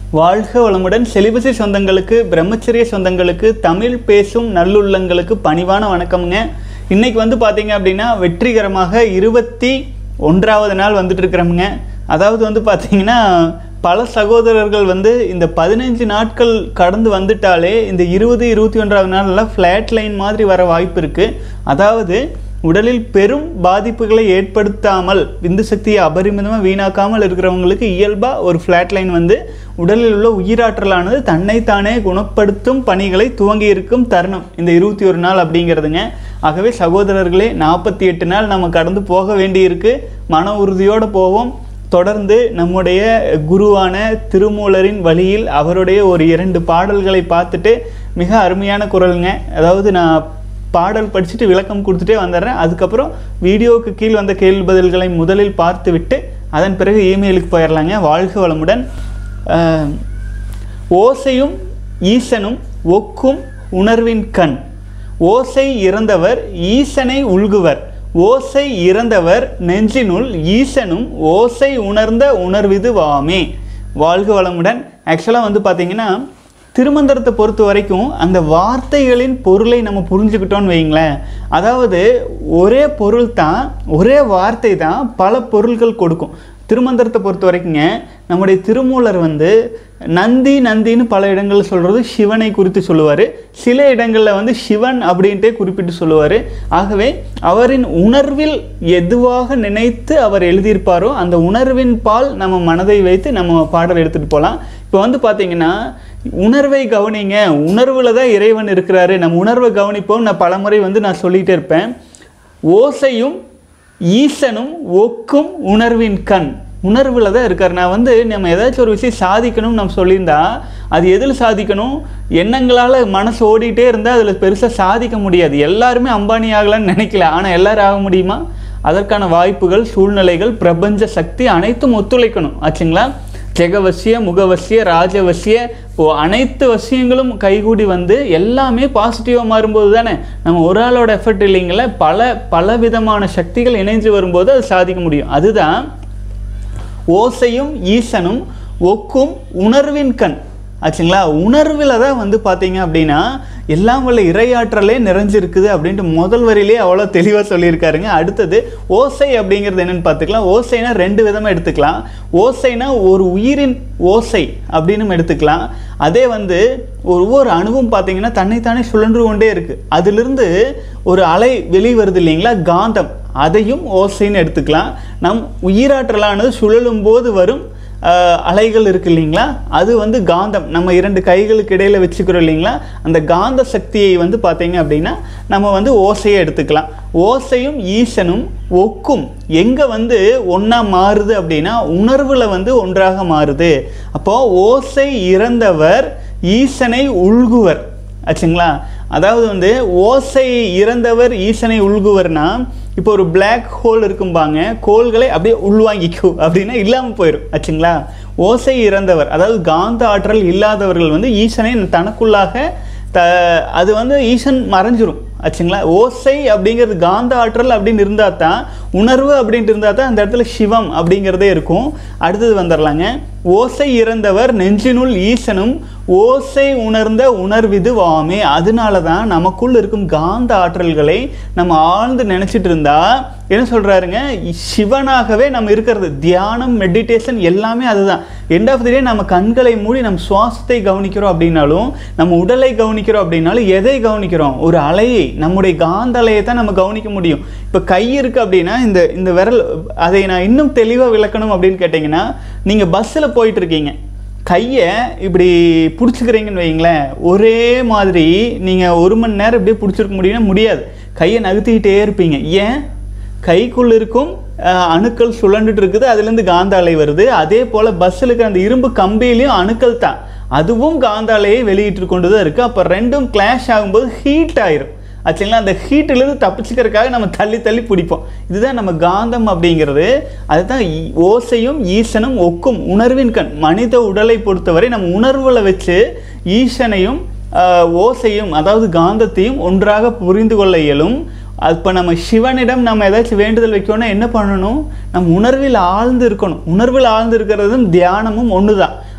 வாழ்க வளமுடன் செலிபசி சொந்தங்களுக்கு பிரம்மச்சரிய சொந்தங்களுக்கு தமிழ் பேசும் நல்லுள்ளங்களுக்கு பணிவான வணக்கம்ங்க இன்னைக்கு வந்து பார்த்தீங்க அப்படின்னா வெற்றிகரமாக இருபத்தி ஒன்றாவது நாள் வந்துட்டு இருக்கிறோமுங்க அதாவது வந்து பார்த்தீங்கன்னா பல சகோதரர்கள் வந்து இந்த பதினஞ்சு நாட்கள் கடந்து வந்துட்டாலே இந்த இருபது இருபத்தி ஒன்றாவது நாள்லாம் ஃப்ளாட் லைன் மாதிரி வர வாய்ப்பு இருக்குது அதாவது உடலில் பெரும் பாதிப்புகளை ஏற்படுத்தாமல் விந்து சக்தியை அபரிமிதமாக வீணாக்காமல் இருக்கிறவங்களுக்கு இயல்பாக ஒரு ஃப்ளாட் லைன் வந்து உடலில் உள்ள உயிராற்றலானது தன்னைத்தானே குணப்படுத்தும் பணிகளை துவங்கி இருக்கும் தருணம் இந்த இருபத்தி ஒரு நாள் அப்படிங்கிறதுங்க ஆகவே சகோதரர்களே நாற்பத்தி எட்டு நாள் நம்ம கடந்து போக வேண்டியிருக்கு மன உறுதியோடு போவோம் தொடர்ந்து நம்முடைய குருவான திருமூலரின் வழியில் அவருடைய ஒரு இரண்டு பாடல்களை பார்த்துட்டு மிக அருமையான குரலுங்க அதாவது நான் பாடல் படிச்சுட்டு விளக்கம் கொடுத்துட்டே வந்துடுறேன் அதுக்கப்புறம் வீடியோவுக்கு கீழ் வந்த கேள்வி பதில்களை முதலில் பார்த்து விட்டு அதன் பிறகு இமெயிலுக்கு போயிடலாங்க வாழ்க வளமுடன் அஹ், ஓசையும் ஈசனும் ஒக்கும் உணர்வின் கண் ஓசை இறந்தவர் ஈசனை உள்குவர் ஓசை இறந்தவர் நெஞ்சினுள் ஈசனும் ஓசை உணர்ந்த உணர்விது வாமே வாழ்க வளமுடன் ஆக்சுவலாக வந்து பார்த்தீங்கன்னா திருமந்திரத்தை பொறுத்த வரைக்கும் அந்த வார்த்தைகளின் பொருளை நம்ம புரிஞ்சுக்கிட்டோம்னு வைங்களேன் அதாவது ஒரே பொருள் தான் ஒரே வார்த்தை தான் பல பொருள்கள் கொடுக்கும் திருமந்திரத்தை பொறுத்த வரைக்குங்க நம்முடைய திருமூலர் வந்து நந்தி நந்தின்னு பல இடங்களில் சொல்கிறது சிவனை குறித்து சொல்லுவார் சில இடங்களில் வந்து சிவன் அப்படின்ட்டே குறிப்பிட்டு சொல்லுவார் ஆகவே அவரின் உணர்வில் எதுவாக நினைத்து அவர் எழுதியிருப்பாரோ அந்த உணர்வின் பால் நம்ம மனதை வைத்து நம்ம பாடல் எடுத்துகிட்டு போகலாம் இப்போ வந்து பார்த்தீங்கன்னா உணர்வை கவனிங்க உணர்வில் தான் இறைவன் இருக்கிறாரு நம்ம உணர்வை கவனிப்போம் நான் பலமுறை வந்து நான் சொல்லிகிட்டே இருப்பேன் ஓசையும் ஈசனும் ஒக்கும் உணர்வின் கண் உணர்வில் தான் இருக்கார் நான் வந்து நம்ம ஏதாச்சும் ஒரு விஷயம் சாதிக்கணும்னு நம்ம சொல்லியிருந்தா அது எதில் சாதிக்கணும் எண்ணங்களால் மனசு ஓடிட்டே இருந்தால் அதில் பெருசாக சாதிக்க முடியாது எல்லாருமே அம்பானி ஆகலாம்னு நினைக்கல ஆனால் எல்லாரும் ஆக முடியுமா அதற்கான வாய்ப்புகள் சூழ்நிலைகள் பிரபஞ்ச சக்தி அனைத்தும் ஒத்துழைக்கணும் ஆச்சுங்களா ஜெகவசிய முகவசிய ராஜவசிய ஓ அனைத்து வசியங்களும் கைகூடி வந்து எல்லாமே பாசிட்டிவாக மாறும்போது தானே நம்ம ஒரு ஆளோட எஃபர்ட் இல்லைங்கள பல பல விதமான சக்திகள் இணைஞ்சு வரும்போது அது சாதிக்க முடியும் அதுதான் ஓசையும் ஈசனும் ஒக்கும் உணர்வின் கண் ஆச்சுங்களா உணர்வில் தான் வந்து பார்த்தீங்க அப்படின்னா எல்லாம் வல்ல இறையாற்றலே நிறைஞ்சிருக்குது அப்படின்ட்டு முதல் வரியிலே அவ்வளோ தெளிவாக சொல்லியிருக்காருங்க அடுத்தது ஓசை அப்படிங்கிறது என்னன்னு பார்த்துக்கலாம் ஓசைனா ரெண்டு விதமாக எடுத்துக்கலாம் ஓசைனா ஒரு உயிரின் ஓசை அப்படின்னு எடுத்துக்கலாம் அதே வந்து ஒவ்வொரு அணுவும் பார்த்தீங்கன்னா தன்னைத்தானே சுழன்று கொண்டே இருக்குது அதிலிருந்து ஒரு அலை வெளியே வருது இல்லைங்களா காந்தம் அதையும் ஓசைன்னு எடுத்துக்கலாம் நம் உயிராற்றலானது சுழலும் போது வரும் அஹ், அலைகள் இருக்கு இல்லைங்களா அது வந்து காந்தம் நம்ம இரண்டு கைகளுக்கு இடையில வச்சுக்கிறோம் இல்லைங்களா அந்த காந்த சக்தியை வந்து பார்த்தீங்க அப்படின்னா நம்ம வந்து ஓசையை எடுத்துக்கலாம் ஓசையும் ஈசனும் ஒக்கும் எங்கே வந்து ஒன்றா மாறுது அப்படின்னா உணர்வில் வந்து ஒன்றாக மாறுது அப்போ ஓசை இறந்தவர் ஈசனை உள்குவர் ஆச்சுங்களா அதாவது வந்து ஓசை இறந்தவர் ஈசனை உள்குவர்னா இப்போ ஒரு Black ஹோல் இருக்கும்பாங்க கோள்களை அப்படியே உள்வாங்கிக்கும் அப்படின்னா இல்லாமல் போயிடும் ஆச்சுங்களா ஓசை இறந்தவர் அதாவது காந்த ஆற்றல் இல்லாதவர்கள் வந்து ஈசனை தனக்குள்ளாக த அது வந்து ஈசன் மறைஞ்சிரும் ஆச்சுங்களா ஓசை அப்படிங்கிறது காந்த ஆற்றல் அப்படின்னு இருந்தால் தான் உணர்வு அப்படின்ட்டு இருந்தால் தான் அந்த இடத்துல சிவம் அப்படிங்கிறதே இருக்கும் அடுத்தது வந்துடலாங்க ஓசை இறந்தவர் நெஞ்சினுள் ஈசனும் ஓசை உணர்ந்த உணர்விது வாமே அதனால தான் நமக்குள் இருக்கும் காந்த ஆற்றல்களை நம்ம ஆழ்ந்து நினச்சிட்டு இருந்தா என்ன சொல்கிறாருங்க சிவனாகவே நம்ம இருக்கிறது தியானம் மெடிடேஷன் எல்லாமே அதுதான் எண்ட் ஆஃப் தி டே நம்ம கண்களை மூடி நம்ம சுவாசத்தை கவனிக்கிறோம் அப்படின்னாலும் நம்ம உடலை கவனிக்கிறோம் அப்படின்னாலும் எதை கவனிக்கிறோம் ஒரு அலையை நம்முடைய காந்த அலையை தான் நம்ம கவனிக்க முடியும் இப்போ கை இருக்குது அப்படின்னா இந்த இந்த விரல் அதை நான் இன்னும் தெளிவாக விளக்கணும் அப்படின்னு கேட்டிங்கன்னா நீங்கள் பஸ்ஸில் போயிட்டு இருக்கீங்க கையை இப்படி பிடிச்சிக்கிறீங்கன்னு வைங்களேன் ஒரே மாதிரி நீங்கள் ஒரு மணி நேரம் இப்படியே பிடிச்சிருக்க முடியும்னா முடியாது கையை நகர்த்திக்கிட்டே இருப்பீங்க ஏன் கைக்குள்ள இருக்கும் அஹ், அணுக்கள் சுழண்டுட்டு இருக்குது அதுலேருந்து காந்த அலை வருது அதே போல் பஸ்ஸில் இருக்கிற அந்த இரும்பு கம்பியிலையும் அணுக்கள் தான் அதுவும் காந்த அலையை வெளியிட்டு கொண்டு தான் இருக்குது அப்போ ரெண்டும் கிளாஷ் ஆகும்போது ஹீட் ஆயிரும் ஆச்சுங்களா அந்த ஹீட்டிலிருந்து தப்பிச்சுக்கிறதுக்காக நம்ம தள்ளி தள்ளி பிடிப்போம் இதுதான் நம்ம காந்தம் அப்படிங்கிறது அதுதான் ஈ- ஓசையும் ஈசனும் ஒக்கும் உணர்வின் கண் மனித உடலை பொறுத்தவரை நம்ம உணர்வுல வச்சு ஈசனையும் ஆஹ், ஓசையும் அதாவது காந்தத்தையும் ஒன்றாக புரிந்து கொள்ள இயலும் இப்போ நம்ம சிவனிடம் நம்ம ஏதாச்சும் வேண்டுதல் வைக்கணும்னா என்ன பண்ணணும் நம்ம உணர்வில் ஆழ்ந்து இருக்கணும் உணர்வில் ஆழ்ந்து இருக்கிறதும் தியானமும் ஒன்று தான்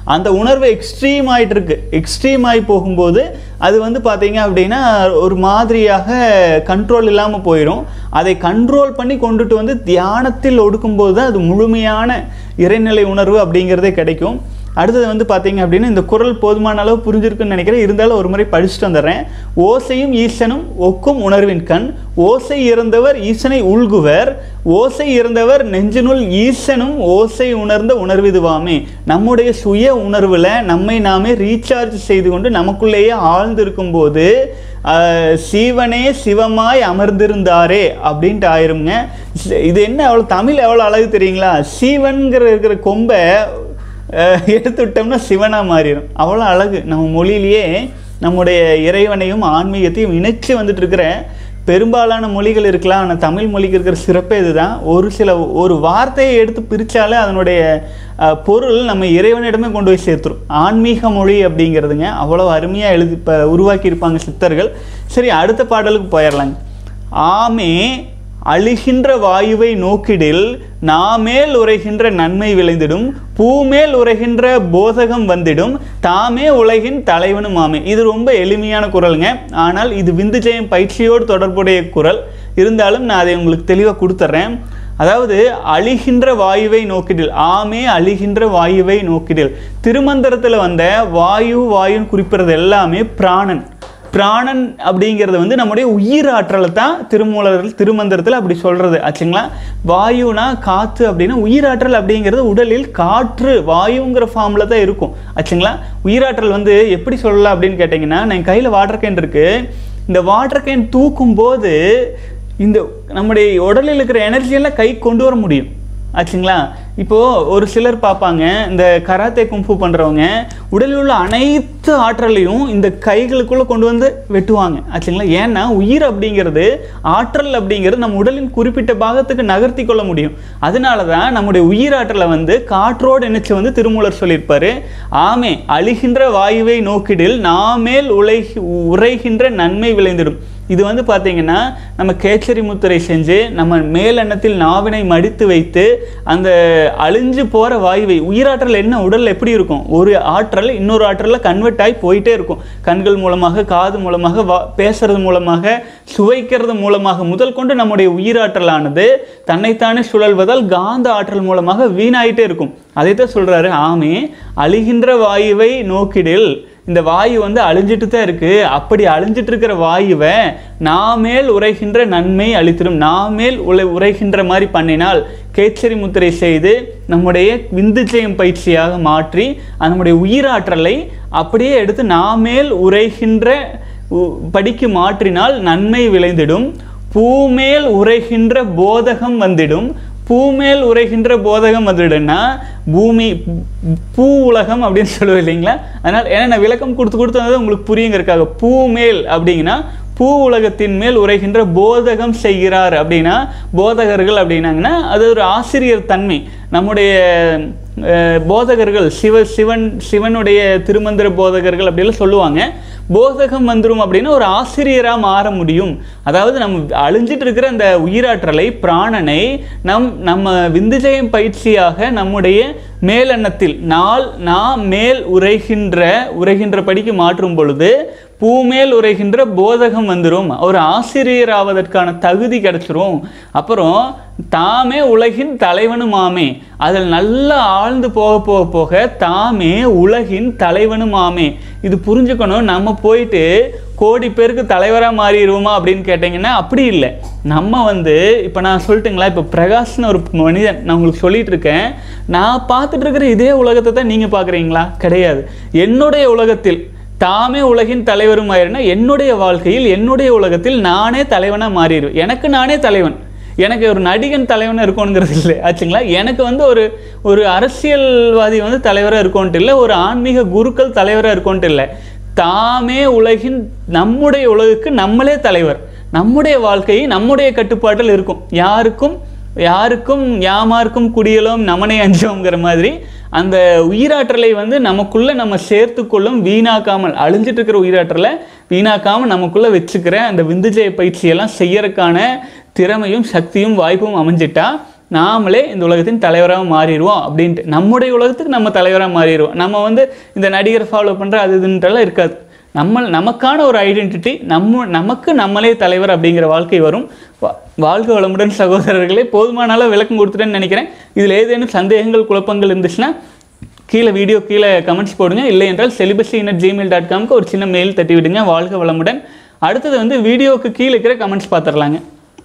அந்த உணர்வு எக்ஸ்ட்ரீம் ஆயிட்டு இருக்கு எக்ஸ்ட்ரீம் ஆகி போகும்போது அது வந்து பார்த்தீங்க அப்படின்னா ஒரு மாதிரியாக கண்ட்ரோல் இல்லாமல் போயிடும் அதை கண்ட்ரோல் பண்ணி கொண்டுட்டு வந்து தியானத்தில் ஒடுக்கும்போது தான் அது முழுமையான இறைநிலை உணர்வு அப்படிங்கிறதே கிடைக்கும் அடுத்தது வந்து பார்த்தீங்க அப்படின்னா இந்த குரல் போதுமான அளவு புரிஞ்சிருக்குன்னு நினைக்கிறேன் இருந்தாலும் ஒரு முறை படிச்சுட்டு வந்துடுறேன் ஓசையும் ஈசனும் ஒக்கும் உணர்வின் கண் ஓசை இறந்தவர் ஈசனை உள்குவர் ஓசை இறந்தவர் நெஞ்சினுள் ஈசனும் ஓசை உணர்ந்த உணர்விதுவாமே நம்முடைய சுய உணர்வில் நம்மை நாமே ரீசார்ஜ் செய்து கொண்டு நமக்குள்ளேயே ஆழ்ந்திருக்கும் போது ஆஹ், சிவனே சிவமாய் அமர்ந்திருந்தாரே அப்படின்ட்டு ஆயிருங்க இது என்ன அவ்வளோ தமிழ் எவ்வளோ அழகு தெரியுங்களா சிவன்கிற இருக்கிற கொம்பை அஹ் எடுத்து விட்டோம்னா சிவனா மாறிடும் அவ்வளோ அழகு நம்ம மொழியிலேயே நம்முடைய இறைவனையும் ஆன்மீகத்தையும் இணைச்சு வந்துட்டு இருக்கிற பெரும்பாலான மொழிகள் இருக்கலாம் ஆனால் தமிழ் மொழிக்கு இருக்கிற சிறப்பே இதுதான் ஒரு சில ஒரு வார்த்தையை எடுத்து பிரித்தாலே அதனுடைய அஹ், பொருள் நம்ம இறைவனிடமே கொண்டு போய் சேர்த்துரும் ஆன்மீக மொழி அப்படிங்கிறதுங்க அவ்வளோ அருமையாக எழுதி இப்போ உருவாக்கியிருப்பாங்க சித்தர்கள் சரி அடுத்த பாடலுக்கு போயிடலாங்க ஆமே அழிகின்ற வாயுவை நோக்கிடில் நாமேல் உரைகின்ற நன்மை விளைந்திடும் பூமேல் உரைகின்ற போதகம் வந்திடும் தாமே உலகின் தலைவனும் ஆமே இது ரொம்ப எளிமையான குரலுங்க ஆனால் இது விந்து ஜெயம் பயிற்சியோடு தொடர்புடைய குரல் இருந்தாலும் நான் அதை உங்களுக்கு தெளிவாக கொடுத்துட்றேன் அதாவது அழிகின்ற வாயுவை நோக்கிடில் ஆமே அழிகின்ற வாயுவை நோக்கிடில் திருமந்திரத்தில் வந்த வாயு வாயுன்னு குறிப்பிடுறது எல்லாமே பிராணன் பிராணன் அப்படிங்கிறது வந்து நம்முடைய உயிர் ஆற்றலை தான் திருமூலர் திருமந்திரத்தில் அப்படி சொல்கிறது ஆச்சுங்களா வாயுனா காற்று அப்படின்னா உயிராற்றல் அப்படிங்கிறது உடலில் காற்று வாயுங்கிற ஃபார்மில் தான் இருக்கும் ஆச்சுங்களா உயிராற்றல் வந்து எப்படி சொல்லலாம் அப்படின்னு கேட்டிங்கன்னா என் கையில் வாட்டர் கேன் இருக்குது இந்த வாட்டர் கேன் தூக்கும் போது இந்த நம்முடைய உடலில் இருக்கிற எனர்ஜியெல்லாம் கை கொண்டு வர முடியும் ஆச்சுங்களா இப்போது ஒரு சிலர் பார்ப்பாங்க இந்த கராத்தே கும்பு பண்ணுறவங்க உடலில் உள்ள அனைத்து ஆற்றலையும் இந்த கைகளுக்குள்ளே கொண்டு வந்து வெட்டுவாங்க ஆச்சுங்களா ஏன்னா உயிர் அப்படிங்கிறது ஆற்றல் அப்படிங்கிறது நம்ம உடலின் குறிப்பிட்ட பாகத்துக்கு நகர்த்தி கொள்ள முடியும் அதனால தான் நம்முடைய உயிராற்றலை வந்து காற்றோடு இணைச்சு வந்து திருமூலர் சொல்லியிருப்பாரு ஆமே அழிகின்ற வாயுவை நோக்கிடில் நாமேல் உலை உரைகின்ற நன்மை விளைந்திடும் இது வந்து பார்த்தீங்கன்னா நம்ம கேச்சரி முத்திரை செஞ்சு நம்ம மேலெண்ணத்தில் நாவினை மடித்து வைத்து அந்த அழிஞ்சு போகிற வாயுவை உயிராற்றல் என்ன உடலில் எப்படி இருக்கும் ஒரு ஆற்றல் இன்னொரு ஆற்றலில் கன்வெர்ட் ஆகி போயிட்டே இருக்கும் கண்கள் மூலமாக காது மூலமாக வா பேசுறது மூலமாக சுவைக்கிறது மூலமாக முதல் கொண்டு நம்முடைய உயிராற்றலானது தன்னைத்தானே சுழல்வதால் காந்த ஆற்றல் மூலமாக வீணாயிட்டே இருக்கும் அதை தான் சொல்கிறாரு ஆமே அழிகின்ற வாயுவை நோக்கிடில் இந்த வாயு வந்து அழிஞ்சிட்டு தான் இருக்கு அப்படி அழிஞ்சிட்டு இருக்கிற வாயுவை நாமேல் உரைகின்ற நன்மை அளித்திடும் நாமேல் உலை உரைகின்ற மாதிரி பண்ணினால் கேச்சரி முத்திரை செய்து நம்முடைய விந்துஜயம் பயிற்சியாக மாற்றி நம்முடைய உயிராற்றலை அப்படியே எடுத்து நாமேல் உரைகின்ற உ- படிக்கு மாற்றினால் நன்மை விளைந்திடும் பூமேல் உரைகின்ற போதகம் வந்திடும் பூமேல் உரைகின்ற போதகம் வந்துடுன்னா பூமி பூ உலகம் அப்படின்னு சொல்லுவோம் இல்லைங்களா அதனால் ஏன்னா நான் விளக்கம் கொடுத்து கொடுத்து வந்தது உங்களுக்கு புரியுங்கிறதுக்காக பூமேல் அப்படிங்கன்னா பூ உலகத்தின் மேல் உரைகின்ற போதகம் செய்கிறார் அப்படின்னா போதகர்கள் அப்படின்னாங்கன்னா அது ஒரு ஆசிரியர் தன்மை நம்முடைய அஹ், போதகர்கள் சிவ சிவன் சிவனுடைய திருமந்திர போதகர்கள் அப்படிலாம் சொல்லுவாங்க போதகம் வந்துரும் அப்படின்னா ஒரு ஆசிரியராக மாற முடியும் அதாவது நம்ம அழிஞ்சிட்டு இருக்கிற அந்த உயிராற்றலை பிராணனை நம் நம்ம விந்துஜயம் பயிற்சியாக நம்முடைய மேலெண்ணத்தில் நாள் நாம் மேல் உரைகின்ற உரைகின்ற படிக்கு மாற்றும் பொழுது பூமேல் உரைகின்ற போதகம் வந்துடும் ஒரு ஆசிரியர் ஆவதற்கான தகுதி கிடைச்சிரும் அப்புறம் தாமே உலகின் தலைவனுமாமே அதில் நல்லா ஆழ்ந்து போக போக போக தாமே உலகின் தலைவனுமாமே இது புரிஞ்சுக்கணும் நம்ம போயிட்டு கோடி பேருக்கு தலைவராக மாறிடுவோமா அப்படின்னு கேட்டிங்கன்னா அப்படி இல்லை நம்ம வந்து இப்போ நான் சொல்லட்டுங்களா இப்போ பிரகாஷ்னு ஒரு மனிதன் நான் உங்களுக்கு சொல்லிட்டு இருக்கேன் நான் பார்த்துட்டு இருக்கிற இதே உலகத்தை தான் நீங்கள் பார்க்குறீங்களா கிடையாது என்னுடைய உலகத்தில் தாமே உலகின் தலைவரும் ஆயிருன்னா என்னுடைய வாழ்க்கையில் என்னுடைய உலகத்தில் நானே தலைவனாக மாறிடுவேன் எனக்கு நானே தலைவன் எனக்கு ஒரு நடிகன் தலைவனாக இருக்கணுங்கிறது இல்லை ஆச்சுங்களா எனக்கு வந்து ஒரு ஒரு அரசியல்வாதி வந்து தலைவராக இருக்கோன்ட்டு இல்லை ஒரு ஆன்மீக குருக்கள் தலைவராக இருக்கோன்ட்டு இல்லை தாமே உலகின் நம்முடைய உலகுக்கு நம்மளே தலைவர் நம்முடைய வாழ்க்கை நம்முடைய கட்டுப்பாட்டில் இருக்கும் யாருக்கும் யாருக்கும் யாமாருக்கும் குடியலும் நமனை அஞ்சோங்கிற மாதிரி அந்த உயிராற்றலை வந்து நமக்குள்ள நம்ம சேர்த்துக்கொள்ளும் வீணாக்காமல் அழிஞ்சிட்டு இருக்கிற உயிராற்றலை வீணாக்காமல் நமக்குள்ள வச்சுக்கிற அந்த விந்துஜய பயிற்சியெல்லாம் செய்யறதுக்கான திறமையும் சக்தியும் வாய்ப்பும் அமைஞ்சிட்டா நாமளே இந்த உலகத்தின் தலைவராக மாறிடுவோம் அப்படின்ட்டு நம்முடைய உலகத்துக்கு நம்ம தலைவராக மாறிடுவோம் நம்ம வந்து இந்த நடிகர் ஃபாலோ பண்ணுற அது இதுன்றெல்லாம் இருக்காது நம்ம நமக்கான ஒரு ஐடென்டிட்டி நம்ம நமக்கு நம்மளே தலைவர் அப்படிங்கிற வாழ்க்கை வரும் வா- வாழ்க வளமுடன் சகோதரர்களே போதுமான அளவு விளக்கம் கொடுத்துட்டேன்னு நினைக்கிறேன் இதில் ஏதேனும் சந்தேகங்கள் குழப்பங்கள் இருந்துச்சுன்னா கீழே வீடியோ கீழே கமெண்ட்ஸ் போடுங்க இல்லை என்றால் செலிபஸி இனர் ஜிமெயில் டாட் காம்க்கு ஒரு சின்ன மெயில் தட்டி விடுங்க வாழ்க வளமுடன் அடுத்தது வந்து வீடியோவுக்கு கீழே இருக்கிற கமெண்ட்ஸ் பார்த்துடலாங்க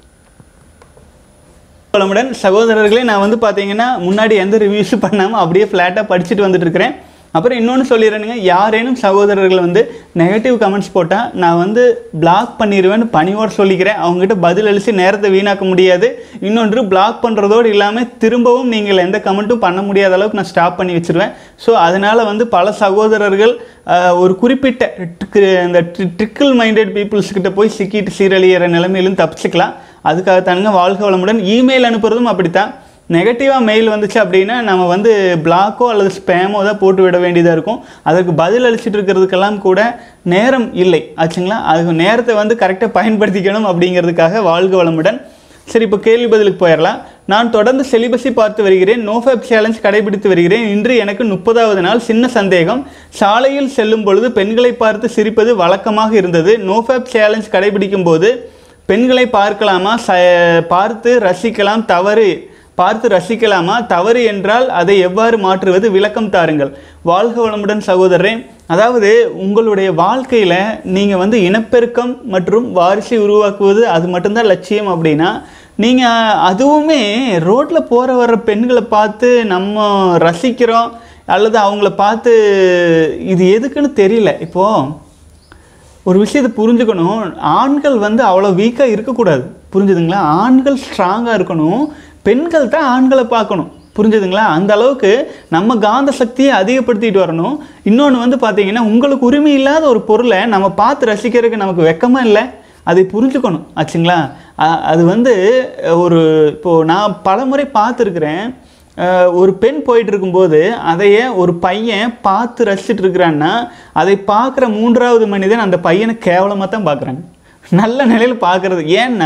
வளமுடன் சகோதரர்களே நான் வந்து பார்த்தீங்கன்னா முன்னாடி எந்த ரிவ்யூஸும் பண்ணாமல் அப்படியே ஃப்ளாட்டாக படிச்சுட்டு வந்துட்டு இருக்கிறேன் அப்புறம் இன்னொன்று சொல்லிடுறேனுங்க யாரேனும் சகோதரர்கள் வந்து நெகட்டிவ் கமெண்ட்ஸ் போட்டால் நான் வந்து பிளாக் பண்ணிடுவேன்னு பணிவோடு சொல்லிக்கிறேன் அவங்ககிட்ட பதில் அளித்து நேரத்தை வீணாக்க முடியாது இன்னொன்று பிளாக் பண்ணுறதோடு இல்லாமல் திரும்பவும் நீங்கள் எந்த கமெண்ட்டும் பண்ண முடியாத அளவுக்கு நான் ஸ்டாப் பண்ணி வச்சிருவேன் ஸோ அதனால் வந்து பல சகோதரர்கள் ஆஹ், ஒரு குறிப்பிட்ட ட்ரிக்கு- இந்த ட்ரிக்கிள் மைண்டட் பீப்புள்ஸ் கிட்ட போய் சிக்கிட்டு சீரழியிற நிலைமையிலும் தப்பிச்சுக்கலாம் அதுக்காக தானுங்க வாழ்க வளமுடன் இமெயில் அனுப்புறதும் அப்படித்தான் நெகட்டிவாக மெயில் வந்துச்சு அப்படின்னா நம்ம வந்து பிளாக்கோ அல்லது ஸ்பேமோ தான் போட்டு விட வேண்டியதாக இருக்கும் அதற்கு பதில் அளிச்சிட்டு இருக்கிறதுக்கெல்லாம் கூட நேரம் இல்லை ஆச்சுங்களா அதுக்கு நேரத்தை வந்து கரெக்டாக பயன்படுத்திக்கணும் அப்படிங்கிறதுக்காக வாழ்க வளமுடன் சரி இப்போ கேள்வி பதிலுக்கு போயிடலாம் நான் தொடர்ந்து செலிபஸை பார்த்து வருகிறேன் நோஃபேப் சேலஞ்ச் கடைபிடித்து வருகிறேன் இன்று எனக்கு முப்பதாவது நாள் சின்ன சந்தேகம் சாலையில் செல்லும் பொழுது பெண்களை பார்த்து சிரிப்பது வழக்கமாக இருந்தது நோஃபேப் சேலஞ்ச் கடைபிடிக்கும் போது பெண்களை பார்க்கலாமா ச பார்த்து ரசிக்கலாம் தவறு பார்த்து ரசிக்கலாமா தவறு என்றால் அதை எவ்வாறு மாற்றுவது விளக்கம் தாருங்கள் வாழ்க வளமுடன் சகோதரரே அதாவது உங்களுடைய வாழ்க்கையில் நீங்கள் வந்து இனப்பெருக்கம் மற்றும் வாரிசை உருவாக்குவது அது மட்டும்தான் லட்சியம் அப்படின்னா நீங்கள் அதுவுமே ரோட்டில் போகிற வர்ற பெண்களை பார்த்து நம்ம ரசிக்கிறோம் அல்லது அவங்கள பார்த்து இது எதுக்குன்னு தெரியல இப்போது ஒரு விஷயத்தை புரிஞ்சுக்கணும் ஆண்கள் வந்து அவ்வளோ வீக்காக இருக்கக்கூடாது புரிஞ்சுதுங்களா ஆண்கள் ஸ்ட்ராங்காக இருக்கணும் பெண்கள் தான் ஆண்களை பார்க்கணும் புரிஞ்சுதுங்களா அந்த அளவுக்கு நம்ம காந்த சக்தியை அதிகப்படுத்திட்டு வரணும் இன்னொன்று வந்து பார்த்தீங்கன்னா உங்களுக்கு உரிமை இல்லாத ஒரு பொருளை நம்ம பார்த்து ரசிக்கிறதுக்கு நமக்கு வெக்கமாக இல்லை அதை புரிஞ்சுக்கணும் ஆச்சுங்களா அ- அது வந்து ஒரு இப்போது நான் பலமுறை பார்த்துருக்குறேன் அஹ் ஒரு பெண் போயிட்டு இருக்கும்போது அதையே ஒரு பையன் பார்த்து ரசிச்சுட்டு இருக்கிறான்னா அதை பார்க்குற மூன்றாவது மனிதன் அந்த பையனை கேவலமாக தான் பார்க்குறாங்க நல்ல நிலையில் பார்க்குறது ஏன்னா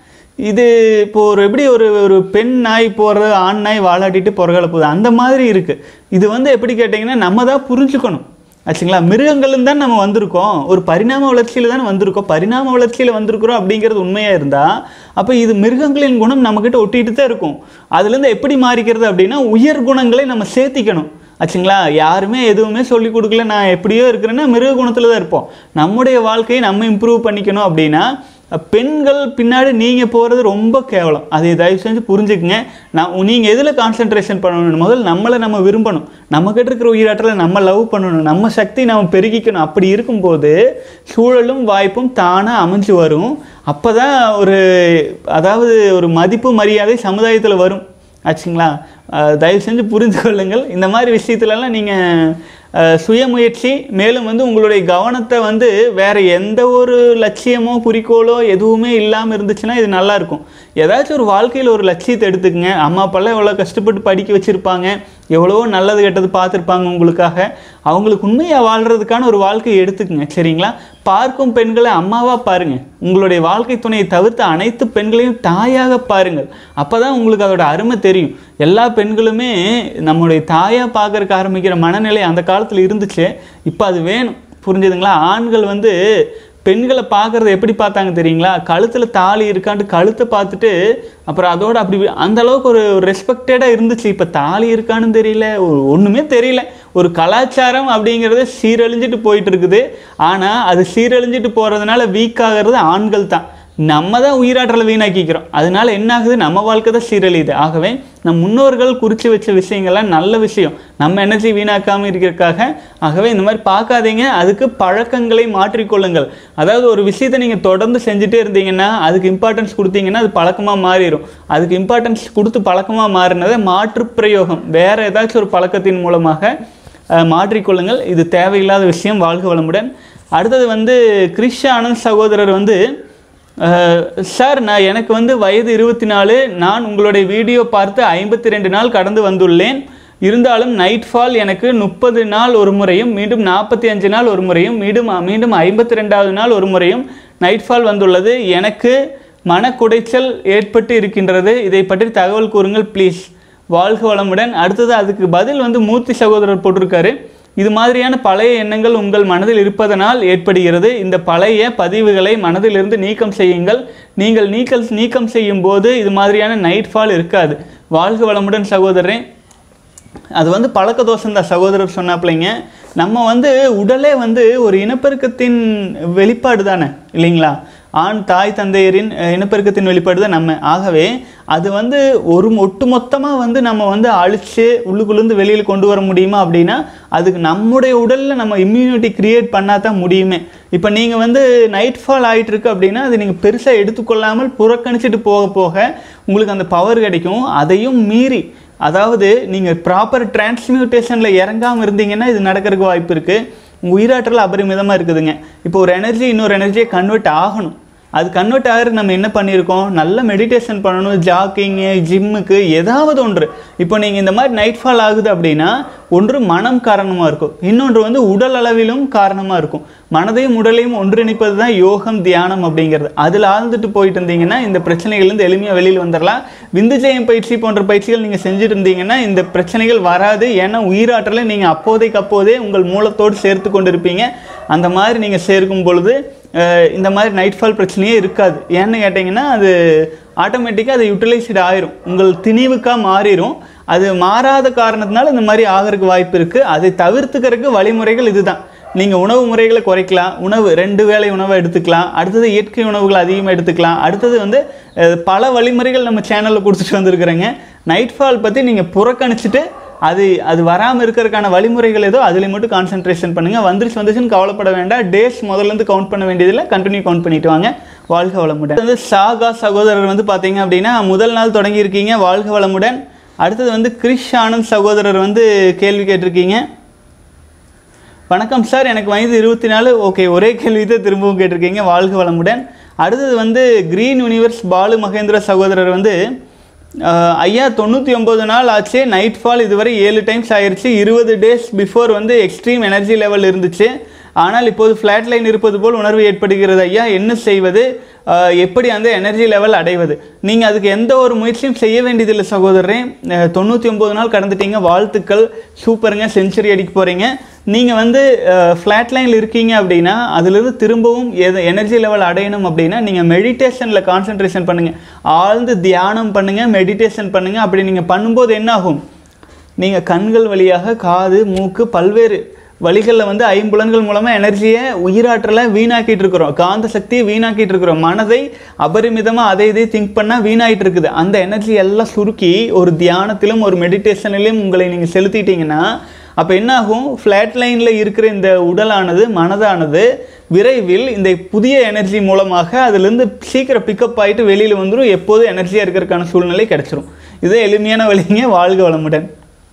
இது இப்போ ஒரு எப்படி ஒரு ஒரு பெண் நாய் போகிறது ஆண் நாய் வாலாட்டிட்டு புறகால போகுது அந்த மாதிரி இருக்குது இது வந்து எப்படி கேட்டிங்கன்னா நம்ம தான் புரிஞ்சுக்கணும் ஆச்சுங்களா மிருகங்களும் தான் நம்ம வந்திருக்கோம் ஒரு பரிணாம வளர்ச்சியில் தானே வந்திருக்கோம் பரிணாம வளர்ச்சியில் வந்திருக்கிறோம் அப்படிங்கிறது உண்மையாக இருந்தால் அப்போ இது மிருகங்களின் குணம் நம்மக்கிட்ட ஒட்டிட்டு தான் இருக்கும் அதுலேருந்து எப்படி மாறிக்கிறது அப்படின்னா உயர் குணங்களை நம்ம சேர்த்திக்கணும் ஆச்சுங்களா யாருமே எதுவுமே சொல்லி கொடுக்கல நான் எப்படியோ இருக்கிறேன்னா மிருக குணத்தில் தான் இருப்போம் நம்முடைய வாழ்க்கையை நம்ம இம்ப்ரூவ் பண்ணிக்கணும் அப்படின்னா பெண்கள் பின்னாடி நீங்கள் போகிறது ரொம்ப கேவலம் அதை தயவு செஞ்சு புரிஞ்சுக்குங்க நான் நீங்கள் எதில் கான்சென்ட்ரேஷன் பண்ணணும் முதல்ல நம்மளை நம்ம விரும்பணும் நம்மக்கிட்ட இருக்கிற உயிராற்றலை நம்ம லவ் பண்ணணும் நம்ம சக்தி நம்ம பெருகிக்கணும் அப்படி இருக்கும்போது சூழலும் வாய்ப்பும் தானாக அமைஞ்சு வரும் அப்போ தான் ஒரு அதாவது ஒரு மதிப்பு மரியாதை சமுதாயத்தில் வரும் ஆச்சுங்களா அஹ் தயவு செஞ்சு புரிந்து கொள்ளுங்கள் இந்த மாதிரி விஷயத்துலலாம் நீங்கள் சுயமுயற்சி மேலும் வந்து உங்களுடைய கவனத்தை வந்து வேற எந்த ஒரு லட்சியமோ குறிக்கோளோ எதுவுமே இல்லாமல் இருந்துச்சுன்னா இது நல்லா இருக்கும் ஏதாச்சும் ஒரு வாழ்க்கையில் ஒரு லட்சியத்தை எடுத்துக்கங்க அம்மா அப்பாலாம் எவ்வளோ கஷ்டப்பட்டு படிக்க வச்சுருப்பாங்க எவ்வளவோ நல்லது கெட்டது பார்த்துருப்பாங்க உங்களுக்காக அவங்களுக்கு உண்மையாக வாழ்கிறதுக்கான ஒரு வாழ்க்கையை எடுத்துக்கங்க சரிங்களா பார்க்கும் பெண்களை அம்மாவாக பாருங்க உங்களுடைய வாழ்க்கை துணையை தவிர்த்து அனைத்து பெண்களையும் தாயாக பாருங்கள் அப்போ தான் உங்களுக்கு அதோட அருமை தெரியும் எல்லா பெண்களுமே நம்முடைய தாயாக பார்க்கறக்கு ஆரம்பிக்கிற மனநிலை அந்த காலத்தில் இருந்துச்சு இப்போ அது வேணும் புரிஞ்சுதுங்களா ஆண்கள் வந்து பெண்களை பார்க்குறத எப்படி பார்த்தாங்க தெரியுங்களா கழுத்தில் தாலி இருக்கான்ட்டு கழுத்தை பார்த்துட்டு அப்புறம் அதோட அப்படி அந்த அளவுக்கு ஒரு ரெஸ்பெக்டடாக இருந்துச்சு இப்போ தாலி இருக்கான்னு தெரியல ஒரு ஒன்றுமே தெரியல ஒரு கலாச்சாரம் அப்படிங்கிறது சீரழிஞ்சிட்டு போயிட்டு இருக்குது ஆனால் அது சீரழிஞ்சிட்டு போகிறதுனால வீக் ஆகிறது ஆண்கள் தான் நம்ம தான் உயிராற்றலை வீணாக்கிக்கிறோம் அதனால என்ன ஆகுது நம்ம வாழ்க்கை தான் சீரழியுது ஆகவே நம் முன்னோர்கள் குறித்து வச்ச விஷயங்கள்லாம் நல்ல விஷயம் நம்ம எனர்ஜி வீணாக்காமல் இருக்கிறதுக்காக ஆகவே இந்த மாதிரி பார்க்காதீங்க அதுக்கு பழக்கங்களை மாற்றிக்கொள்ளுங்கள் அதாவது ஒரு விஷயத்தை நீங்கள் தொடர்ந்து செஞ்சுட்டே இருந்தீங்கன்னா அதுக்கு இம்பார்ட்டன்ஸ் கொடுத்தீங்கன்னா அது பழக்கமாக மாறிடும் அதுக்கு இம்பார்ட்டன்ஸ் கொடுத்து பழக்கமாக மாறினதை மாற்று பிரயோகம் வேறு ஏதாச்சும் ஒரு பழக்கத்தின் மூலமாக அஹ், மாற்றிக்கொள்ளுங்கள் இது தேவையில்லாத விஷயம் வாழ்க வளமுடன் அடுத்தது வந்து கிறிஷ் ஆனந்த் சகோதரர் வந்து அஹ், சார் நான் எனக்கு வந்து வயது இருபத்தி நாலு நான் உங்களுடைய வீடியோ பார்த்து ஐம்பத்தி ரெண்டு நாள் கடந்து வந்துள்ளேன் இருந்தாலும் நைட் ஃபால் எனக்கு முப்பது நாள் ஒரு முறையும் மீண்டும் நாற்பத்தி அஞ்சு நாள் ஒரு முறையும் மீண்டும் மீண்டும் ஐம்பத்தி ரெண்டாவது நாள் ஒரு முறையும் நைட் ஃபால் வந்துள்ளது எனக்கு மனக்குடைச்சல் ஏற்பட்டு இருக்கின்றது இதை பற்றி தகவல் கூறுங்கள் ப்ளீஸ் வாழ்க வளமுடன் அடுத்தது அதுக்கு பதில் வந்து மூர்த்தி சகோதரர் போட்டிருக்காரு இது மாதிரியான பழைய எண்ணங்கள் உங்கள் மனதில் இருப்பதனால் ஏற்படுகிறது இந்த பழைய பதிவுகளை மனதிலிருந்து நீக்கம் செய்யுங்கள் நீங்கள் நீக்கல் நீக்கம் செய்யும் போது இது மாதிரியான நைட் ஃபால் இருக்காது வாழ்க வளமுடன் சகோதரரே அது வந்து பழக்க தோஷம் தான் சகோதரர் சொன்னாப்பிள்ளைங்க நம்ம வந்து உடலே வந்து ஒரு இனப்பெருக்கத்தின் வெளிப்பாடு தானே இல்லைங்களா ஆண் தாய் தந்தையரின் அஹ், இனப்பெருக்கத்தின் வெளிப்பாடு தான் நம்ம ஆகவே அது வந்து ஒரு ஒட்டுமொத்தமாக வந்து நம்ம வந்து அழிச்சு உள்ளுக்குள்ளேருந்து வெளியில் கொண்டு வர முடியுமா அப்படின்னா அதுக்கு நம்முடைய உடலில் நம்ம இம்யூனிட்டி கிரியேட் பண்ணால் தான் முடியுமே இப்போ நீங்கள் வந்து நைட் ஃபால் ஆகிட்டு இருக்கு அப்படின்னா அது நீங்கள் பெருசாக எடுத்துக்கொள்ளாமல் புறக்கணிச்சிட்டு போக போக உங்களுக்கு அந்த பவர் கிடைக்கும் அதையும் மீறி அதாவது நீங்கள் ப்ராப்பர் டிரான்ஸ்மியூட்டேஷனில் இறங்காமல் இருந்தீங்கன்னா இது நடக்கிறதுக்கு வாய்ப்பு இருக்குது உங்கள் உயிராற்றல் அபரிமிதமாக இருக்குதுங்க இப்போ ஒரு எனர்ஜி இன்னொரு எனர்ஜியை கன்வெர்ட் ஆகணும் அது கன்வெர்ட் ஆகிறது நம்ம என்ன பண்ணியிருக்கோம் நல்ல மெடிடேஷன் பண்ணணும் ஜாக்கிங்கு ஜிம்முக்கு ஏதாவது ஒன்று இப்போ நீங்கள் இந்த மாதிரி நைட் ஃபால் ஆகுது அப்படின்னா ஒன்று மனம் காரணமாக இருக்கும் இன்னொன்று வந்து உடல் அளவிலும் காரணமாக இருக்கும் மனதையும் உடலையும் ஒன்றிணைப்பது தான் யோகம் தியானம் அப்படிங்கிறது அதில் ஆழ்ந்துட்டு போயிட்டு இருந்தீங்கன்னா இந்த பிரச்சனைகள்லேருந்து எளிமையாக வெளியில் வந்துடலாம் விந்துஜயம் பயிற்சி போன்ற பயிற்சிகள் நீங்கள் செஞ்சுட்டு இருந்தீங்கன்னா இந்த பிரச்சனைகள் வராது ஏன்னா உயிராற்றலை நீங்கள் அப்போதைக்கு அப்போதே உங்கள் மூலத்தோடு சேர்த்து கொண்டு இருப்பீங்க அந்த மாதிரி நீங்கள் சேர்க்கும் பொழுது அஹ், இந்த மாதிரி நைட் ஃபால் பிரச்சனையே இருக்காது ஏன்னு கேட்டிங்கன்னா அது ஆட்டோமேட்டிக்காக அது யூட்டிலைஸ்டு ஆயிரும் உங்கள் திணிவுக்காக மாறிடும் அது மாறாத காரணத்தினால இந்த மாதிரி ஆகிறதுக்கு வாய்ப்பு இருக்குது அதை தவிர்த்துக்கிறதுக்கு வழிமுறைகள் இதுதான் நீங்கள் உணவு முறைகளை குறைக்கலாம் உணவு ரெண்டு வேளை உணவை எடுத்துக்கலாம் அடுத்தது இயற்கை உணவுகள் அதிகமாக எடுத்துக்கலாம் அடுத்தது வந்து அஹ், பல வழிமுறைகள் நம்ம சேனலில் கொடுத்துட்டு வந்திருக்கிறேங்க நைட் ஃபால் பற்றி நீங்கள் புறக்கணிச்சிட்டு அது அது வராமல் இருக்கிறதுக்கான வழிமுறைகள் ஏதோ அதில் மட்டும் கான்சென்ட்ரேஷன் பண்ணுங்கள் வந்துருச்சு வந்துச்சுன்னு கவலைப்பட வேண்டாம் டேஸ் முதல்லேருந்து கவுண்ட் பண்ண வேண்டியதில்லை கண்டினியூ கவுண்ட் பண்ணிட்டு வாங்க வாழ்க வளமுடன் வந்து சாகா சகோதரர் வந்து பார்த்தீங்க அப்படின்னா முதல் நாள் தொடங்கியிருக்கீங்க வாழ்க வளமுடன் அடுத்தது வந்து கிரிஷ் ஆனந்த் சகோதரர் வந்து கேள்வி கேட்டிருக்கீங்க வணக்கம் சார் எனக்கு வயது இருபத்தி நாலு ஓகே ஒரே கேள்வி தான் திரும்பவும் கேட்டிருக்கீங்க வாழ்க வளமுடன் அடுத்தது வந்து கிரீன் யூனிவர்ஸ் பாலு மகேந்திர சகோதரர் வந்து அஹ், ஐயா தொண்ணூற்றி ஒம்பது நாள் ஆச்சு நைட் ஃபால் இதுவரை ஏழு டைம்ஸ் ஆயிருச்சு இருபது டேஸ் பிஃபோர் வந்து எக்ஸ்ட்ரீம் எனர்ஜி லெவல் இருந்துச்சு ஆனால் இப்போது ஃப்ளாட் லைன் இருப்பது போல் உணர்வு ஏற்படுகிறது ஐயா என்ன செய்வது அஹ், எப்படி அந்த எனர்ஜி லெவல் அடைவது நீங்கள் அதுக்கு எந்த ஒரு முயற்சியும் செய்ய வேண்டியதில்லை சகோதரரே தொண்ணூற்றி ஒம்பது நாள் கடந்துட்டீங்க வாழ்த்துக்கள் சூப்பருங்க செஞ்சுரி அடிக்க போகிறீங்க நீங்கள் வந்து ஃப்ளாட் லைனில் இருக்கீங்க அப்படின்னா அதிலிருந்து திரும்பவும் எது எனர்ஜி லெவல் அடையணும் அப்படின்னா நீங்கள் மெடிடேஷனில் கான்சென்ட்ரேஷன் பண்ணுங்கள் ஆழ்ந்து தியானம் பண்ணுங்கள் மெடிடேஷன் பண்ணுங்கள் அப்படி நீங்கள் பண்ணும்போது என்ன ஆகும் நீங்கள் கண்கள் வழியாக காது மூக்கு பல்வேறு வழிகளில் வந்து ஐம்புலன்கள் மூலமாக எனர்ஜியை உயிராற்றலை வீணாக்கிட்டு இருக்கிறோம் காந்த சக்தியை வீணாக்கிட்டு இருக்கிறோம் மனதை அபரிமிதமாக அதை இதை திங்க் பண்ணால் வீணாயிட்டு இருக்குது அந்த எனர்ஜி எல்லாம் சுருக்கி ஒரு தியானத்திலும் ஒரு மெடிடேஷனிலும் உங்களை நீங்கள் செலுத்திட்டீங்கன்னா அப்போ என்ன ஆகும் ஃப்ளாட் லைனில் இருக்கிற இந்த உடலானது மனதானது விரைவில் இந்த புதிய எனர்ஜி மூலமாக அதுலேருந்து சீக்கிரம் பிக்கப் ஆகிட்டு வெளியில் வந்துடும் எப்போதும் எனர்ஜியாக இருக்கிறதுக்கான சூழ்நிலை கிடைச்சிரும் இது எளிமையான வழிங்க வாழ்க வளமுடன்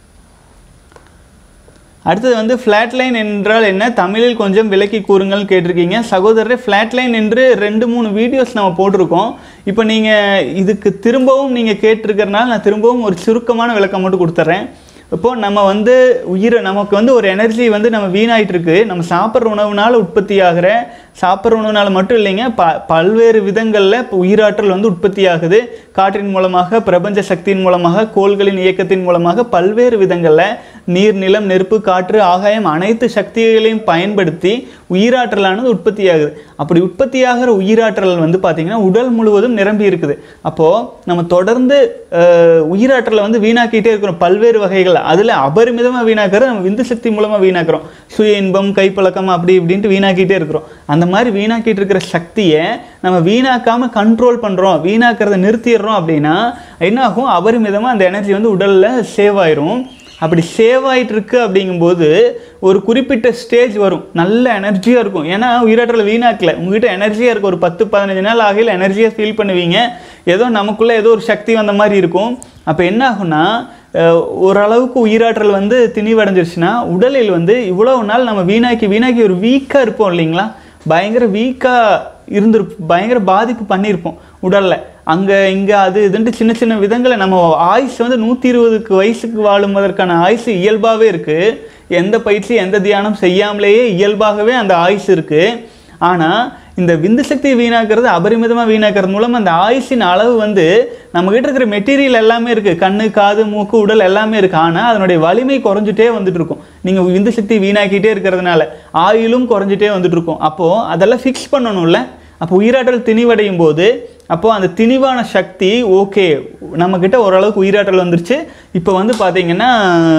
அடுத்தது வந்து ஃப்ளாட் லைன் என்றால் என்ன தமிழில் கொஞ்சம் விளக்கி கூறுங்கள் கேட்டிருக்கீங்க சகோதரரே ஃப்ளாட் லைன் என்று ரெண்டு மூணு வீடியோஸ் நம்ம போட்டிருக்கோம் இப்போ நீங்கள் இதுக்கு திரும்பவும் நீங்கள் கேட்டிருக்கிறனால நான் திரும்பவும் ஒரு சுருக்கமான விளக்கம் மட்டும் கொடுத்துட்றேன் இப்போ நம்ம வந்து உயிரை நமக்கு வந்து ஒரு எனர்ஜி வந்து நம்ம வீணாயிட்டு இருக்கு நம்ம சாப்பிட்ற உணவுனால உற்பத்தி ஆகிற சாப்பிட்ற உணவுனால மட்டும் இல்லைங்க ப பல்வேறு விதங்களில் இப்போ உயிராற்றல் வந்து உற்பத்தி ஆகுது காற்றின் மூலமாக பிரபஞ்ச சக்தியின் மூலமாக கோள்களின் இயக்கத்தின் மூலமாக பல்வேறு விதங்களில் நீர் நிலம் நெருப்பு காற்று ஆகாயம் அனைத்து சக்திகளையும் பயன்படுத்தி உயிராற்றலானது உற்பத்தி ஆகுது அப்படி உற்பத்தி ஆகிற உயிராற்றல் வந்து பார்த்திங்கன்னா உடல் முழுவதும் நிரம்பி இருக்குது அப்போது நம்ம தொடர்ந்து அஹ், உயிராற்றலை வந்து வீணாக்கிட்டே இருக்கிறோம் பல்வேறு வகைகள் அதில் அபரிமிதமாக வீணாக்கிறது நம்ம விந்து சக்தி மூலமாக வீணாக்குறோம் சுய இன்பம் கைப்பழக்கம் அப்படி இப்படின்ட்டு வீணாக்கிட்டே இருக்கிறோம் அந்த மாதிரி வீணாக்கிட்டு இருக்கிற சக்தியை நம்ம வீணாக்காமல் கண்ட்ரோல் பண்ணுறோம் வீணாக்கிறத நிறுத்திடுறோம் அப்படின்னா என்ன ஆகும் அபரிமிதமாக அந்த எனர்ஜி வந்து உடலில் சேவ் ஆயிரும் அப்படி சேவ் ஆயிட்டு இருக்கு அப்படிங்கும்போது ஒரு குறிப்பிட்ட ஸ்டேஜ் வரும் நல்ல எனர்ஜியாக இருக்கும் ஏன்னா உயிராற்றலை வீணாக்கல உங்ககிட்ட எனர்ஜியாக இருக்கும் ஒரு பத்து பதினஞ்சு நாள் ஆகையில் எனர்ஜியாக ஃபீல் பண்ணுவீங்க ஏதோ நமக்குள்ளே ஏதோ ஒரு சக்தி வந்த மாதிரி இருக்கும் அப்போ என்ன ஆகும்னா அஹ், ஓரளவுக்கு உயிராற்றல் வந்து திணிவடைஞ்சிருச்சுன்னா உடலில் வந்து இவ்வளவு நாள் நம்ம வீணாக்கி வீணாக்கி ஒரு வீக்காக இருப்போம் இல்லைங்களா பயங்கர வீக்காக இருந்திருப்போம் பயங்கர பாதிப்பு பண்ணியிருப்போம் உடலில் அங்கே இங்கே அது இதுன்ட்டு சின்ன சின்ன விதங்களை நம்ம ஆயுஸ் வந்து நூற்றி இருபதுக்கு வயசுக்கு வாழுவதற்கான ஆயுசு இயல்பாகவே இருக்குது எந்த பயிற்சி எந்த தியானம் செய்யாமலேயே இயல்பாகவே அந்த ஆயுஸ் இருக்குது ஆனால் இந்த விந்து சக்தி வீணாக்குறது அபரிமிதமாக வீணாக்குறது மூலம் அந்த ஆயுசின் அளவு வந்து நம்மகிட்ட இருக்கிற மெட்டீரியல் எல்லாமே இருக்குது கண்ணு காது மூக்கு உடல் எல்லாமே இருக்குது ஆனால் அதனுடைய வலிமை குறைஞ்சிட்டே வந்துட்டு இருக்கும் நீங்கள் விந்து சக்தி வீணாக்கிட்டே இருக்கிறதுனால ஆயுளும் குறைஞ்சிட்டே வந்துட்டு இருக்கும் அப்போது அதெல்லாம் ஃபிக்ஸ் பண்ணணும்ல அப்போ உயிராற்றல் திணிவடையும் போது அப்போது அந்த திணிவான சக்தி ஓகே நம்மக்கிட்ட ஓரளவுக்கு உயிராற்றல் வந்துருச்சு இப்போ வந்து பார்த்தீங்கன்னா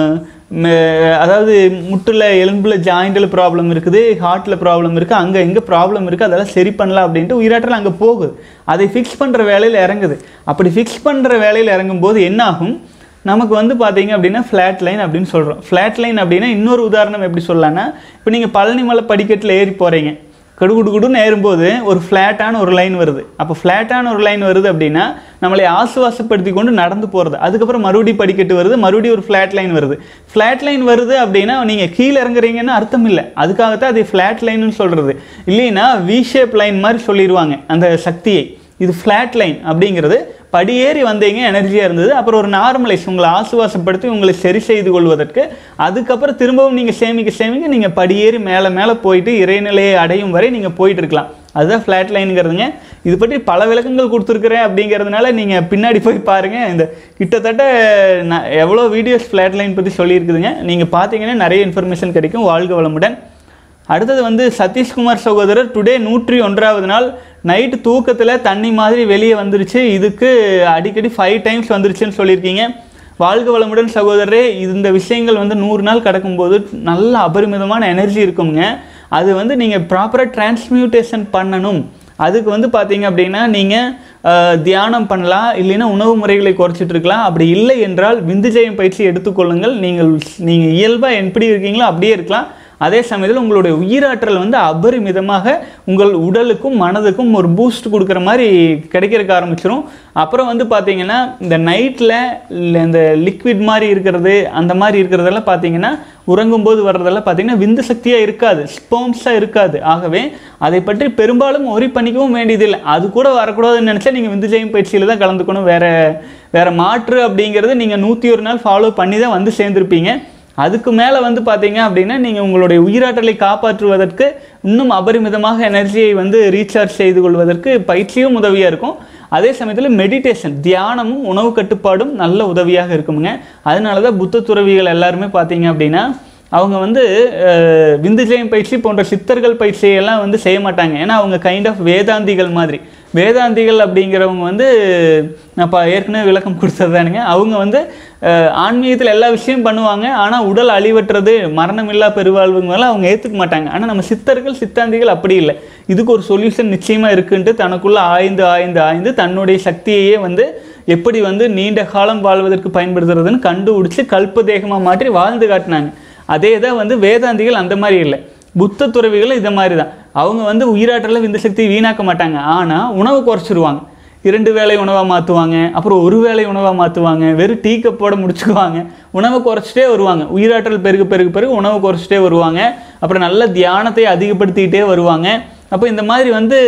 ம- அதாவது முட்டில் எலும்பில் ஜாயிண்டில் ப்ராப்ளம் இருக்குது ஹார்ட்டில் ப்ராப்ளம் இருக்குது அங்கே எங்கே ப்ராப்ளம் இருக்குது அதெல்லாம் சரி பண்ணலாம் அப்படின்ட்டு உயிராற்றல் அங்கே போகுது அதை ஃபிக்ஸ் பண்ணுற வேலையில் இறங்குது அப்படி ஃபிக்ஸ் பண்ணுற வேலையில் இறங்கும்போது என்ன ஆகும் நமக்கு வந்து பார்த்தீங்க அப்படின்னா ஃப்ளாட் லைன் அப்படின்னு சொல்கிறோம் ஃப்ளாட் லைன் அப்படின்னா இன்னொரு உதாரணம் எப்படி சொல்லலாம்னா இப்போ நீங்கள் பழனி மலை படிக்கட்டில் ஏறி போகிறீங்க கடுகுடுகுடுன்னு ஏறும்போது ஒரு ஃப்ளாட்டான ஒரு லைன் வருது அப்போ ஃப்ளாட்டான ஒரு லைன் வருது அப்படின்னா நம்மளை ஆசுவாசப்படுத்தி கொண்டு நடந்து போகிறது அதுக்கப்புறம் மறுபடியும் படிக்கட்டு வருது மறுபடியும் ஒரு ஃப்ளாட் லைன் வருது ஃப்ளாட் லைன் வருது அப்படின்னா நீங்கள் கீழே இறங்குறீங்கன்னு அர்த்தம் இல்லை அதுக்காகத்தான் அது ஃப்ளாட் லைன்னு சொல்கிறது இல்லைன்னா வி ஷேப் லைன் மாதிரி சொல்லிடுவாங்க அந்த சக்தியை இது ஃப்ளாட் லைன் அப்படிங்கிறது படியேறி வந்தீங்க எனர்ஜியாக இருந்தது அப்புறம் ஒரு நார்மலைஸ் உங்களை ஆசுவாசப்படுத்தி உங்களை சரி செய்து கொள்வதற்கு அதுக்கப்புறம் திரும்பவும் நீங்கள் சேமிக்க சேமிக்க நீங்கள் படியேறி மேலே மேலே போயிட்டு இறைநிலையை அடையும் வரை நீங்கள் போயிட்டு இருக்கலாம் அதுதான் ஃப்ளாட் லைனுங்கிறதுங்க இது பற்றி பல விளக்கங்கள் கொடுத்துருக்குறேன் அப்படிங்கிறதுனால நீங்கள் பின்னாடி போய் பாருங்கள் இந்த கிட்டத்தட்ட நான் எவ்வளோ வீடியோஸ் ஃப்ளாட் லைன் பற்றி சொல்லியிருக்குதுங்க நீங்கள் பார்த்தீங்கன்னா நிறைய இன்ஃபர்மேஷன் கிடைக்கும் வாழ்க வளமுடன் அடுத்தது வந்து சதீஷ்குமார் சகோதரர் டுடே நூற்றி ஒன்றாவது நாள் நைட்டு தூக்கத்தில் தண்ணி மாதிரி வெளியே வந்துருச்சு இதுக்கு அடிக்கடி ஃபைவ் டைம்ஸ் வந்துருச்சுன்னு சொல்லியிருக்கீங்க வாழ்க வளமுடன் சகோதரரே இது இந்த விஷயங்கள் வந்து நூறு நாள் கடக்கும்போது நல்ல அபரிமிதமான எனர்ஜி இருக்குங்க அது வந்து நீங்கள் ப்ராப்பராக டிரான்ஸ்மியூட்டேஷன் பண்ணணும் அதுக்கு வந்து பார்த்தீங்க அப்படின்னா நீங்கள் தியானம் பண்ணலாம் இல்லைன்னா உணவு முறைகளை குறைச்சிட்டு இருக்கலாம் அப்படி இல்லை என்றால் விந்துஜயம் பயிற்சி எடுத்துக்கொள்ளுங்கள் நீங்கள் நீங்கள் இயல்பாக எப்படி இருக்கீங்களோ அப்படியே இருக்கலாம் அதே சமயத்தில் உங்களுடைய உயிராற்றல் வந்து அபரிமிதமாக உங்கள் உடலுக்கும் மனதுக்கும் ஒரு பூஸ்ட் கொடுக்குற மாதிரி கிடைக்கிறதுக்கு ஆரம்பிச்சிரும் அப்புறம் வந்து பார்த்தீங்கன்னா இந்த நைட்டில் இந்த லிக்விட் மாதிரி இருக்கிறது அந்த மாதிரி இருக்கிறதெல்லாம் பார்த்தீங்கன்னா உறங்கும்போது வர்றதெல்லாம் பார்த்தீங்கன்னா விந்து சக்தியாக இருக்காது ஸ்போம்ஸாக இருக்காது ஆகவே அதை பற்றி பெரும்பாலும் ஒரி பண்ணிக்கவும் வேண்டியதில்லை அது கூட வரக்கூடாதுன்னு நினச்சா நீங்கள் விந்து ஜெயம் பயிற்சியில் தான் கலந்துக்கணும் வேற வேற மாற்று அப்படிங்கிறது நீங்கள் நூற்றி ஒரு நாள் ஃபாலோ பண்ணி தான் வந்து சேர்ந்துருப்பீங்க அதுக்கு மேலே வந்து பார்த்தீங்க அப்படின்னா நீங்கள் உங்களுடைய உயிராற்றலை காப்பாற்றுவதற்கு இன்னும் அபரிமிதமாக எனர்ஜியை வந்து ரீசார்ஜ் செய்து கொள்வதற்கு பயிற்சியும் உதவியாக இருக்கும் அதே சமயத்தில் மெடிடேஷன் தியானமும் உணவு கட்டுப்பாடும் நல்ல உதவியாக இருக்குமுங்க அதனால தான் புத்த துறவிகள் எல்லாருமே பார்த்தீங்க அப்படின்னா அவங்க வந்து அஹ், விந்துஜயம் பயிற்சி போன்ற சித்தர்கள் பயிற்சியெல்லாம் வந்து செய்ய மாட்டாங்க ஏன்னா அவங்க கைண்ட் ஆஃப் வேதாந்திகள் மாதிரி வேதாந்திகள் அப்படிங்கிறவங்க வந்து நான் இப்போ ஏற்கனவே விளக்கம் கொடுத்ததுதானுங்க அவங்க வந்து அஹ், ஆன்மீகத்தில் எல்லா விஷயம் பண்ணுவாங்க ஆனால் உடல் அழிவற்றது மரணமில்லா பெருவாழ்வுங்கெல்லாம் அவங்க ஏற்றுக்க மாட்டாங்க ஆனால் நம்ம சித்தர்கள் சித்தாந்திகள் அப்படி இல்லை இதுக்கு ஒரு சொல்யூஷன் நிச்சயமாக இருக்குன்ட்டு தனக்குள்ள ஆய்ந்து ஆய்ந்து ஆய்ந்து தன்னுடைய சக்தியையே வந்து எப்படி வந்து நீண்ட காலம் வாழ்வதற்கு பயன்படுத்துறதுன்னு கண்டுபிடிச்சு கல்ப தேகமாக மாற்றி வாழ்ந்து காட்டினாங்க அதே தான் வந்து வேதாந்திகள் அந்த மாதிரி இல்லை புத்த துறவிகள் இதை மாதிரி தான் அவங்க வந்து உயிராற்றல விந்து சக்தி வீணாக்க மாட்டாங்க ஆனால் உணவு குறைச்சிருவாங்க இரண்டு வேளை உணவாக மாற்றுவாங்க அப்புறம் ஒரு வேளை உணவாக மாற்றுவாங்க வெறும் டீ கப்போட முடிச்சுக்குவாங்க உணவை குறைச்சிட்டே வருவாங்க உயிராற்றல் பெருகு பெருகு பெருகு உணவு குறைச்சிட்டே வருவாங்க அப்புறம் நல்ல தியானத்தை அதிகப்படுத்திக்கிட்டே வருவாங்க அப்போ இந்த மாதிரி வந்து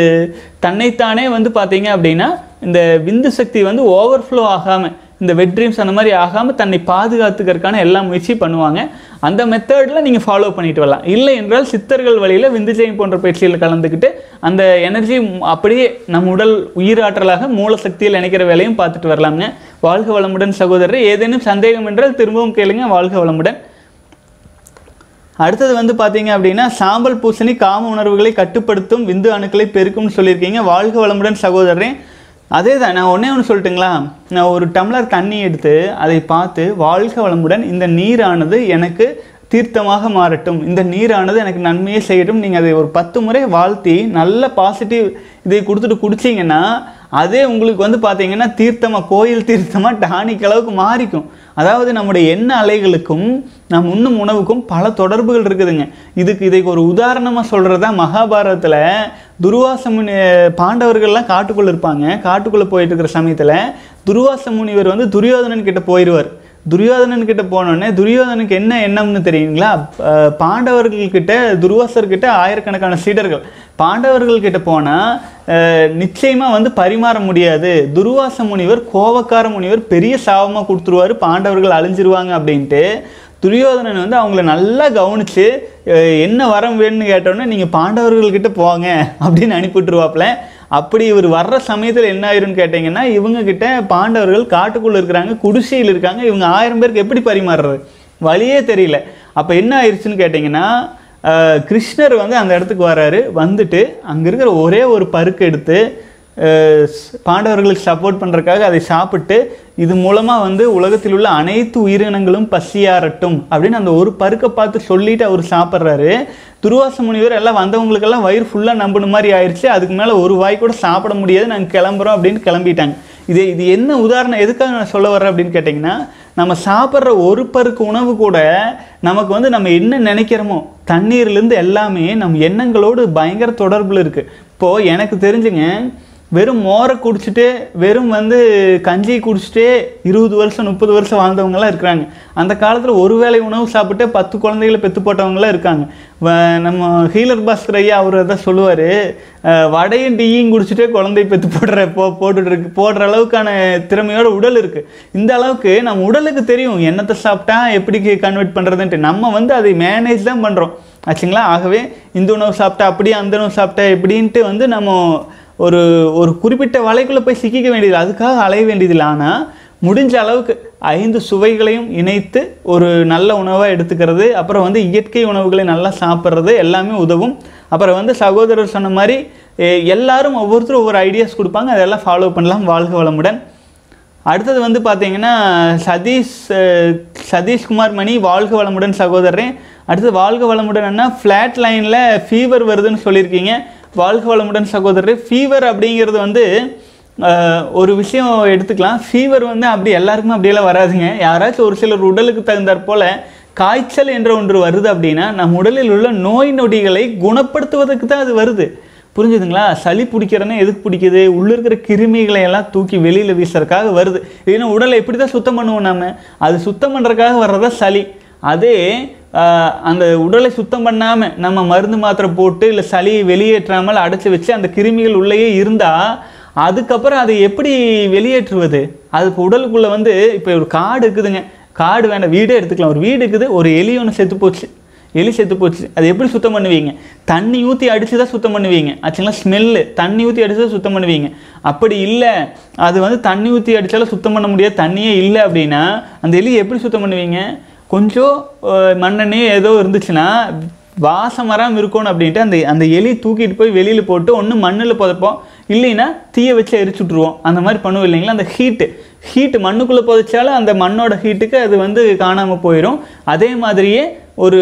தன்னைத்தானே வந்து பார்த்தீங்க அப்படின்னா இந்த விந்து சக்தி வந்து ஓவர்ஃப்ளோ ஆகாமல் இந்த வெட் ட்ரீம்ஸ் அந்த மாதிரி ஆகாமல் தன்னை பாதுகாத்துக்கிறதுக்கான எல்லா முயற்சியும் பண்ணுவாங்க அந்த மெத்தடில் நீங்கள் ஃபாலோ பண்ணிட்டு வரலாம் இல்லை என்றால் சித்தர்கள் வழியில் விந்துஜயம் போன்ற பயிற்சியில் கலந்துக்கிட்டு அந்த எனர்ஜி அப்படியே நம் உடல் உயிராற்றலாக மூல சக்தியில் இணைக்கிற வேலையும் பார்த்துட்டு வரலாம்ங்க வாழ்க வளமுடன் சகோதரர் ஏதேனும் சந்தேகம் என்றால் திரும்பவும் கேளுங்க வாழ்க வளமுடன் அடுத்தது வந்து பார்த்தீங்க அப்படின்னா சாம்பல் பூசணி காம உணர்வுகளை கட்டுப்படுத்தும் விந்து அணுக்களை பெருக்கும்னு சொல்லியிருக்கீங்க வாழ்க வளமுடன் சகோதரரே அதே தான் நான் ஒன்றே ஒன்று சொல்லட்டுங்களா நான் ஒரு டம்ளர் தண்ணி எடுத்து அதை பார்த்து வாழ்க வளமுடன் இந்த நீரானது எனக்கு தீர்த்தமாக மாறட்டும் இந்த நீரானது எனக்கு நன்மையே செய்யட்டும் நீங்கள் அதை ஒரு பத்து முறை வாழ்த்தி நல்ல பாசிட்டிவ் இதை கொடுத்துட்டு குடிச்சிங்கன்னா அதே உங்களுக்கு வந்து பார்த்தீங்கன்னா தீர்த்தமாக கோயில் தீர்த்தமாக டானிக் அளவுக்கு மாறிக்கும் அதாவது நம்முடைய எண்ண அலைகளுக்கும் நம் உண்ணும் உணவுக்கும் பல தொடர்புகள் இருக்குதுங்க இதுக்கு இதை ஒரு உதாரணமாக சொல்கிறது தான் மகாபாரதத்தில் துர்வாச முனி பாண்டவர்கள்லாம் காட்டுக்குள்ளே இருப்பாங்க காட்டுக்குள்ளே போயிட்டு இருக்கிற சமயத்தில் துர்வாச முனிவர் வந்து துரியோதனன் கிட்ட போயிடுவார் துரியோதனன் கிட்ட போனோடனே துரியோதனுக்கு என்ன எண்ணம்னு தெரியுங்களா அஹ் பாண்டவர்கள் கிட்ட துர்வாசர் கிட்ட ஆயிரக்கணக்கான சீடர்கள் பாண்டவர்கள் கிட்ட போனால் நிச்சயமாக வந்து பரிமாற முடியாது துர்வாச முனிவர் கோவக்கார முனிவர் பெரிய சாபமாக கொடுத்துருவாரு பாண்டவர்கள் அழிஞ்சிருவாங்க அப்படின்ட்டு துரியோதனன் வந்து அவங்கள நல்லா கவனித்து என்ன வரம் வேணும்னு கேட்டோன்னே நீங்கள் பாண்டவர்கள்கிட்ட போங்க அப்படின்னு அனுப்பிவிட்டுருவாப்புல அப்படி இவர் வர்ற சமயத்தில் என்ன ஆயிரும்னு கேட்டிங்கன்னா இவங்க கிட்ட பாண்டவர்கள் காட்டுக்குள்ளே இருக்கிறாங்க குடிசையில் இருக்காங்க இவங்க ஆயிரம் பேருக்கு எப்படி பரிமாறுறது வழியே தெரியல அப்போ என்ன ஆயிடுச்சுன்னு கேட்டிங்கன்னா அஹ், கிருஷ்ணர் வந்து அந்த இடத்துக்கு வராரு வந்துட்டு அங்கே இருக்கிற ஒரே ஒரு பருக்கு எடுத்து அஹ், ஸ்- பாண்டவர்களுக்கு சப்போர்ட் பண்ணுறதுக்காக அதை சாப்பிட்டு இது மூலமாக வந்து உலகத்தில் உள்ள அனைத்து உயிரினங்களும் பசியாரட்டும் அப்படின்னு அந்த ஒரு பருக்கை பார்த்து சொல்லிட்டு அவர் சாப்பிட்றாரு துருவாச முனிவர் எல்லாம் வந்தவங்களுக்கெல்லாம் வயிறு ஃபுல்லாக நம்பின மாதிரி ஆயிடுச்சு அதுக்கு மேலே ஒரு வாய் கூட சாப்பிட முடியாது நாங்கள் கிளம்புறோம் அப்படின்னு கிளம்பிட்டாங்க இது இது என்ன உதாரணம் எதுக்காக நான் சொல்ல வர்றேன் அப்படின்னு கேட்டிங்கன்னா நம்ம சாப்பிட்ற ஒரு பருக்கு உணவு கூட நமக்கு வந்து நம்ம என்ன நினைக்கிறோமோ தண்ணீர்லேருந்து எல்லாமே நம்ம எண்ணங்களோடு பயங்கர தொடர்பில் இருக்குது இப்போது எனக்கு தெரிஞ்சுங்க வெறும் மோரை குடிச்சிட்டு வெறும் வந்து கஞ்சி குடிச்சிட்டே இருபது வருஷம் முப்பது வருஷம் வாழ்ந்தவங்கலாம் இருக்கிறாங்க அந்த காலத்தில் ஒரு வேளை உணவு சாப்பிட்டு பத்து குழந்தைகளை பெற்று போட்டவங்களாம் இருக்காங்க வ- நம்ம ஹீலர் பாஸ்கர் ஐயா அவர் தான் சொல்லுவார் வடையும் டீயும் குடிச்சிட்டே குழந்தை பெற்று போடுற போ போட்டுட்டு இருக்கு போடுற அளவுக்கான திறமையோட உடல் இருக்குது இந்த அளவுக்கு நம்ம உடலுக்கு தெரியும் என்னத்தை சாப்பிட்டா எப்படி கன்வெர்ட் பண்ணுறதுன்ட்டு நம்ம வந்து அதை மேனேஜ் தான் பண்ணுறோம் ஆச்சுங்களா ஆகவே இந்த உணவு சாப்பிட்டா அப்படி அந்த உணவு சாப்பிட்டா எப்படின்ட்டு வந்து நம்ம ஒரு ஒரு குறிப்பிட்ட வலைக்குள்ளே போய் சிக்கிக்க வேண்டியது அதுக்காக அலைய வேண்டியதில்லை ஆனால் முடிஞ்ச அளவுக்கு ஐந்து சுவைகளையும் இணைத்து ஒரு நல்ல உணவாக எடுத்துக்கிறது அப்புறம் வந்து இயற்கை உணவுகளை நல்லா சாப்பிட்றது எல்லாமே உதவும் அப்புறம் வந்து சகோதரர் சொன்ன மாதிரி எ- எல்லாரும் ஒவ்வொருத்தரும் ஒவ்வொரு ஐடியாஸ் கொடுப்பாங்க அதெல்லாம் ஃபாலோ பண்ணலாம் வாழ்க வளமுடன் அடுத்தது வந்து பார்த்தீங்கன்னா சதீஷ் அஹ், சதீஷ்குமார் மணி வாழ்க வளமுடன் சகோதரரே அடுத்தது வாழ்க வளமுடன் அண்ணா ஃப்ளாட் லைனில் ஃபீவர் வருதுன்னு சொல்லியிருக்கீங்க வாழ்க வளமுடன் சகோதரரே ஃபீவர் அப்படிங்கிறது வந்து அஹ், ஒரு விஷயம் எடுத்துக்கலாம் ஃபீவர் வந்து அப்படி எல்லாருக்குமே அப்படியெல்லாம் வராதுங்க யாராச்சும் ஒரு சிலர் உடலுக்கு தகுந்தாற் போல காய்ச்சல் என்ற ஒன்று வருது அப்படின்னா நம் உடலில் உள்ள நோய் நொடிகளை குணப்படுத்துவதற்கு தான் அது வருது புரிஞ்சுதுங்களா சளி பிடிக்கிறனே எதுக்கு பிடிக்குது உள்ள இருக்கிற கிருமிகளை எல்லாம் தூக்கி வெளியில் வீசுறதுக்காக வருது ஏன்னா உடலை எப்படி தான் சுத்தம் பண்ணுவோம் நாம அது சுத்தம் பண்ணுறதுக்காக வர்றதா சளி அதே ஆஹ், அந்த உடலை சுத்தம் பண்ணாமல் நம்ம மருந்து மாத்திரை போட்டு இல்லை சளியை வெளியேற்றாமல் அடைச்சி வச்சு அந்த கிருமிகள் உள்ளேயே இருந்தால் அதுக்கப்புறம் அதை எப்படி வெளியேற்றுவது அது இப்போ உடலுக்குள்ளே வந்து இப்போ ஒரு காடு இருக்குதுங்க காடு வேண்டாம் வீடே எடுத்துக்கலாம் ஒரு வீடு இருக்குது ஒரு எலி ஒன்று செத்து போச்சு எலி செத்து போச்சு அது எப்படி சுத்தம் பண்ணுவீங்க தண்ணி ஊற்றி அடித்து தான் சுத்தம் பண்ணுவீங்க ஆச்சுங்களா ஸ்மெல்லு தண்ணி ஊற்றி அடித்து தான் சுத்தம் பண்ணுவீங்க அப்படி இல்லை அது வந்து தண்ணி ஊற்றி அடித்தாலும் சுத்தம் பண்ண முடியாது தண்ணியே இல்லை அப்படின்னா அந்த எலி எப்படி சுத்தம் பண்ணுவீங்க கொஞ்சம் அஹ், மண்ணெண்ணெயோ ஏதோ இருந்துச்சுன்னா வாசம் வராமல் இருக்கணும் அப்படின்ட்டு அந்த அந்த எலி தூக்கிட்டு போய் வெளியில் போட்டு ஒன்று மண்ணில் புதைப்போம் இல்லைன்னா தீயை வச்சு எரிச்சு விட்ருவோம் அந்த மாதிரி பண்ணுவோம் இல்லைங்களா அந்த ஹீட்டு ஹீட்டு மண்ணுக்குள்ளே புதைச்சாலும் அந்த மண்ணோட ஹீட்டுக்கு அது வந்து காணாமல் போயிடும் அதே மாதிரியே ஒரு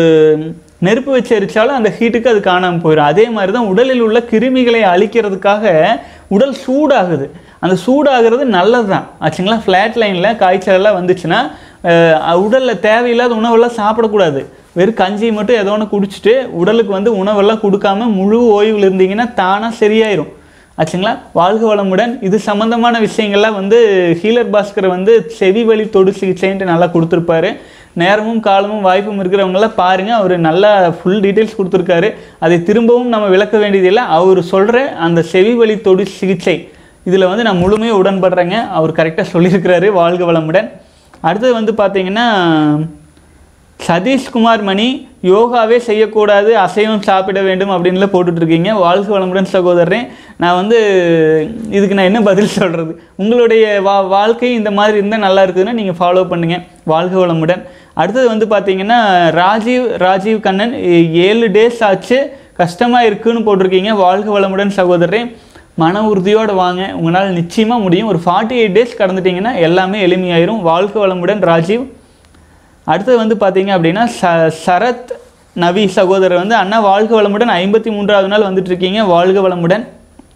நெருப்பு வச்சு எரிச்சாலும் அந்த ஹீட்டுக்கு அது காணாமல் போயிடும் அதே மாதிரி தான் உடலில் உள்ள கிருமிகளை அழிக்கிறதுக்காக உடல் சூடாகுது அந்த சூடாகிறது நல்லது தான் ஆச்சுங்களா ஃப்ளாட் லைனில் காய்ச்சல் எல்லாம் வந்துச்சுன்னா அஹ், உடலில் தேவையில்லாத உணவெல்லாம் சாப்பிடக்கூடாது வெறும் கஞ்சி மட்டும் ஏதோ ஒன்று குடிச்சிட்டு உடலுக்கு வந்து உணவெல்லாம் கொடுக்காம முழு ஓய்வில் இருந்தீங்கன்னா தானாக சரியாயிரும் ஆச்சுங்களா வாழ்க வளமுடன் இது சம்மந்தமான விஷயங்கள்லாம் வந்து ஹீலர் பாஸ்கர் வந்து செவி வழி தொடு சிகிச்சைன்ட்டு நல்லா கொடுத்துருப்பாரு நேரமும் காலமும் வாய்ப்பும் இருக்கிறவங்களாம் பாருங்கள் அவர் நல்லா ஃபுல் டீட்டெயில்ஸ் கொடுத்துருக்காரு அதை திரும்பவும் நம்ம விளக்க வேண்டியதில்லை அவர் சொல்கிற அந்த செவி வழி தொடு சிகிச்சை இதில் வந்து நான் முழுமையாக உடன்படுறேங்க அவர் கரெக்டாக சொல்லியிருக்கிறாரு வாழ்க வளமுடன் அடுத்தது வந்து பார்த்தீங்கன்னா சதீஷ்குமார் மணி யோகாவே செய்யக்கூடாது அசைவம் சாப்பிட வேண்டும் அப்படின்லாம் போட்டுட்ருக்கீங்க வாழ்க வளமுடன் சகோதரரே நான் வந்து இதுக்கு நான் என்ன பதில் சொல்கிறது உங்களுடைய வா வாழ்க்கை இந்த மாதிரி இருந்தால் நல்லா இருக்குதுன்னா நீங்கள் ஃபாலோ பண்ணுங்கள் வாழ்க வளமுடன் அடுத்தது வந்து பார்த்தீங்கன்னா ராஜீவ் ராஜீவ் கண்ணன் ஏ- ஏழு டேஸ் ஆச்சு கஷ்டமாக இருக்குன்னு போட்டிருக்கீங்க வாழ்க வளமுடன் சகோதரரே மன உறுதியோடு வாங்க உங்களால் நிச்சயமாக முடியும் ஒரு ஃபார்ட்டி எயிட் டேஸ் கடந்துட்டீங்கன்னா எல்லாமே எளிமையாயிரும் வாழ்க வளமுடன் ராஜீவ் அடுத்தது வந்து பார்த்தீங்க அப்படின்னா ச சரத் நவி சகோதரர் வந்து அண்ணா வாழ்க வளமுடன் ஐம்பத்தி மூன்றாவது நாள் வந்துட்டு இருக்கீங்க வாழ்க வளமுடன்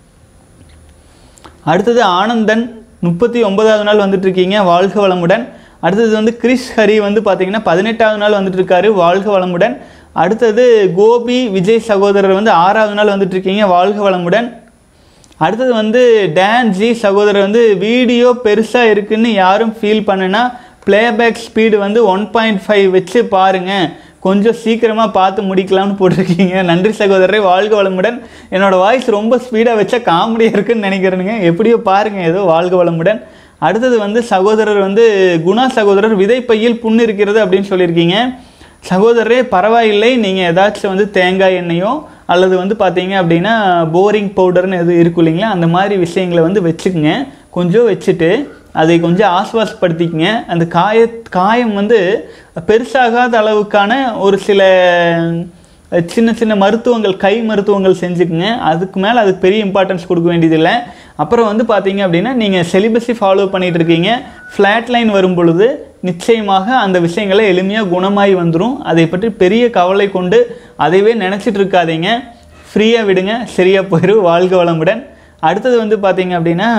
அடுத்தது ஆனந்தன் முப்பத்தி ஒன்பதாவது நாள் வந்துட்டு இருக்கீங்க வாழ்க வளமுடன் அடுத்தது வந்து கிறிஸ் ஹரி வந்து பார்த்தீங்கன்னா பதினெட்டாவது நாள் வந்துட்டு இருக்காரு வாழ்க வளமுடன் அடுத்தது கோபி விஜய் சகோதரர் வந்து ஆறாவது நாள் வந்துட்டு இருக்கீங்க வாழ்க வளமுடன் அடுத்தது வந்து டான் ஜி சகோதரர் வந்து வீடியோ பெருசாக இருக்குன்னு யாரும் ஃபீல் பண்ணுனா ப்ளேபேக் ஸ்பீடு வந்து ஒன் பாயிண்ட் ஃபைவ் வச்சு பாருங்கள் கொஞ்சம் சீக்கிரமாக பார்த்து முடிக்கலாம்னு போட்டிருக்கீங்க நன்றி சகோதரரை வாழ்க வளமுடன் என்னோட வாய்ஸ் ரொம்ப ஸ்பீடாக வச்சா காமெடியாக இருக்குன்னு நினைக்கிறேனுங்க எப்படியோ பாருங்கள் ஏதோ வாழ்க வளமுடன் அடுத்தது வந்து சகோதரர் வந்து குணா சகோதரர் விதைப்பையில் புண்ணு இருக்கிறது அப்படின்னு சொல்லியிருக்கீங்க சகோதரரே பரவாயில்லை நீங்கள் ஏதாச்சும் வந்து தேங்காய் எண்ணெயோ அல்லது வந்து பார்த்தீங்க அப்படின்னா போரிங் பவுடர்னு எது இருக்கும் இல்லைங்களா அந்த மாதிரி விஷயங்களை வந்து வச்சுக்கோங்க கொஞ்சம் வச்சுட்டு அதை கொஞ்சம் ஆஸ்வாசப்படுத்திக்கங்க அந்த காய காயம் வந்து பெருசாகாத அளவுக்கான ஒரு சில சின்ன சின்ன மருத்துவங்கள் கை மருத்துவங்கள் செஞ்சுக்குங்க அதுக்கு மேலே அதுக்கு பெரிய இம்பார்ட்டன்ஸ் கொடுக்க வேண்டியதில்லை அப்புறம் வந்து பார்த்தீங்க அப்படின்னா நீங்கள் செலிபஸை ஃபாலோ பண்ணிட்டு இருக்கீங்க ஃப்ளாட் லைன் வரும் பொழுது நிச்சயமாக அந்த விஷயங்களை எளிமையாக குணமாகி வந்துடும் அதை பற்றி பெரிய கவலை கொண்டு அதைவே நினச்சிட்டு இருக்காதீங்க ஃப்ரீயாக விடுங்க சரியாக போயிடும் வாழ்க வளமுடன் அடுத்தது வந்து பார்த்தீங்க அப்படின்னா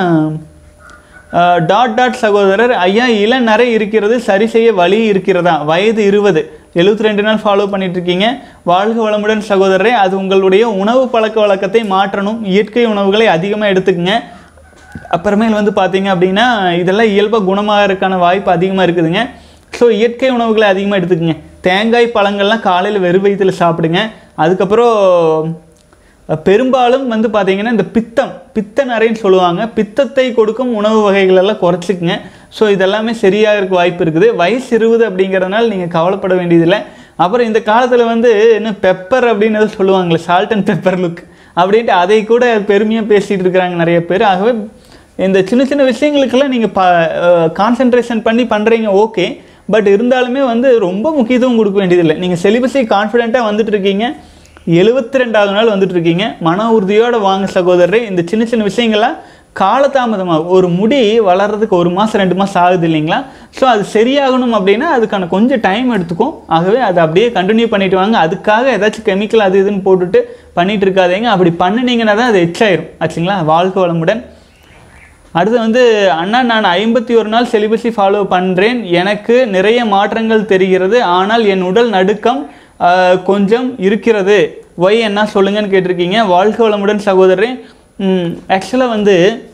டாட் டாட் சகோதரர் ஐயா இளநரை இருக்கிறது சரி செய்ய வழி இருக்கிறதா வயது இருபது எழுபத்தி ரெண்டு நாள் ஃபாலோ பண்ணிட்டு இருக்கீங்க வாழ்க வளமுடன் சகோதரரே அது உங்களுடைய உணவு பழக்க வழக்கத்தை மாற்றணும் இயற்கை உணவுகளை அதிகமாக எடுத்துக்கங்க அப்புறமேல் வந்து பார்த்தீங்க அப்படின்னா இதெல்லாம் இயல்பாக குணமாகறதுக்கான வாய்ப்பு அதிகமாக இருக்குதுங்க ஸோ இயற்கை உணவுகளை அதிகமாக எடுத்துக்கங்க தேங்காய் பழங்கள்லாம் காலையில் வெறும் வயிற்றில் சாப்பிடுங்க அதுக்கப்புறம் பெரும்பாலும் வந்து பார்த்தீங்கன்னா இந்த பித்தம் பித்த நரைன்னு சொல்லுவாங்க பித்தத்தை கொடுக்கும் உணவு வகைகள் எல்லாம் குறைச்சிக்கங்க ஸோ இதெல்லாமே சரியாக இருக்க வாய்ப்பு இருக்குது வயசு இருபது அப்படிங்கிறதுனால நீங்கள் கவலைப்பட வேண்டியதில்லை அப்புறம் இந்த காலத்தில் வந்து என்ன பெப்பர் அப்படின்னு எதுவும் சொல்லுவாங்களே சால்ட் அண்ட் பெப்பர் லுக் அப்படின்ட்டு அதை கூட பெருமையாக பேசிகிட்டு இருக்கிறாங்க நிறைய பேர் ஆகவே இந்த சின்ன சின்ன விஷயங்களுக்கெல்லாம் நீங்கள் ப கான்சென்ட்ரேஷன் பண்ணி பண்ணுறீங்க ஓகே பட் இருந்தாலுமே வந்து ரொம்ப முக்கியத்துவம் கொடுக்க வேண்டியதில்லை நீங்கள் செலிபஸை கான்ஃபிடென்ட்டாக வந்துட்டு இருக்கீங்க எழுபத்தி ரெண்டாவது நாள் வந்துட்டு இருக்கீங்க மன உறுதியோட வாங்க சகோதரரே இந்த சின்ன சின்ன விஷயங்கள்லாம் காலதாமதமாக ஒரு முடி வளர்றதுக்கு ஒரு மாதம் ரெண்டு மாதம் ஆகுது இல்லைங்களா ஸோ அது சரியாகணும் அப்படின்னா அதுக்கான கொஞ்சம் டைம் எடுத்துக்கும் ஆகவே அதை அப்படியே கண்டினியூ பண்ணிட்டு வாங்க அதுக்காக ஏதாச்சும் கெமிக்கல் அது இதுன்னு போட்டுட்டு பண்ணிட்டு இருக்காதீங்க அப்படி பண்ணினீங்கன்னா தான் அது எச்சாயிரும் ஆச்சுங்களா வாழ்க வளமுடன் அடுத்து வந்து அண்ணா நான் ஐம்பத்தி ஒரு நாள் செலிபஸை ஃபாலோ பண்ணுறேன் எனக்கு நிறைய மாற்றங்கள் தெரிகிறது ஆனால் என் உடல் நடுக்கம் ஆஹ், கொஞ்சம் இருக்கிறது ஒய் என்ன சொல்லுங்கன்னு கேட்டிருக்கீங்க வாழ்க வளமுடன் சகோதரரே ஆக்சுவலாக வந்து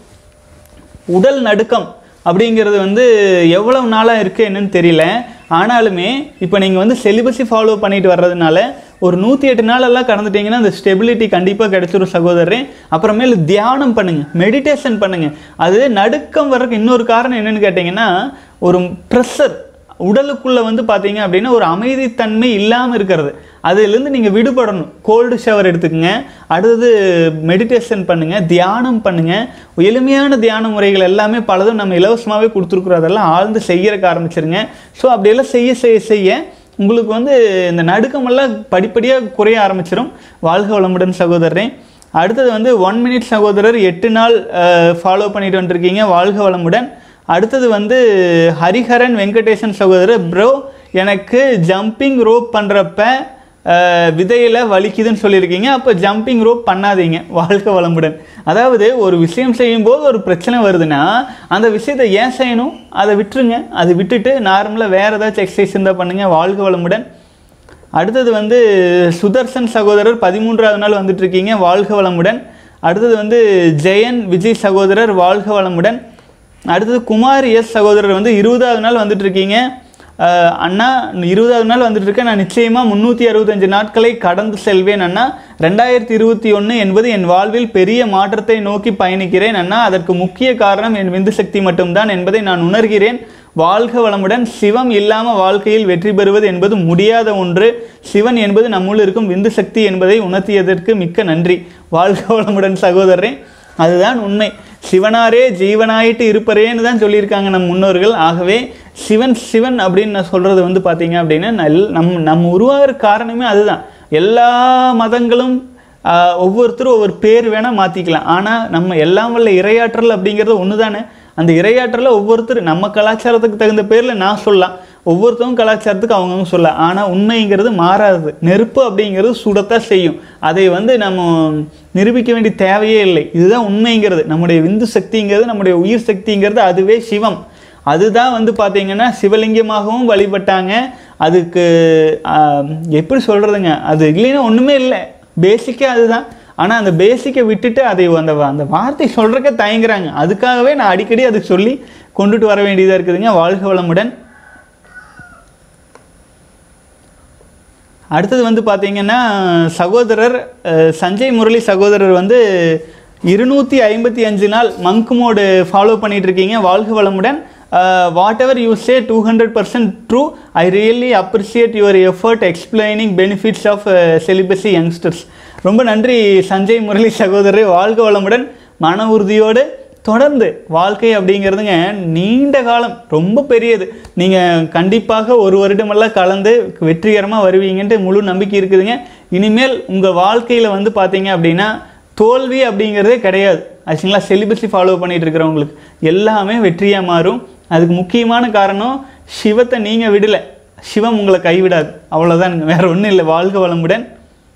உடல் நடுக்கம் அப்படிங்கிறது வந்து எவ்வளவு நாளாக இருக்குது என்னன்னு தெரியல ஆனாலுமே இப்போ நீங்கள் வந்து செலிபஸை ஃபாலோ பண்ணிட்டு வர்றதுனால ஒரு நூற்றி எட்டு நாளெல்லாம் கடந்துட்டீங்கன்னா அந்த ஸ்டெபிலிட்டி கண்டிப்பாக கிடைச்சிரும் சகோதரரே அப்புறமேல் தியானம் பண்ணுங்கள் மெடிடேஷன் பண்ணுங்கள் அது நடுக்கம் வர்றதுக்கு இன்னொரு காரணம் என்னன்னு கேட்டிங்கன்னா ஒரு ப்ரெஷர் உடலுக்குள்ளே வந்து பார்த்தீங்க அப்படின்னா ஒரு அமைதித்தன்மை இல்லாமல் இருக்கிறது அதிலிருந்து நீங்கள் விடுபடணும் கோல்டு ஷவர் எடுத்துக்கங்க அடுத்தது மெடிடேஷன் பண்ணுங்கள் தியானம் பண்ணுங்கள் எளிமையான தியான முறைகள் எல்லாமே பலதும் நம்ம இலவசமாகவே கொடுத்துருக்குறோம் அதெல்லாம் ஆழ்ந்து செய்யறக்க ஆரம்பிச்சிருங்க ஸோ அப்படியெல்லாம் செய்ய செய்ய செய்ய உங்களுக்கு வந்து இந்த நடுக்கமெல்லாம் படிப்படியாக குறைய ஆரம்பிச்சிடும் வாழ்க வளமுடன் சகோதரரே அடுத்தது வந்து ஒன் மினிட் சகோதரர் எட்டு நாள் ஃபாலோ பண்ணிட்டு வந்துருக்கீங்க வாழ்க வளமுடன் அடுத்தது வந்து ஹரிஹரன் வெங்கடேசன் சகோதரர் ப்ரோ எனக்கு ஜம்பிங் ரோப் பண்ணுறப்ப விதையில் வலிக்குதுன்னு சொல்லியிருக்கீங்க அப்போ ஜம்பிங் ரோப் பண்ணாதீங்க வாழ்க வளமுடன் அதாவது ஒரு விஷயம் செய்யும்போது ஒரு பிரச்சனை வருதுன்னா அந்த விஷயத்தை ஏன் செய்யணும் அதை விட்டுருங்க அதை விட்டுட்டு நார்மலாக வேறு ஏதாச்சும் எக்ஸசைஸ் இருந்தால் பண்ணுங்கள் வாழ்க வளமுடன் அடுத்தது வந்து சுதர்சன் சகோதரர் பதிமூன்றாவது நாள் வந்துட்டு இருக்கீங்க வாழ்க வளமுடன் அடுத்தது வந்து ஜெயன் விஜய் சகோதரர் வாழ்க வளமுடன் அடுத்தது குமார் எஸ் சகோதரர் வந்து இருபதாவது நாள் வந்துட்டு இருக்கீங்க அஹ் அண்ணா இருபதாவது நாள் வந்துட்டு இருக்கேன் நான் நிச்சயமாக முந்நூற்றி அறுபத்தஞ்சு நாட்களை கடந்து செல்வேன் அண்ணா ரெண்டாயிரத்தி இருபத்தி ஒன்று என்பது என் வாழ்வில் பெரிய மாற்றத்தை நோக்கி பயணிக்கிறேன் அண்ணா அதற்கு முக்கிய காரணம் என் விந்து சக்தி மட்டும்தான் என்பதை நான் உணர்கிறேன் வாழ்க வளமுடன் சிவம் இல்லாமல் வாழ்க்கையில் வெற்றி பெறுவது என்பது முடியாத ஒன்று சிவன் என்பது நம்முள் இருக்கும் விந்து சக்தி என்பதை உணர்த்தியதற்கு மிக்க நன்றி வாழ்க வளமுடன் சகோதரரே அதுதான் உண்மை சிவனாரே ஜீவனாயிட்டு இருப்பரேன்னு தான் சொல்லியிருக்காங்க நம் முன்னோர்கள் ஆகவே சிவன் சிவன் அப்படின்னு நான் சொல்கிறது வந்து பார்த்தீங்க அப்படின்னா நல் நம் நம்ம உருவாகிற காரணமே அதுதான் எல்லா மதங்களும் ஆஹ், ஒவ்வொருத்தரும் ஒவ்வொரு பேர் வேணால் மாற்றிக்கலாம் ஆனால் நம்ம எல்லாம் வல்ல இரையாற்றல் அப்படிங்கிறது ஒன்று தானே அந்த இரையாற்றலில் ஒவ்வொருத்தர் நம்ம கலாச்சாரத்துக்கு தகுந்த பேரில் நான் சொல்லலாம் ஒவ்வொருத்தவங்க கலாச்சாரத்துக்கு அவங்கவுங்க சொல்லலாம் ஆனால் உண்மைங்கிறது மாறாது நெருப்பு அப்படிங்கிறது சுடத்தான் செய்யும் அதை வந்து நம்ம நிரூபிக்க வேண்டிய தேவையே இல்லை இதுதான் உண்மைங்கிறது நம்முடைய விந்து சக்திங்கிறது நம்முடைய உயிர் சக்திங்கிறது அதுவே சிவம் அதுதான் வந்து பார்த்தீங்கன்னா சிவலிங்கமாகவும் வழிபட்டாங்க அதுக்கு ஆஹ், எப்படி சொல்கிறதுங்க அது இல்லைன்னா ஒன்றுமே இல்லை பேசிக்கே அதுதான் ஆனால் அந்த பேசிக்கை விட்டுட்டு அதை அந்த அந்த வார்த்தை சொல்கிறக்க தயங்குறாங்க அதுக்காகவே நான் அடிக்கடி அதுக்கு சொல்லி கொண்டுட்டு வர வேண்டியதாக இருக்குதுங்க வாழ்க வளமுடன் அடுத்தது வந்து பார்த்தீங்கன்னா சகோதரர் அஹ், சஞ்சய் முரளி சகோதரர் வந்து இருநூற்றி ஐம்பத்தி அஞ்சு நாள் மங்க் மோடு ஃபாலோ பண்ணிட்டு இருக்கீங்க வாழ்க வளமுடன் whatever you say two hundred percent true I really appreciate your effort explaining benefits of celibacy youngsters ரொம்ப நன்றி சஞ்சய் முரளி சகோதரர் வாழ்க வளமுடன் மன உறுதியோடு தொடர்ந்து வாழ்க்கை அப்படிங்கிறதுங்க நீண்ட காலம் ரொம்ப பெரியது நீங்கள் கண்டிப்பாக ஒரு வருடமெல்லாம் கலந்து வெற்றிகரமாக வருவீங்கன்ட்டு முழு நம்பிக்கை இருக்குதுங்க இனிமேல் உங்கள் வாழ்க்கையில் வந்து பார்த்தீங்க அப்படின்னா தோல்வி அப்படிங்கிறதே கிடையாது ஆச்சுங்களா செலிபஸி ஃபாலோ பண்ணிட்டு இருக்கிறவங்களுக்கு எல்லாமே வெற்றியாக மாறும் அதுக்கு முக்கியமான காரணம் சிவத்தை நீங்கள் விடலை சிவம் உங்களை கைவிடாது அவ்வளோதானுங்க வேற ஒன்றும் இல்லை வாழ்க வளமுடன்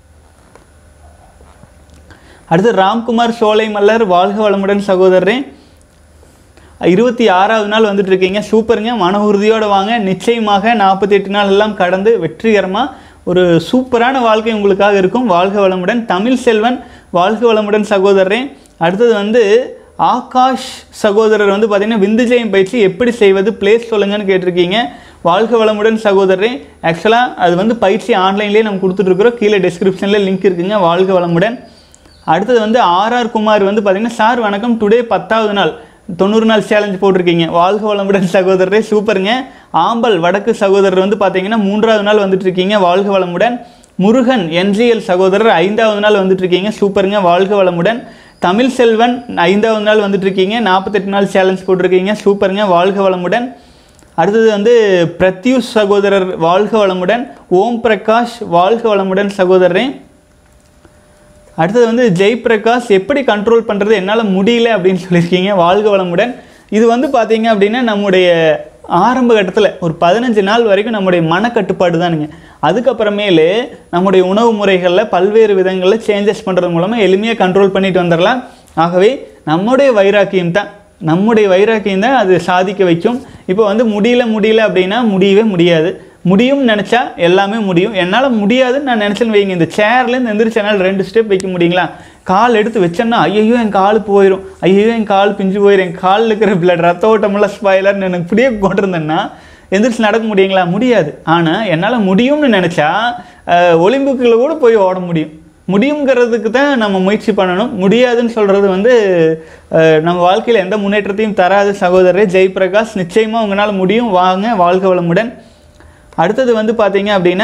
அடுத்து ராம்குமார் சோலை மல்லர் வாழ்க வளமுடன் சகோதரரே இருபத்தி ஆறாவது நாள் வந்துட்டு இருக்கீங்க சூப்பருங்க மன உறுதியோடு வாங்க நிச்சயமாக நாற்பத்தி எட்டு நாள் எல்லாம் கடந்து வெற்றிகரமாக ஒரு சூப்பரான வாழ்க்கை உங்களுக்காக இருக்கும் வாழ்க வளமுடன் தமிழ் செல்வன் வாழ்க வளமுடன் சகோதரரே அடுத்தது வந்து ஆகாஷ் சகோதரர் வந்து பார்த்தீங்கன்னா விந்துஜயம் பயிற்சி எப்படி செய்வது பிளேஸ் சொல்லுங்கன்னு கேட்டிருக்கீங்க வாழ்க வளமுடன் சகோதரரே ஆக்சுவலாக அது வந்து பயிற்சி ஆன்லைன்லேயே நம்ம கொடுத்துட்ருக்குறோம் கீழே டிஸ்கிரிப்ஷனில் லிங்க் இருக்குங்க வாழ்க வளமுடன் அடுத்தது வந்து ஆர்ஆர் குமார் வந்து பார்த்தீங்கன்னா சார் வணக்கம் டுடே பத்தாவது நாள் தொண்ணூறு நாள் சேலஞ்ச் போட்டிருக்கீங்க வாழ்க வளமுடன் சகோதரரே சூப்பருங்க ஆம்பல் வடக்கு சகோதரர் வந்து பார்த்தீங்கன்னா மூன்றாவது நாள் வந்துட்டு இருக்கீங்க வாழ்க வளமுடன் முருகன் என்ஜிஎல் சகோதரர் ஐந்தாவது நாள் வந்துட்டு இருக்கீங்க சூப்பருங்க வாழ்க வளமுடன் தமிழ் செல்வன் ஐந்தாவது நாள் வந்துட்டு இருக்கீங்க நாற்பத்தெட்டு நாள் சேலஞ்ச் போட்டிருக்கீங்க சூப்பருங்க வாழ்க வளமுடன் அடுத்தது வந்து பிரத்யூஷ் சகோதரர் வாழ்க வளமுடன் ஓம் பிரகாஷ் வாழ்க வளமுடன் சகோதரரே அடுத்தது வந்து ஜெய் பிரகாஷ் எப்படி கண்ட்ரோல் பண்ணுறது என்னால் முடியல அப்படின்னு சொல்லியிருக்கீங்க வாழ்க வளமுடன் இது வந்து பார்த்தீங்க அப்படின்னா நம்முடைய ஆரம்ப கட்டத்தில் ஒரு பதினஞ்சு நாள் வரைக்கும் நம்முடைய மனக்கட்டுப்பாடு தானுங்க அதுக்கப்புறமேலு நம்முடைய உணவு முறைகளில் பல்வேறு விதங்களில் சேஞ்சஸ் பண்ணுறது மூலமாக எளிமையாக கண்ட்ரோல் பண்ணிட்டு வந்துடலாம் ஆகவே நம்முடைய வைராக்கியம் தான் நம்முடைய வைராக்கியம் தான் அது சாதிக்க வைக்கும் இப்போ வந்து முடியல முடியல அப்படின்னா முடியவே முடியாது முடியும்னு நினச்சா எல்லாமே முடியும் என்னால் முடியாதுன்னு நான் நினச்சேன்னு வைங்க இந்த சேர்லேருந்து எந்திரிச்சு என்னால் ரெண்டு ஸ்டெப் வைக்க முடியுங்களா கால் எடுத்து வச்சேன்னா ஐயோ என் கால் போயிடும் ஐயோ என் கால் பிஞ்சு போயிடும் என் காலில் இருக்கிற பிளட் ரத்த ஓட்டமெல்லாம் ஸ்பாயிலர்னு எனக்கு இப்படியே கொண்டிருந்தேன்னா எந்திரிச்சு நடக்க முடியுங்களா முடியாது ஆனால் என்னால் முடியும்னு நினச்சா ஒலிம்பிக்கில் கூட போய் ஓட முடியும் முடியுங்கிறதுக்கு தான் நம்ம முயற்சி பண்ணணும் முடியாதுன்னு சொல்கிறது வந்து அஹ், நம்ம வாழ்க்கையில் எந்த முன்னேற்றத்தையும் தராது சகோதரரே ஜெய் பிரகாஷ் நிச்சயமாக உங்களால் முடியும் வாங்க வாழ்க வளமுடன் அடுத்தது வந்து பார்த்தீங்க அப்படின்னா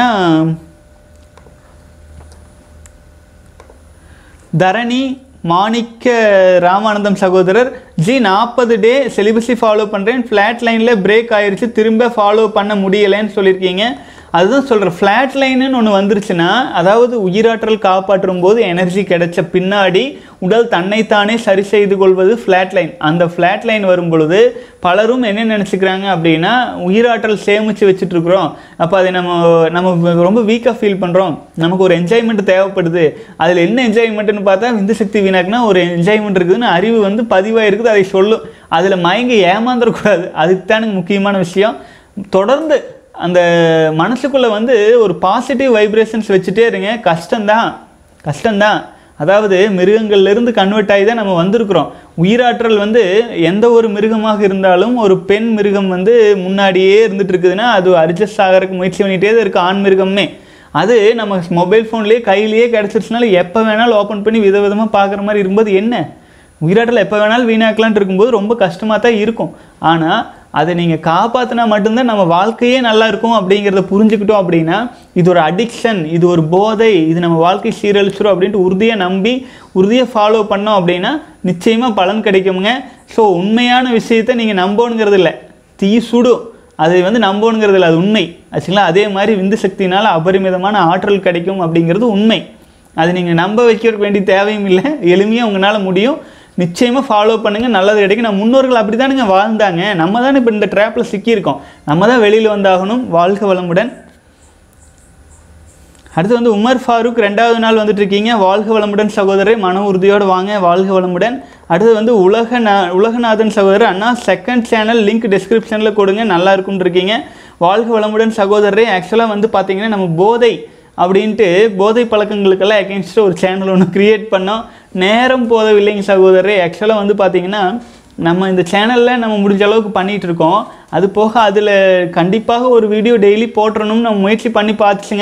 தரணி மாணிக்க ராமானந்தம் சகோதரர் ஜி நாற்பது டே செலிபஸி ஃபாலோ பண்ணுறேன் ஃப்ளாட் லைனில் பிரேக் ஆயிருச்சு திரும்ப ஃபாலோ பண்ண முடியலைன்னு சொல்லியிருக்கீங்க அதுதான் சொல்கிறேன் ஃப்ளாட் லைனுன்னு ஒன்று வந்துருச்சுன்னா அதாவது உயிராற்றல் காப்பாற்றும் போது எனர்ஜி கிடைச்ச பின்னாடி உடல் தன்னைத்தானே சரி செய்து கொள்வது ஃப்ளாட் லைன் அந்த ஃப்ளாட் லைன் வரும் பொழுது பலரும் என்ன நினச்சிக்கிறாங்க அப்படின்னா உயிராற்றல் சேமித்து வச்சுட்டு இருக்கிறோம் அப்போ அதை நம்ம நம்ம ரொம்ப வீக்காக ஃபீல் பண்ணுறோம் நமக்கு ஒரு என்ஜாய்மெண்ட் தேவைப்படுது அதில் என்ன என்ஜாய்மெண்ட்னு பார்த்தா விந்து சக்தி வீணாக்குனா ஒரு என்ஜாய்மெண்ட் இருக்குதுன்னு அறிவு வந்து பதிவாக இருக்குது அதை சொல்லும் அதில் மயங்கி ஏமாந்துடக்கூடாது அதுக்கு தானுங்க முக்கியமான விஷயம் தொடர்ந்து அந்த மனசுக்குள்ளே வந்து ஒரு பாசிட்டிவ் வைப்ரேஷன்ஸ் வச்சுட்டே இருங்க கஷ்டம்தான் கஷ்டம்தான் அதாவது மிருகங்கள்லேருந்து கன்வெர்ட் ஆகி தான் நம்ம வந்திருக்கிறோம் உயிராற்றல் வந்து எந்த ஒரு மிருகமாக இருந்தாலும் ஒரு பெண் மிருகம் வந்து முன்னாடியே இருந்துட்டு இருக்குதுன்னா அது அட்ஜஸ்ட் ஆகிறதுக்கு முயற்சி பண்ணிகிட்டே தான் இருக்குது ஆண் மிருகமே அது நம்ம மொபைல் ஃபோன்லேயே கையிலேயே கிடச்சிருச்சுனால எப்போ வேணாலும் ஓப்பன் பண்ணி விதவிதமாக பார்க்குற மாதிரி இருக்கும்போது என்ன உயிராற்றல் எப்போ வேணாலும் வீணாக்கலான்ட்டு இருக்கும்போது ரொம்ப கஷ்டமாக தான் இருக்கும் ஆனால் அதை நீங்கள் காப்பாற்றினா மட்டும்தான் நம்ம வாழ்க்கையே நல்லா இருக்கும் அப்படிங்கிறத புரிஞ்சுக்கிட்டோம் அப்படின்னா இது ஒரு அடிக்ஷன் இது ஒரு போதை இது நம்ம வாழ்க்கை சீரழிச்சிரும் அப்படின்ட்டு உறுதியாக நம்பி உறுதியாக ஃபாலோ பண்ணோம் அப்படின்னா நிச்சயமாக பலன் கிடைக்குங்க ஸோ உண்மையான விஷயத்தை நீங்கள் நம்பணுங்கிறது இல்லை தீ சுடும் அதை வந்து நம்பணுங்கிறது இல்லை அது உண்மை ஆச்சுங்களா அதே மாதிரி விந்து சக்தினால் அபரிமிதமான ஆற்றல் கிடைக்கும் அப்படிங்கிறது உண்மை அது நீங்கள் நம்ப வைக்க வேண்டிய தேவையும் இல்லை எளிமையாக உங்களால் முடியும் நிச்சயமாக ஃபாலோ பண்ணுங்கள் நல்லது கிடைக்கும் நம்ம முன்னோர்கள் அப்படி தானுங்க வாழ்ந்தாங்க நம்ம தானே இப்போ இந்த ட்ராப்பில் சிக்கியிருக்கோம் நம்ம தான் வெளியில் வந்தாகணும் வாழ்க வளமுடன் அடுத்து வந்து உமர் ஃபாரூக் ரெண்டாவது நாள் வந்துட்டு இருக்கீங்க வாழ்க வளமுடன் சகோதரர் மன உறுதியோடு வாங்க வாழ்க வளமுடன் அடுத்து வந்து உலக உலகநாதன் சகோதரர் அண்ணா செகண்ட் சேனல் லிங்க் டிஸ்கிரிப்ஷனில் கொடுங்க நல்லா இருக்கும்னு இருக்கீங்க வாழ்க வளமுடன் சகோதரரே ஆக்சுவலாக வந்து பார்த்தீங்கன்னா நம்ம போதை அப்படின்ட்டு போதை பழக்கங்களுக்கெல்லாம் எகென்ஸ்டாக ஒரு சேனல் ஒன்று க்ரியேட் பண்ணோம் நேரம் போதவில்லைங்க சகோதரரே ஆக்சுவலாக வந்து பார்த்தீங்கன்னா நம்ம இந்த சேனலில் நம்ம முடிஞ்ச அளவுக்கு பண்ணிகிட்டு இருக்கோம் அது போக அதில் கண்டிப்பாக ஒரு வீடியோ டெய்லி போட்டுறணும்னு நம்ம முயற்சி பண்ணி பார்த்துச்சுங்க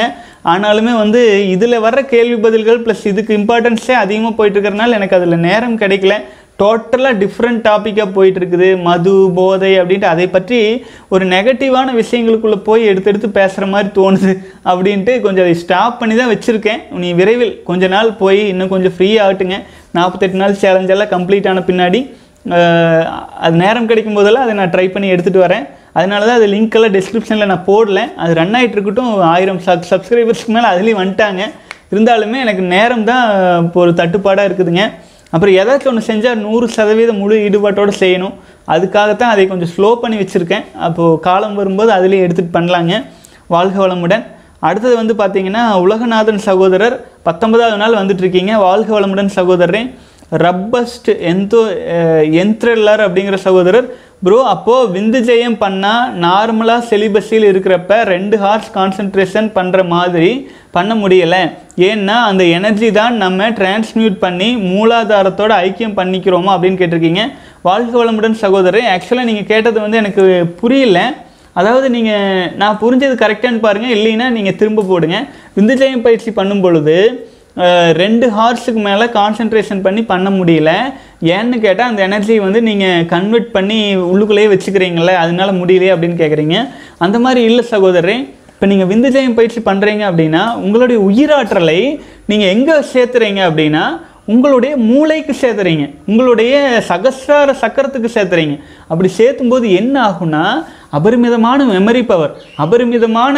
ஆனாலுமே வந்து இதில் வர்ற கேள்வி பதில்கள் ப்ளஸ் இதுக்கு இம்பார்ட்டன்ஸே அதிகமாக போயிட்டு இருக்கிறனால எனக்கு அதில் நேரம் கிடைக்கல டோட்டலாக டிஃப்ரெண்ட் டாப்பிக்காக போயிட்டு இருக்குது மது போதை அப்படின்ட்டு அதை பற்றி ஒரு நெகட்டிவான விஷயங்களுக்குள்ளே போய் எடுத்து எடுத்து பேசுகிற மாதிரி தோணுது அப்படின்ட்டு கொஞ்சம் அதை ஸ்டாப் பண்ணி தான் வச்சுருக்கேன் நீ விரைவில் கொஞ்ச நாள் போய் இன்னும் கொஞ்சம் ஃப்ரீ ஆகட்டுங்க நாற்பத்தெட்டு நாள் சேலஞ்செல்லாம் கம்ப்ளீட் ஆன பின்னாடி அஹ், அது நேரம் கிடைக்கும் போதெல்லாம் அதை நான் ட்ரை பண்ணி எடுத்துகிட்டு வரேன் அதனால தான் அது லிங்க் எல்லாம் டிஸ்கிரிப்ஷனில் நான் போடல அது ரன் ஆகிட்டு இருக்கட்டும் ஆயிரம் சப் சப்ஸ்கிரைபர்ஸ்க்கு மேலே அதுலேயும் வந்துட்டாங்க இருந்தாலுமே எனக்கு நேரம் தான் இப்போ ஒரு தட்டுப்பாடாக இருக்குதுங்க அப்புறம் ஏதாச்சும் ஒன்று செஞ்சால் நூறு சதவீதம் முழு ஈடுபாட்டோடு செய்யணும் அதுக்காகத்தான் அதை கொஞ்சம் ஸ்லோ பண்ணி வச்சுருக்கேன் அப்போது காலம் வரும்போது அதுலேயே எடுத்துகிட்டு பண்ணலாங்க வாழ்க வளமுடன் அடுத்தது வந்து பார்த்தீங்கன்னா உலகநாதன் சகோதரர் பத்தொன்பதாவது நாள் வந்துட்டு இருக்கீங்க வாழ்க வளமுடன் சகோதரரே ரப்பஸ்ட் எந்தோ என்த்ரெல்லர் அப்படிங்கிற சகோதரர் ப்ரோ அப்போது விந்து ஜெயம் பண்ணால் நார்மலாக செலிபஸில் இருக்கிறப்ப ரெண்டு ஹார்ஸ் கான்சென்ட்ரேஷன் பண்ணுற மாதிரி பண்ண முடியலை ஏன்னா அந்த எனர்ஜி தான் நம்ம டிரான்ஸ்மியூட் பண்ணி மூலாதாரத்தோட ஐக்கியம் பண்ணிக்கிறோமா அப்படின்னு கேட்டிருக்கீங்க வாழ்க வளமுடன் சகோதரர் ஆக்சுவலாக நீங்கள் கேட்டது வந்து எனக்கு புரியல அதாவது நீங்கள் நான் புரிஞ்சது கரெக்டானு பாருங்கள் இல்லைன்னா நீங்கள் திரும்ப போடுங்க விந்து ஜெயம் பயிற்சி பண்ணும் பொழுது அஹ், ரெண்டு ஹார்ஸுக்கு மேலே கான்சென்ட்ரேஷன் பண்ணி பண்ண முடியல ஏன்னு கேட்டால் அந்த எனர்ஜி வந்து நீங்கள் கன்வெர்ட் பண்ணி உள்ளுக்குள்ளேயே வச்சுக்கிறீங்களே அதனால முடியலையே அப்படின்னு கேட்குறீங்க அந்த மாதிரி இல்லை சகோதரரே இப்போ நீங்கள் விந்துஜயம் பயிற்சி பண்ணுறீங்க அப்படின்னா உங்களுடைய உயிராற்றலை நீங்கள் எங்கே சேர்த்துறீங்க அப்படின்னா உங்களுடைய மூளைக்கு சேர்த்துறீங்க உங்களுடைய சகஸ்ரார சக்கரத்துக்கு சேர்த்துறீங்க அப்படி சேர்த்தும்போது என்ன ஆகும்னா அபரிமிதமான மெமரி பவர் அபரிமிதமான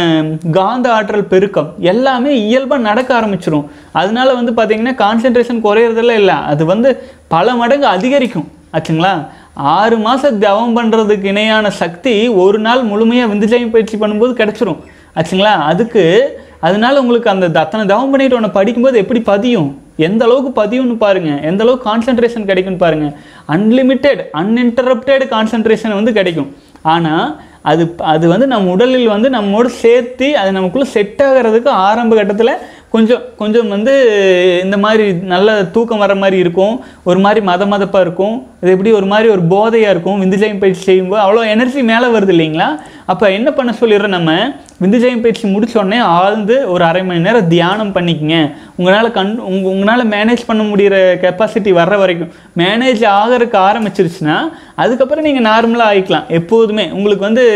காந்த ஆற்றல் பெருக்கம் எல்லாமே இயல்பாக நடக்க ஆரம்பிச்சிரும் அதனால வந்து பார்த்தீங்கன்னா கான்சென்ட்ரேஷன் குறையிறதெல்லாம் இல்லை அது வந்து பல மடங்கு அதிகரிக்கும் ஆச்சுங்களா ஆறு மாதம் தவம் பண்ணுறதுக்கு இணையான சக்தி ஒரு நாள் முழுமையாக விந்துஜயம் பயிற்சி பண்ணும்போது கிடச்சிரும் ஆச்சுங்களா அதுக்கு அதனால உங்களுக்கு அந்த த- அத்தனை தவம் பண்ணிட்டு உன்னை படிக்கும்போது எப்படி பதியும் எந்த அளவுக்கு பதியும்னு பாருங்க எந்த அளவுக்கு கான்சென்ட்ரேஷன் கிடைக்கும்னு பாருங்க அன்லிமிட்டெட் அன்இன்டரப்டட் கான்சென்ட்ரேஷன் வந்து கிடைக்கும் ஆனால் அது அது வந்து நம்ம உடலில் வந்து நம்மோடு சேர்த்து அது நமக்குள்ளே செட் ஆகிறதுக்கு ஆரம்ப கட்டத்தில் கொஞ்சம் கொஞ்சம் வந்து இந்த மாதிரி நல்ல தூக்கம் வர மாதிரி இருக்கும் ஒரு மாதிரி மத மதப்பாக இருக்கும் இது எப்படி ஒரு மாதிரி ஒரு போதையாக இருக்கும் விந்துஜயம் பயிற்சி செய்யும்போது அவ்வளோ எனர்ஜி மேலே வருது இல்லைங்களா அப்போ என்ன பண்ண சொல்லிடுறோம் நம்ம விந்துஜயம் பயிற்சி முடிச்ச உடனே ஆழ்ந்து ஒரு அரை மணி நேரம் தியானம் பண்ணிக்கங்க உங்களால் கண் உங்க உங்களால் மேனேஜ் பண்ண முடிகிற கெப்பாசிட்டி வர்ற வரைக்கும் மேனேஜ் ஆகிறதுக்கு ஆரம்பிச்சிருச்சுன்னா அதுக்கப்புறம் நீங்கள் நார்மலாக ஆகிக்கலாம் எப்போதுமே உங்களுக்கு வந்து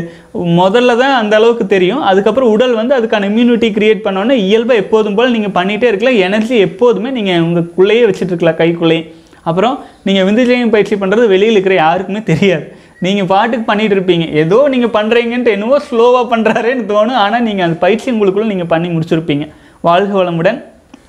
முதல்ல தான் அந்த அளவுக்கு தெரியும் அதுக்கப்புறம் உடல் வந்து அதுக்கான இம்யூனிட்டி கிரியேட் பண்ணோன்னே இயல்பாக எப்போதும் போல் நீங்கள் பண்ணிகிட்டே இருக்கலாம் எனர்ஜி எப்போதுமே நீங்கள் உங்களுக்குள்ளேயே வச்சுட்டு இருக்கலாம் கைக்குள்ளேயே அப்புறம் நீங்கள் விந்துஜயம் பயிற்சி பண்ணுறது வெளியில் இருக்கிற யாருக்குமே தெரியாது நீங்கள் பாட்டுக்கு பண்ணிட்டு இருப்பீங்க ஏதோ நீங்கள் பண்ணுறீங்கன்ட்டு என்னவோ ஸ்லோவாக பண்ணுறாருன்னு தோணும் ஆனால் நீங்கள் அந்த பயிற்சி உங்களுக்குள்ள நீங்கள் பண்ணி முடிச்சிருப்பீங்க வாழ்க வளமுடன்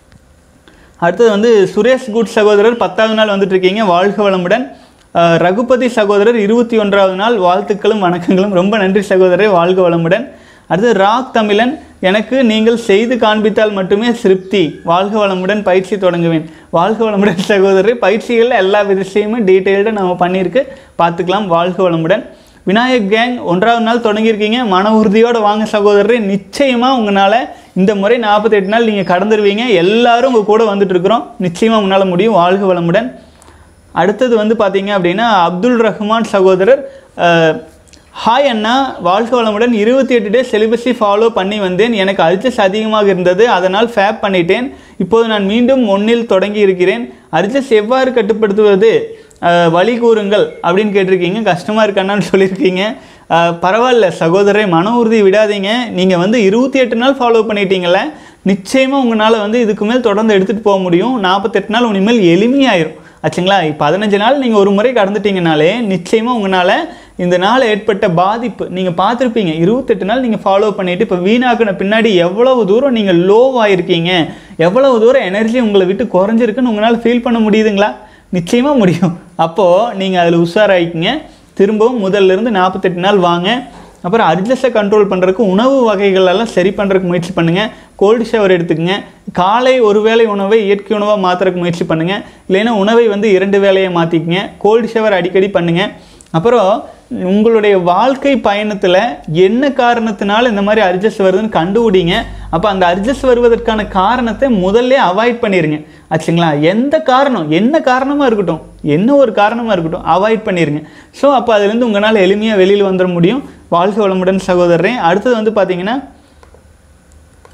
அடுத்தது வந்து சுரேஷ் குட் சகோதரர் பத்தாவது நாள் வந்துட்டு இருக்கீங்க வாழ்க வளமுடன் அஹ், ரகுபதி சகோதரர் இருபத்தி ஒன்றாவது நாள் வாழ்த்துக்களும் வணக்கங்களும் ரொம்ப நன்றி சகோதரர் வாழ்க வளமுடன் அடுத்து ராக் தமிழன் எனக்கு நீங்கள் செய்து காண்பித்தால் மட்டுமே திருப்தி வாழ்க வளமுடன் பயிற்சி தொடங்குவேன் வாழ்க வளமுடன் சகோதரர் பயிற்சிகளில் எல்லா விஷயமும் டீட்டெயில்டாக நம்ம பண்ணியிருக்கு பார்த்துக்கலாம் வாழ்க வளமுடன் விநாயக் கேங் ஒன்றாவது நாள் தொடங்கியிருக்கீங்க மன உறுதியோடு வாங்க சகோதரரே நிச்சயமாக உங்களால் இந்த முறை நாற்பத்தெட்டு நாள் நீங்கள் கடந்துருவீங்க எல்லாரும் உங்கள் கூட வந்துட்டு இருக்கிறோம் நிச்சயமாக உங்களால் முடியும் வாழ்க வளமுடன் அடுத்தது வந்து பார்த்தீங்க அப்படின்னா அப்துல் ரஹ்மான் சகோதரர் அஹ், ஹாய் அண்ணா வாழ்க வளமுடன் இருபத்தி எட்டு டேஸ் செலிபஸை ஃபாலோ பண்ணி வந்தேன் எனக்கு அர்ஜஸ் அதிகமாக இருந்தது அதனால் ஃபேப் பண்ணிட்டேன் இப்போது நான் மீண்டும் ஒன்றில் தொடங்கி இருக்கிறேன் அர்ஜஸ் எவ்வாறு கட்டுப்படுத்துவது அஹ், வழி கூறுங்கள் அப்படின்னு கேட்டிருக்கீங்க கஷ்டமாக இருக்கான்னு சொல்லியிருக்கீங்க அஹ், பரவாயில்ல சகோதரரை மன உறுதி விடாதீங்க நீங்கள் வந்து இருபத்தி எட்டு நாள் ஃபாலோ பண்ணிட்டீங்களே நிச்சயமாக உங்களால் வந்து இதுக்கு மேல் தொடர்ந்து எடுத்துகிட்டு போக முடியும் நாற்பத்தெட்டு நாள் இனிமேல் எளிமையாயிரும் ஆச்சுங்களா பதினஞ்சு நாள் நீங்கள் ஒரு முறை கடந்துட்டீங்கனாலே நிச்சயமாக உங்களால் இந்த நாள் ஏற்பட்ட பாதிப்பு நீங்கள் பார்த்துருப்பீங்க இருபத்தெட்டு நாள் நீங்கள் ஃபாலோ பண்ணிவிட்டு இப்போ வீணாக்குன பின்னாடி எவ்வளவு தூரம் நீங்கள் லோவாயிருக்கீங்க எவ்வளவு தூரம் எனர்ஜி உங்களை விட்டு குறைஞ்சிருக்குன்னு உங்களால் ஃபீல் பண்ண முடியுதுங்களா நிச்சயமாக முடியும் அப்போது நீங்கள் அதில் உஷாராயிக்கிங்க திரும்பவும் முதல்ல இருந்து நாற்பத்தெட்டு நாள் வாங்க அப்புறம் அர்ஜஸை கண்ட்ரோல் பண்ணுறதுக்கு உணவு வகைகள் எல்லாம் சரி பண்ணுறதுக்கு முயற்சி பண்ணுங்கள் கோல்டு ஷவர் எடுத்துக்கங்க காலை ஒரு வேளை உணவை இயற்கை உணவாக மாற்றுறதுக்கு முயற்சி பண்ணுங்கள் இல்லைன்னா உணவை வந்து இரண்டு வேளையை மாற்றிக்கங்க கோல்டு ஷவர் அடிக்கடி பண்ணுங்கள் அப்புறம் உங்களுடைய வாழ்க்கை பயணத்தில் என்ன காரணத்தினால இந்த மாதிரி அர்ஜஸ் வருதுன்னு கண்டுபிடிங்க அப்போ அந்த அர்ஜஸ் வருவதற்கான காரணத்தை முதல்ல அவாய்ட் பண்ணிடுங்க ஆச்சுங்களா எந்த காரணம் என்ன காரணமாக இருக்கட்டும் என்ன ஒரு காரணமாக இருக்கட்டும் அவாய்ட் பண்ணிடுங்க ஸோ அப்போ அதுலேருந்து உங்களால் எளிமையாக வெளியில் வந்துட முடியும் வாழ்க வளமுடன் சகோதரரே அடுத்தது வந்து பார்த்தீங்கன்னா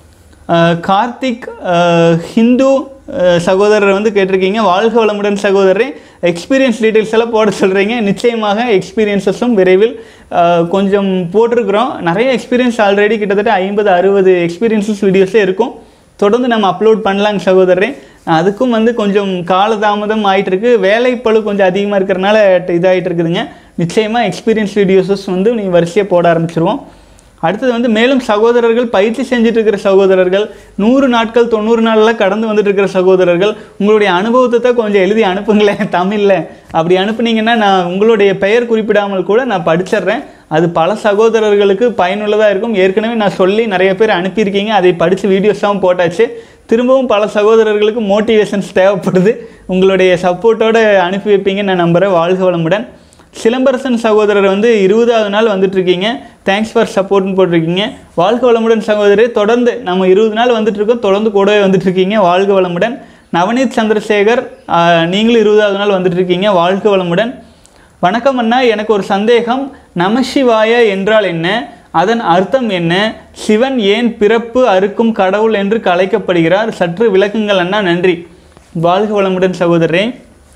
அஹ், கார்த்திக் அஹ், ஹிந்து அஹ், சகோதரர் வந்து கேட்டிருக்கீங்க வாழ்க வளமுடன் சகோதரரே எக்ஸ்பீரியன்ஸ் டீட்டெயில்ஸ் எல்லாம் போட சொல்கிறீங்க நிச்சயமாக எக்ஸ்பீரியன்ஸஸும் விரைவில் அஹ், கொஞ்சம் போட்டிருக்கிறோம் நிறைய எக்ஸ்பீரியன்ஸ் ஆல்ரெடி கிட்டத்தட்ட ஐம்பது அறுபது எக்ஸ்பீரியன்ஸஸ் வீடியோஸே இருக்கும் தொடர்ந்து நம்ம அப்லோட் பண்ணலாங்க சகோதரரே அதுக்கும் வந்து கொஞ்சம் காலதாமதம் ஆயிட்டு இருக்கு வேலைப்பளு கொஞ்சம் அதிகமாக இருக்கிறனால இதாகிட்டு இருக்குதுங்க நிச்சயமாக எக்ஸ்பீரியன்ஸ் வீடியோஸஸ் வந்து நீ வரிசையாக போட ஆரம்பிச்சிருவோம் அடுத்தது வந்து மேலும் சகோதரர்கள் பயிற்சி செஞ்சுட்டு இருக்கிற சகோதரர்கள் நூறு நாட்கள் தொண்ணூறு நாளில் கடந்து வந்துட்டு இருக்கிற சகோதரர்கள் உங்களுடைய அனுபவத்தை தான் கொஞ்சம் எழுதி அனுப்புங்களேன் தமிழில் அப்படி அனுப்புனீங்கன்னா நான் உங்களுடைய பெயர் குறிப்பிடாமல் கூட நான் படிச்சிடுறேன் அது பல சகோதரர்களுக்கு பயனுள்ளதாக இருக்கும் ஏற்கனவே நான் சொல்லி நிறைய பேர் அனுப்பியிருக்கீங்க அதை படித்து வீடியோஸாகவும் போட்டாச்சு திரும்பவும் பல சகோதரர்களுக்கு மோட்டிவேஷன்ஸ் தேவைப்படுது உங்களுடைய சப்போர்ட்டோடு அனுப்பி வைப்பீங்கன்னு நான் நம்புகிறேன் வாழ்க வளமுடன் சிலம்பரசன் சகோதரர் வந்து இருபதாவது நாள் வந்துட்டு இருக்கீங்க தேங்க்ஸ் ஃபார் சப்போர்ட்னு போட்டிருக்கீங்க வாழ்க வளமுடன் சகோதரர் தொடர்ந்து நம்ம இருபது நாள் வந்துட்டு இருக்கோம் தொடர்ந்து கூடவே வந்துட்டு இருக்கீங்க வாழ்க வளமுடன் நவநீத் சந்திரசேகர் ஆஹ், நீங்களும் இருபதாவது நாள் வந்துட்டு இருக்கீங்க வாழ்க வளமுடன் வணக்கம் அண்ணா எனக்கு ஒரு சந்தேகம் நமசிவாய என்றால் என்ன அதன் அர்த்தம் என்ன சிவன் ஏன் பிறப்பு அறுக்கும் கடவுள் என்று கலைக்கப்படுகிறார் சற்று விளக்குங்கள் அண்ணா நன்றி வாழ்க வளமுடன் சகோதரரே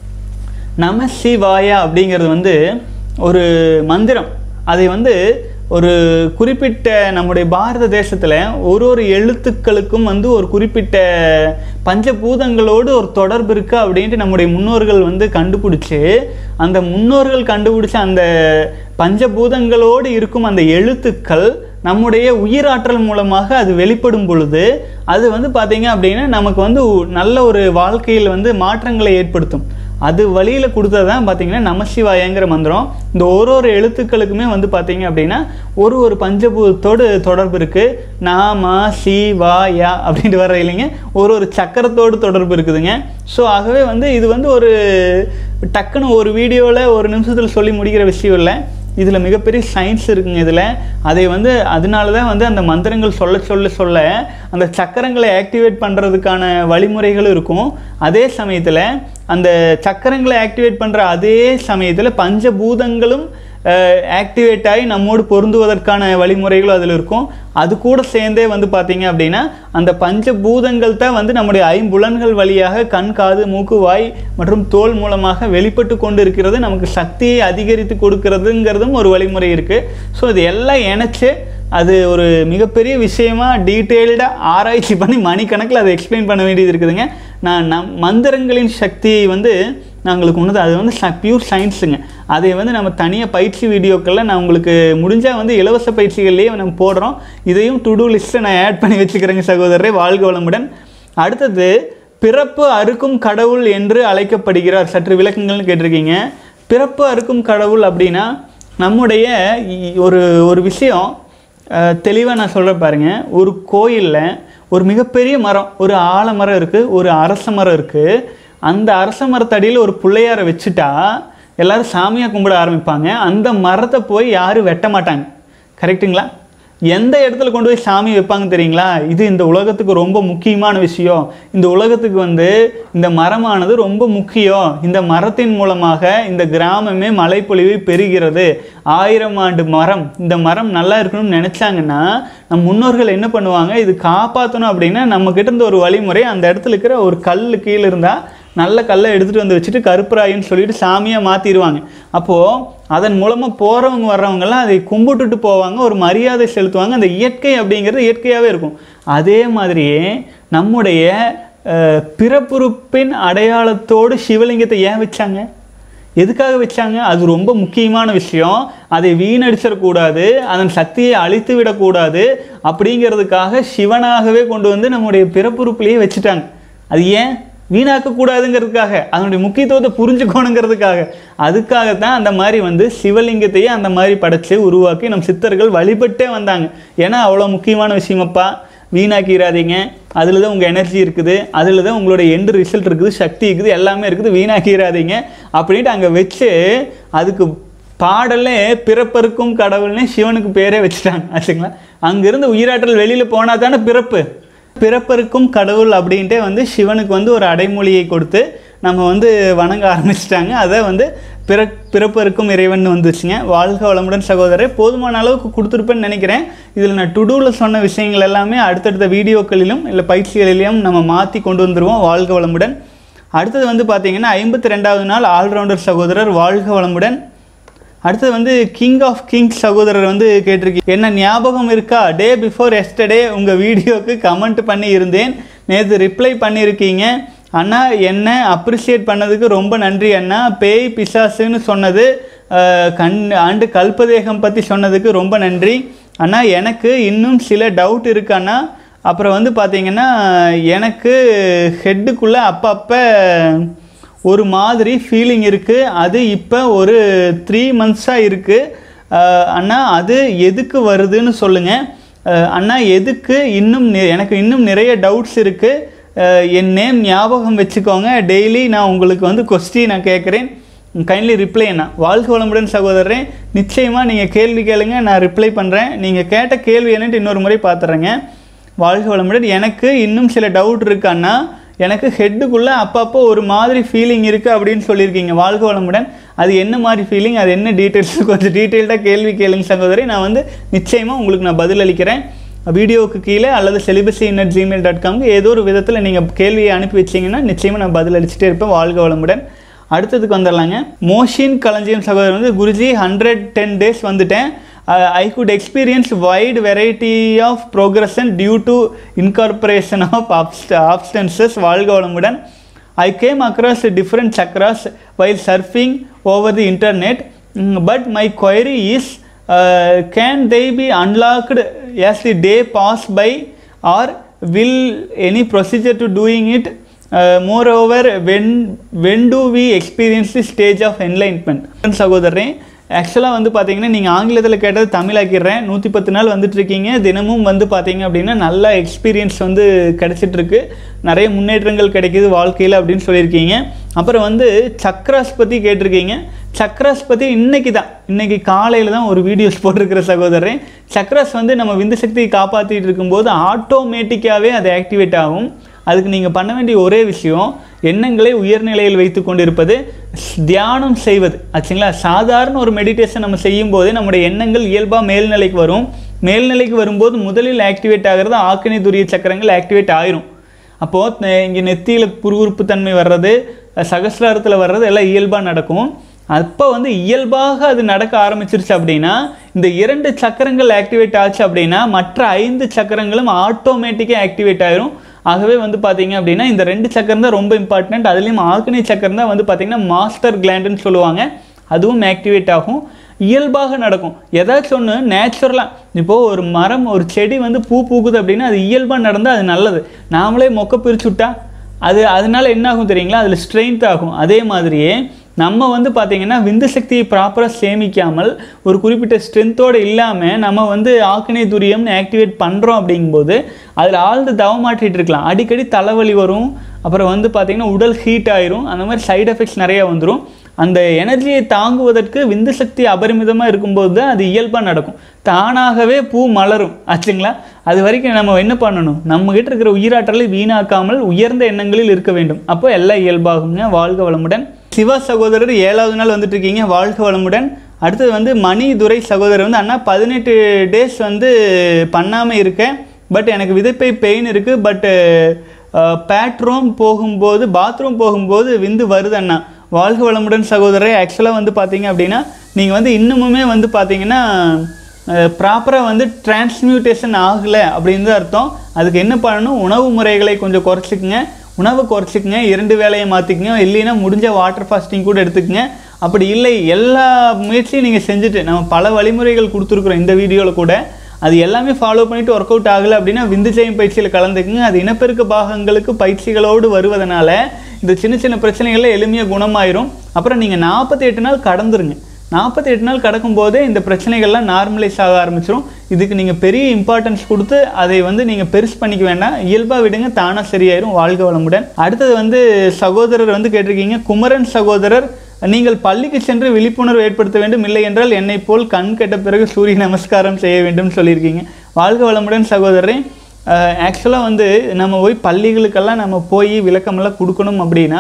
நம சிவாயா அப்படிங்கிறது வந்து ஒரு மந்திரம் அதை வந்து ஒரு குறிப்பிட்ட நம்முடைய பாரத தேசத்தில் ஒரு ஒரு எழுத்துக்களுக்கும் வந்து ஒரு குறிப்பிட்ட பஞ்சபூதங்களோடு ஒரு தொடர்பு இருக்குது அப்படின்ட்டு நம்முடைய முன்னோர்கள் வந்து கண்டுபிடிச்சு அந்த முன்னோர்கள் கண்டுபிடிச்ச அந்த பஞ்சபூதங்களோடு இருக்கும் அந்த எழுத்துக்கள் நம்முடைய உயிராற்றல் மூலமாக அது வெளிப்படும் பொழுது அது வந்து பார்த்தீங்க அப்படின்னா நமக்கு வந்து நல்ல ஒரு வாழ்க்கையில் வந்து மாற்றங்களை ஏற்படுத்தும் அது வழியில் கொடுத்தது தான் பார்த்தீங்கன்னா நமசிவாயங்கிற மந்திரம் இந்த ஒரு ஒரு எழுத்துக்களுக்குமே வந்து பார்த்தீங்க அப்படின்னா ஒரு ஒரு பஞ்சபூதத்தோடு தொடர்பு இருக்குது நாம சி வா யா அப்படின்ட்டு வர இல்லைங்க ஒரு ஒரு சக்கரத்தோடு தொடர்பு இருக்குதுங்க ஸோ ஆகவே வந்து இது வந்து ஒரு டக்குன்னு ஒரு வீடியோவில் ஒரு நிமிஷத்தில் சொல்லி முடிக்கிற விஷயம் இல்லை இதில் மிகப்பெரிய சயின்ஸ் இருக்குங்க இதில் அதை வந்து அதனால தான் வந்து அந்த மந்திரங்கள் சொல்ல சொல்ல சொல்ல அந்த சக்கரங்களை ஆக்டிவேட் பண்ணுறதுக்கான வழிமுறைகளும் இருக்கும் அதே சமயத்தில் அந்த சக்கரங்களை ஆக்டிவேட் பண்ணுற அதே சமயத்தில் பஞ்சபூதங்களும் ஆக்டிவேட் ஆகி நம்மோடு பொருந்துவதற்கான வழிமுறைகளும் அதில் இருக்கும் அது கூட சேர்ந்தே வந்து பார்த்தீங்க அப்படின்னா அந்த பஞ்சபூதங்கள் தான் வந்து நம்முடைய ஐம்புலன்கள் வழியாக கண் காது மூக்கு வாய் மற்றும் தோல் மூலமாக வெளிப்பட்டு கொண்டு இருக்கிறது நமக்கு சக்தியை அதிகரித்து கொடுக்கறதுங்கிறதும் ஒரு வழிமுறை இருக்குது ஸோ இது எல்லாம் இணைச்சு அது ஒரு மிகப்பெரிய விஷயமா டீட்டெயில்டாக ஆராய்ச்சி பண்ணி மணிக்கணக்கில் அதை எக்ஸ்பிளைன் பண்ண வேண்டியது இருக்குதுங்க நான் நம் மந்திரங்களின் சக்தியை வந்து நான் உங்களுக்கு ஒன்று அது வந்து பியூர் சயின்ஸுங்க அதை வந்து நம்ம தனியாக பயிற்சி வீடியோக்களில் நான் உங்களுக்கு முடிஞ்சால் வந்து இலவச பயிற்சிகள்லேயே நம்ம போடுறோம் இதையும் டு டூ லிஸ்ட்டை நான் ஆட் பண்ணி வச்சுக்கிறேங்க சகோதரரை வாழ்க வளமுடன் அடுத்தது பிறப்பு அறுக்கும் கடவுள் என்று அழைக்கப்படுகிறார் சற்று விளக்கங்கள்னு கேட்டிருக்கீங்க பிறப்பு அறுக்கும் கடவுள் அப்படின்னா நம்முடைய இ- ஒரு ஒரு விஷயம் தெளிவாக நான் சொல்கிறேன் பாருங்க ஒரு கோயிலில் ஒரு மிகப்பெரிய மரம் ஒரு ஆலமரம் இருக்குது ஒரு அரச மரம் இருக்குது அந்த அரச மரத்தடியில் ஒரு பிள்ளையாரை வச்சுட்டா எல்லாரும் சாமியாக கும்பிட ஆரம்பிப்பாங்க அந்த மரத்தை போய் யாரும் வெட்ட மாட்டாங்க கரெக்ட்டுங்களா எந்த இடத்துல கொண்டு போய் சாமி வைப்பாங்க தெரியுங்களா இது இந்த உலகத்துக்கு ரொம்ப முக்கியமான விஷயம் இந்த உலகத்துக்கு வந்து இந்த மரமானது ரொம்ப முக்கியம் இந்த மரத்தின் மூலமாக இந்த கிராமமே மழைப்பொழிவை பெறுகிறது ஆயிரம் ஆண்டு மரம் இந்த மரம் நல்லா இருக்கணும்னு நினச்சாங்கன்னா நம் முன்னோர்கள் என்ன பண்ணுவாங்க இது காப்பாற்றணும் அப்படின்னா நம்ம கிட்ட இருந்த ஒரு வழிமுறை அந்த இடத்துல இருக்கிற ஒரு கல் கீழே இருந்தால் நல்ல கல்லை எடுத்துகிட்டு வந்து வச்சுட்டு கருப்பராயின்னு சொல்லிட்டு சாமியாக மாற்றிடுவாங்க அப்போது அதன் மூலமாக போகிறவங்க வர்றவங்கெல்லாம் அதை கும்பிட்டுட்டு போவாங்க ஒரு மரியாதை செலுத்துவாங்க அந்த இயற்கை அப்படிங்கிறது இயற்கையாகவே இருக்கும் அதே மாதிரியே நம்முடைய அஹ், பிறப்புறுப்பின் அடையாளத்தோடு சிவலிங்கத்தை ஏன் வச்சாங்க எதுக்காக வச்சாங்க அது ரொம்ப முக்கியமான விஷயம் அதை வீணடிச்சிடக்கூடாது அதன் சக்தியை அழித்து விடக்கூடாது அப்படிங்கிறதுக்காக சிவனாகவே கொண்டு வந்து நம்முடைய பிறப்புறுப்பிலேயே வச்சுட்டாங்க அது ஏன் வீணாக்கக்கூடாதுங்கிறதுக்காக அதனுடைய முக்கியத்துவத்தை புரிஞ்சுக்கணுங்கிறதுக்காக அதுக்காகத்தான் அந்த மாதிரி வந்து சிவலிங்கத்தையே அந்த மாதிரி படைச்சு உருவாக்கி நம் சித்தர்கள் வழிபட்டே வந்தாங்க ஏன்னா அவ்வளோ முக்கியமான விஷயமப்பா வீணாக்கிடாதீங்க அதில் தான் உங்கள் எனர்ஜி இருக்குது அதில் தான் உங்களோட எண்டு ரிசல்ட் இருக்குது சக்தி இருக்குது எல்லாமே இருக்குது வீணாக்கிடாதீங்க அப்படின்ட்டு அங்கே வச்சு அதுக்கு பாடலே பிறப்பருக்கும் கடவுள்னே சிவனுக்கு பேரே வச்சுட்டாங்க ஆச்சுங்களா அங்கேருந்து உயிராற்றல் வெளியில் போனால் தானே பிறப்பு பிறப்பருக்கும் கடவுள் அப்படின்ட்டே வந்து சிவனுக்கு வந்து ஒரு அடைமொழியை கொடுத்து நம்ம வந்து வணங்க ஆரம்பிச்சிட்டாங்க அதை வந்து பிற பிறப்பருக்கும் இறைவன் வந்துச்சுங்க வாழ்க வளமுடன் சகோதரர் போதுமான அளவுக்கு கொடுத்துருப்பேன்னு நினைக்கிறேன் இதில் நான் டுடூவில் சொன்ன விஷயங்கள் எல்லாமே அடுத்தடுத்த வீடியோக்களிலும் இல்லை பயிற்சிகளிலும் நம்ம மாற்றி கொண்டு வந்துடுவோம் வாழ்க வளமுடன் அடுத்தது வந்து பார்த்தீங்கன்னா ஐம்பத்தி ரெண்டாவது நாள் ஆல்ரவுண்டர் சகோதரர் வாழ்க வளமுடன் அடுத்தது வந்து கிங் ஆஃப் கிங் சகோதரர் வந்து கேட்டிருக்கீங்க என்ன ஞாபகம் இருக்கா டே பிஃபோர் எஸ்டர்டே உங்கள் வீடியோவுக்கு கமெண்ட் பண்ணி இருந்தேன் நேற்று ரிப்ளை பண்ணியிருக்கீங்க அண்ணா என்ன அப்ரிஷியேட் பண்ணதுக்கு ரொம்ப நன்றி அண்ணா பேய் பிசாசுன்னு சொன்னது அஹ், கண் ஆண்டு கல்பதேகம் பற்றி சொன்னதுக்கு ரொம்ப நன்றி அண்ணா எனக்கு இன்னும் சில டவுட் இருக்கு அண்ணா அப்புறம் வந்து பார்த்தீங்கன்னா எனக்கு ஹெட்டுக்குள்ளே அப்பப்போ ஒரு மாதிரி ஃபீலிங் இருக்குது அது இப்போ ஒரு த்ரீ மந்த்ஸாக இருக்குது அண்ணா அது எதுக்கு வருதுன்னு சொல்லுங்கள் அண்ணா எதுக்கு இன்னும் நி- எனக்கு இன்னும் நிறைய டவுட்ஸ் இருக்குது என் நேம் ஞாபகம் வச்சுக்கோங்க டெய்லி நான் உங்களுக்கு வந்து கொஸ்டின் நான் கேட்குறேன் கைண்ட்லி ரிப்ளை அண்ணா வாழ்க வளமுடன் சகோதரரே நிச்சயமாக நீங்கள் கேள்வி கேளுங்க நான் ரிப்ளை பண்ணுறேன் நீங்கள் கேட்ட கேள்வி என்னன்ட்டு இன்னொரு முறை பார்த்துறேங்க வாழ்க வளமுடன் எனக்கு இன்னும் சில டவுட் இருக்கு அண்ணா எனக்கு ஹெட்டுக்குள்ளே அப்பப்போ ஒரு மாதிரி ஃபீலிங் இருக்குது அப்படின்னு சொல்லியிருக்கீங்க வாழ்க வளமுடன் அது என்ன மாதிரி ஃபீலிங் அது என்ன டீட்டெயில்ஸ் கொஞ்சம் டீட்டெயில்டாக கேள்வி கேளுங்க சகோதரி நான் வந்து நிச்சயமாக உங்களுக்கு நான் பதில் அளிக்கிறேன் வீடியோவுக்கு கீழே அல்லது செலிபஸி இன்னட் ஜிமெயில் டாட் காம்க்கு ஏதோ ஒரு விதத்தில் நீங்கள் கேள்வியை அனுப்பி வச்சீங்கன்னா நிச்சயமாக நான் பதில் அளிச்சுட்டே இருப்பேன் வாழ்க வளமுடன் அடுத்ததுக்கு வந்துடலாங்க மோஷின் களஞ்சியம் சகோதரர் வந்து குருஜி ஹண்ட்ரட் டென் டேஸ் வந்துட்டேன் I good experience wide variety of progression due to incorporation of abstinences வாழ்க வளமுடன் I came across different chakras while surfing over the internet, Mm, but my query is uh, can they be unlocked as the day pass by, or will any procedure to doing it? Uh, moreover, when when do we experience the stage of enlightenment? சகோதரரே ஆக்சுவலாக வந்து பார்த்தீங்கன்னா நீங்கள் ஆங்கிலத்தில் கேட்டது தமிழாக்கிடுறேன் நூற்றி பத்து நாள் வந்துட்டு இருக்கீங்க தினமும் வந்து பார்த்தீங்க அப்படின்னா நல்ல எக்ஸ்பீரியன்ஸ் வந்து கிடைச்சிட்டு இருக்கு நிறைய முன்னேற்றங்கள் கிடைக்குது வாழ்க்கையில் அப்படின்னு சொல்லியிருக்கீங்க அப்புறம் வந்து சக்ராஸ் பற்றி கேட்டிருக்கீங்க சக்ராஸ் பற்றி இன்னைக்கு தான் இன்னைக்கு காலையில் தான் ஒரு வீடியோஸ் போட்டிருக்கிற சகோதரன் சக்ராஸ் வந்து நம்ம விந்து சக்தியை காப்பாற்றிட்டு இருக்கும்போது ஆட்டோமேட்டிக்காகவே அது ஆக்டிவேட் ஆகும் அதுக்கு நீங்கள் பண்ண வேண்டிய ஒரே விஷயம் எண்ணங்களை உயர்நிலையில் வைத்து கொண்டிருப்பது ஸ்- தியானம் செய்வது ஆச்சுங்களா சாதாரண ஒரு மெடிடேஷன் நம்ம செய்யும் போதே நம்முடைய எண்ணங்கள் இயல்பாக மேல்நிலைக்கு வரும் மேல்நிலைக்கு வரும்போது முதலில் ஆக்டிவேட் ஆகிறது ஆக்கினை துரிய சக்கரங்கள் ஆக்டிவேட் ஆயிரும் அப்போது இங்கே நெத்தியில் புருவுறுப்பு தன்மை வர்றது சகசிராரத்தில் வர்றது எல்லாம் இயல்பாக நடக்கும் அப்போ வந்து இயல்பாக அது நடக்க ஆரம்பிச்சிருச்சு அப்படின்னா இந்த இரண்டு சக்கரங்கள் ஆக்டிவேட் ஆச்சு அப்படின்னா மற்ற ஐந்து சக்கரங்களும் ஆட்டோமேட்டிக்காக ஆக்டிவேட் ஆயிரும் ஆகவே வந்து பார்த்தீங்க அப்படின்னா இந்த ரெண்டு சக்கரம் தான் ரொம்ப இம்பார்ட்டன்ட் அதுலேயும் ஆக்னி சக்கரம் தான் வந்து பார்த்தீங்கன்னா மாஸ்டர் கிளாண்டுன்னு சொல்லுவாங்க அதுவும் ஆக்டிவேட் ஆகும் இயல்பாக நடக்கும் ஏதாச்சும் ஒன்று நேச்சுரலாக இப்போது ஒரு மரம் ஒரு செடி வந்து பூ பூக்குது அப்படின்னா அது இயல்பாக நடந்தால் அது நல்லது நாமளே மொக்க பிரிச்சு விட்டா அது அதனால என்ன ஆகும் தெரியுங்களா அதில் ஸ்ட்ரென்த் ஆகும் அதே மாதிரியே நம்ம வந்து பார்த்தீங்கன்னா விந்து சக்தியை ப்ராப்பராக சேமிக்காமல் ஒரு குறிப்பிட்ட ஸ்ட்ரென்த்தோடு இல்லாமல் நம்ம வந்து ஆக்கினை துரியம்னு ஆக்டிவேட் பண்ணுறோம் அப்படிங்கும்போது அதில் ஆழ்ந்து தவமாட்டிட்டு இருக்கலாம் அடிக்கடி தலைவலி வரும் அப்புறம் வந்து பார்த்தீங்கன்னா உடல் ஹீட் ஆயிரும் அந்த மாதிரி சைடு எஃபெக்ட்ஸ் நிறைய வந்துடும் அந்த எனர்ஜியை தாங்குவதற்கு விந்து சக்தி அபரிமிதமாக இருக்கும்போது தான் அது இயல்பாக நடக்கும் தானாகவே பூ மலரும் ஆச்சுங்களா அது வரைக்கும் நம்ம என்ன பண்ணணும் நம்ம கிட்ட இருக்கிற உயிராற்றலை வீணாக்காமல் உயர்ந்த எண்ணங்களில் இருக்க வேண்டும் அப்போ எல்லாம் இயல்பாகுங்க வாழ்க வளமுடன் சிவா சகோதரர் ஏழாவது நாள் வந்துட்டு இருக்கீங்க வாழ்க வளமுடன் அடுத்தது வந்து மணி துரை சகோதரர் வந்து அண்ணா பதினெட்டு டேஸ் வந்து பண்ணாமல் இருக்கேன் பட் எனக்கு விதைப்பை பெயின் இருக்குது பட்டு பேட்ரூம் போகும்போது பாத்ரூம் போகும்போது விந்து வருது அண்ணா வாழ்க வளமுடன் சகோதரரை ஆக்சுவலாக வந்து பார்த்தீங்க அப்படின்னா நீங்கள் வந்து இன்னுமுமே வந்து பார்த்தீங்கன்னா ப்ராப்பராக வந்து டிரான்ஸ்மியூட்டேஷன் ஆகலை அப்படின்னு தான் அர்த்தம் அதுக்கு என்ன பண்ணணும் உணவு முறைகளை கொஞ்சம் குறைச்சிக்குங்க உணவு குறைச்சிக்கங்க இரண்டு வேலையை மாற்றிக்கங்க இல்லைன்னா முடிஞ்ச வாட்டர் ஃபாஸ்டிங் கூட எடுத்துக்கங்க அப்படி இல்லை எல்லா முயற்சியும் நீங்கள் செஞ்சுட்டு நம்ம பல வழிமுறைகள் கொடுத்துருக்குறோம் இந்த வீடியோவில் கூட அது எல்லாமே ஃபாலோ பண்ணிட்டு ஒர்க் அவுட் ஆகலை அப்படின்னா விந்துஜயம் பயிற்சியில் கலந்துக்குங்க அது இனப்பெருக்க பாகங்களுக்கு பயிற்சிகளோடு வருவதனால இந்த சின்ன சின்ன பிரச்சனைகள்ல எளிமையாக குணமாயிரும் அப்புறம் நீங்கள் நாற்பத்தி எட்டு நாள் கடந்துருங்க நாற்பத்தி எட்டு நாள் கடக்கும்போதே இந்த பிரச்சனைகள்லாம் நார்மலைஸ் ஆக ஆரம்பிச்சிரும் இதுக்கு நீங்கள் பெரிய இம்பார்ட்டன்ஸ் கொடுத்து அதை வந்து நீங்கள் பெருசு பண்ணிக்க வேண்டாம் இயல்பாக விடுங்க தானாக சரியாயிரும் வாழ்க வளமுடன் அடுத்தது வந்து சகோதரர் வந்து கேட்டிருக்கீங்க குமரன் சகோதரர் நீங்கள் பள்ளிக்கு சென்று விழிப்புணர்வு ஏற்படுத்த வேண்டும் இல்லை என்றால் என்னை போல் கண் கெட்ட பிறகு சூரிய நமஸ்காரம் செய்ய வேண்டும் சொல்லியிருக்கீங்க வாழ்க வளமுடன் சகோதரரே ஆக்சுவலாக வந்து நம்ம போய் பள்ளிகளுக்கெல்லாம் நம்ம போய் விளக்கமெல்லாம் கொடுக்கணும் அப்படின்னா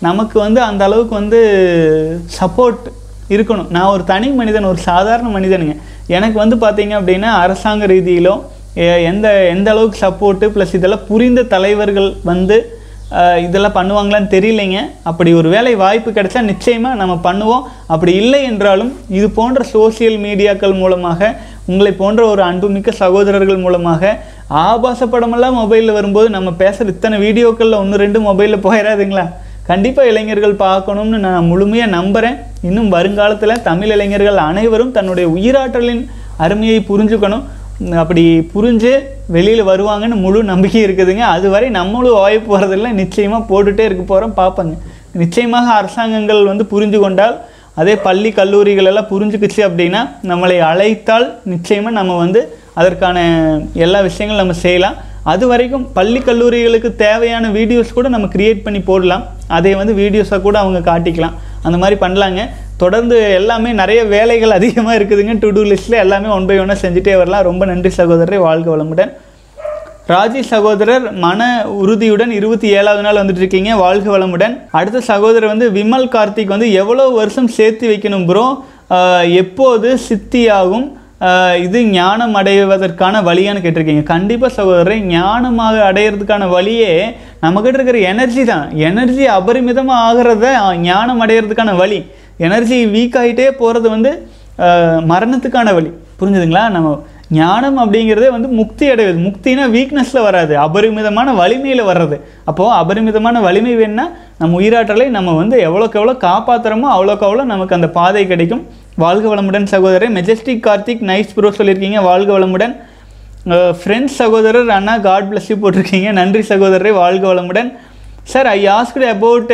நமக்கு வந்து அந்த அளவுக்கு வந்து சப்போர்ட் இருக்கணும் நான் ஒரு தனி மனிதன் ஒரு சாதாரண மனிதனுங்க எனக்கு வந்து பார்த்தீங்க அப்படின்னா அரசாங்க ரீதியிலோ எ- எந்த எந்த அளவுக்கு சப்போர்ட்டு ப்ளஸ் இதெல்லாம் புரிந்த தலைவர்கள் வந்து அஹ், இதெல்லாம் பண்ணுவாங்களான்னு தெரியலைங்க அப்படி ஒரு வேலை வாய்ப்பு கிடைச்சா நிச்சயமாக நம்ம பண்ணுவோம் அப்படி இல்லை என்றாலும் இது போன்ற சோஷியல் மீடியாக்கள் மூலமாக உங்களை போன்ற ஒரு அன்புமிக்க சகோதரர்கள் மூலமாக ஆபாச படமெல்லாம் மொபைலில் வரும்போது நம்ம பேசுகிற இத்தனை வீடியோக்களில் ஒன்று ரெண்டு மொபைலில் போயிடாதுங்களா கண்டிப்பாக இளைஞர்கள் பார்க்கணும்னு நான் முழுமையாக நம்புகிறேன் இன்னும் வருங்காலத்தில் தமிழ் இளைஞர்கள் அனைவரும் தன்னுடைய உயிராற்றலின் அருமையை புரிஞ்சுக்கணும் உம், அப்படி புரிஞ்சு வெளியில் வருவாங்கன்னு முழு நம்பிக்கை இருக்குதுங்க அதுவரை நம்மளும் ஓய போகிறதில்ல நிச்சயமாக போட்டுகிட்டே இருக்க போகிறோம் பார்ப்போங்க நிச்சயமாக அரசாங்கங்கள் வந்து புரிஞ்சு கொண்டால் அதே பள்ளி கல்லூரிகள் எல்லாம் புரிஞ்சுக்குச்சு அப்படின்னா நம்மளை அழைத்தால் நிச்சயமாக நம்ம வந்து அதற்கான எல்லா விஷயங்களும் நம்ம செய்யலாம் அது வரைக்கும் பள்ளி கல்லூரிகளுக்கு தேவையான வீடியோஸ் கூட நம்ம கிரியேட் பண்ணி போடலாம் அதை வந்து வீடியோஸாக கூட அவங்க காட்டிக்கலாம் அந்த மாதிரி பண்ணலாங்க தொடர்ந்து எல்லாமே நிறைய வேலைகள் அதிகமாக இருக்குதுங்க டு டூ லிஸ்ட்டில் எல்லாமே ஒன் பை ஒன்னாக செஞ்சுட்டே வரலாம் ரொம்ப நன்றி சகோதரரை வாழ்க வளமுடன் ராஜி சகோதரர் மன உறுதியுடன் இருபத்தி ஏழாவது நாள் வந்துட்டு இருக்கீங்க வாழ்க வளமுடன் அடுத்த சகோதரர் வந்து விமல் கார்த்திக் வந்து எவ்வளோ வருஷம் சேர்த்து வைக்கணும் ப்ரோ எப்போது சித்தியாகும் ஆஹ் இது ஞானம் அடைவதற்கான வழியான்னு கேட்டிருக்கீங்க கண்டிப்பாக சகோதரரை ஞானமாக அடையிறதுக்கான வழியே நம்மக்கிட்ட இருக்கிற எனர்ஜி தான் எனர்ஜி அபரிமிதமாக ஆகிறத ஞானம் அடையிறதுக்கான வழி எனர்ஜி வீக் ஆகிட்டே போகிறது வந்து ஆஹ் மரணத்துக்கான வழி புரிஞ்சுதுங்களா நம்ம ஞானம் அப்படிங்கிறதே வந்து முக்தி அடைவது முக்தினா வீக்னஸில் வராது அபரிமிதமான வலிமையில் வர்றது அப்போது அபரிமிதமான வலிமை வேணும்னா நம்ம உயிராற்றலை நம்ம வந்து எவ்வளோக்கு எவ்வளோ காப்பாற்றுறோமோ அவ்வளோக்கு அவ்வளோ நமக்கு அந்த பாதை கிடைக்கும் வாழ்க வளமுடன் சகோதரர் மெஜஸ்டிக் கார்த்திக் நைஸ் ப்ரோ சொல்லியிருக்கீங்க வாழ்க வளமுடன் ஃப்ரெண்ட்ஸ் சகோதரர் அண்ணா காட் bless you போட்டிருக்கீங்க நன்றி சகோதரரே வாழ்க வளமுடன் சார் ஐ ஆஸ்க்டு அபவுட்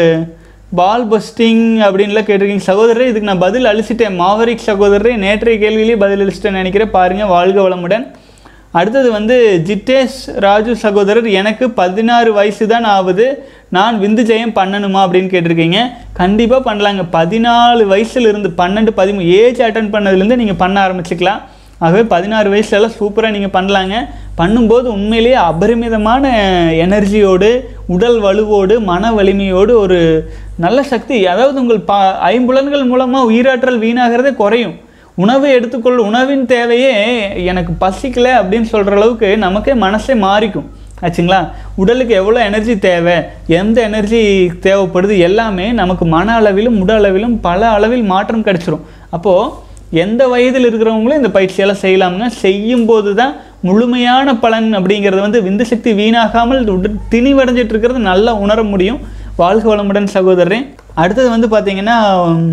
பால் பஸ்டிங் அப்படின்லாம் கேட்டிருக்கீங்க சகோதரரே இதுக்கு நான் பதில் அழிச்சிட்டேன் மாவரிக் சகோதரரே நேற்றைய கேள்வியிலேயே பதில் அழிச்சிட்டேன்னு நினைக்கிறேன் பாருங்கள் வாழ்க வளமுடன் அடுத்தது வந்து ஜிட்டேஷ் ராஜு சகோதரர் எனக்கு பதினாறு வயசு தான் ஆகுது நான் விந்து ஜெயம் பண்ணணுமா அப்படின்னு கேட்டிருக்கீங்க கண்டிப்பாக பண்ணலாங்க பதினாலு வயசுல இருந்து பன்னெண்டு பதிமூணு ஏஜ் அட்டன் பண்ணதுலேருந்து நீங்கள் பண்ண ஆரம்பிச்சுக்கலாம் ஆகவே பதினாறு வயசுலலாம் சூப்பராக நீங்கள் பண்ணலாங்க பண்ணும்போது உண்மையிலேயே அபரிமிதமான எனர்ஜியோடு உடல் வலுவோடு மன வலிமையோடு ஒரு நல்ல சக்தி அதாவது உங்கள் பா ஐம்புலன்கள் மூலமாக உயிராற்றல் வீணாகிறதே குறையும் உணவு எடுத்துக்கொள் உணவின் தேவையே எனக்கு பசிக்கல அப்படின்னு சொல்கிற அளவுக்கு நமக்கே மனசே மாறிக்கும் ஆச்சுங்களா உடலுக்கு எவ்வளோ எனர்ஜி தேவை எந்த எனர்ஜி தேவைப்படுது எல்லாமே நமக்கு மன அளவிலும் உடல் அளவிலும் பல அளவில் மாற்றம் கிடைச்சிரும் அப்போது எந்த வயதில் இருக்கிறவங்களும் இந்த பயிற்சியெல்லாம் செய்யலாமுங்க செய்யும்போது தான் முழுமையான பலன் அப்படிங்கிறது வந்து விந்து சக்தி வீணாகாமல் உட- திணிவடைஞ்சிட்டு இருக்கிறது நல்லா உணர முடியும் வாழ்க வளமுடன் சகோதரரே அடுத்தது வந்து பார்த்தீங்கன்னா உம்,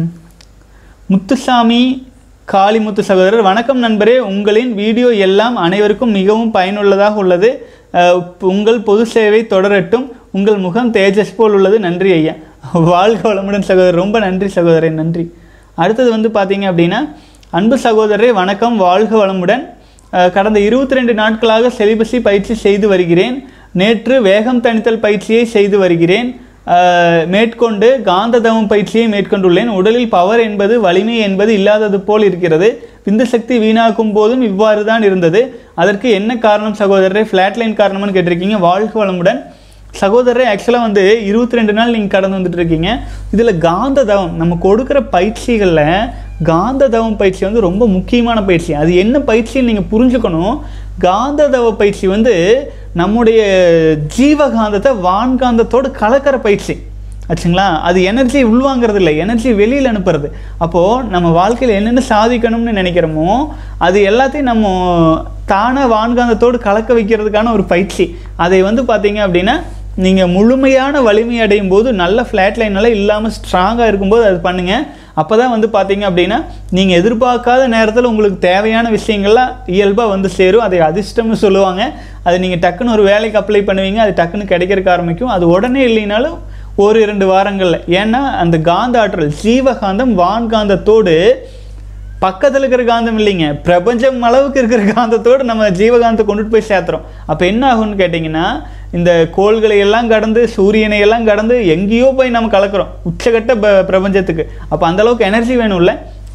முத்துசாமி காளிமுத்து சகோதரர் வணக்கம் நண்பரே உங்களின் வீடியோ எல்லாம் அனைவருக்கும் மிகவும் பயனுள்ளதாக உள்ளது அஹ், உங்கள் பொது சேவை தொடரட்டும் உங்கள் முகம் தேஜஸ் போல் உள்ளது நன்றி ஐயா வாழ்க வளமுடன் சகோதரர் ரொம்ப நன்றி சகோதரன் நன்றி அடுத்தது வந்து பார்த்தீங்க அப்படின்னா அன்பு சகோதரரே வணக்கம் வாழ்க வளமுடன் அஹ், கடந்த இருபத்தி ரெண்டு நாட்களாக செலிபஸி பயிற்சி செய்து வருகிறேன் நேற்று வேகம் தணித்தல் பயிற்சியை செய்து வருகிறேன் அஹ், மேற்கொண்டு காந்த தவம் பயிற்சியை மேற்கொண்டுள்ளேன் உடலில் பவர் என்பது வலிமை என்பது இல்லாதது போல் இருக்கிறது விந்து சக்தி வீணாக்கும் போதும் இவ்வாறு தான் இருந்தது அதற்கு என்ன காரணம் சகோதரரே ஃப்ளாட்லைன் காரணம்னு கேட்டிருக்கீங்க வாழ்க வளமுடன் சகோதரரே ஆக்சுவலாக வந்து இருபத்தி ரெண்டு நாள் நீங்கள் கடந்து வந்துட்டு இருக்கீங்க இதில் காந்த தவம் நம்ம கொடுக்குற பயிற்சிகளில் காந்த தவம் பயிற்சி வந்து ரொம்ப முக்கியமான பயிற்சி அது என்ன பயிற்சின்னு நீங்கள் புரிஞ்சுக்கணும் காந்த தவ பயிற்சி வந்து நம்முடைய ஜீவகாந்தத்தை வான்காந்தத்தோடு கலக்கிற பயிற்சி ஆச்சுங்களா அது எனர்ஜி உள்வாங்கிறது இல்லை எனர்ஜி வெளியில் அனுப்புறது அப்போது நம்ம வாழ்க்கையில் என்னென்ன சாதிக்கணும்னு நினைக்கிறோமோ அது எல்லாத்தையும் நம்ம தானாக வான்காந்தத்தோடு கலக்க வைக்கிறதுக்கான ஒரு பயிற்சி அதை வந்து பார்த்தீங்க அப்படின்னா நீங்கள் முழுமையான வலிமை அடையும் போது நல்ல ஃப்ளாட் லைனெல்லாம் இல்லாமல் ஸ்ட்ராங்காக இருக்கும்போது அது பண்ணுங்கள் அப்போ தான் வந்து பார்த்தீங்க அப்படின்னா நீங்கள் எதிர்பார்க்காத நேரத்தில் உங்களுக்கு தேவையான விஷயங்கள்லாம் இயல்பாக வந்து சேரும் அதை அதிர்ஷ்டம்னு சொல்லுவாங்க அது நீங்கள் டக்குன்னு ஒரு வேலைக்கு அப்ளை பண்ணுவீங்க அது டக்குன்னு கிடைக்கிறதுக்கு ஆரம்பிக்கும் அது உடனே இல்லைனாலும் ஒரு இரண்டு வாரங்களில் ஏன்னா அந்த காந்த ஆற்றல் ஜீவகாந்தம் வான்காந்தத்தோடு பக்கத்தில் இருக்கிற காந்தம் இல்லைங்க பிரபஞ்சம் அளவுக்கு இருக்கிற காந்தத்தோடு நம்ம ஜீவகாந்தத்தை கொண்டுட்டு போய் சேர்த்துறோம் அப்போ என்ன ஆகும்னு கேட்டிங்கன்னா இந்த கோள்களை எல்லாம் கடந்து சூரியனை எல்லாம் கடந்து எங்கேயோ போய் நம்ம கலக்கிறோம் உச்சகட்ட ப பிரபஞ்சத்துக்கு அப்போ அந்த அளவுக்கு எனர்ஜி வேணும்ல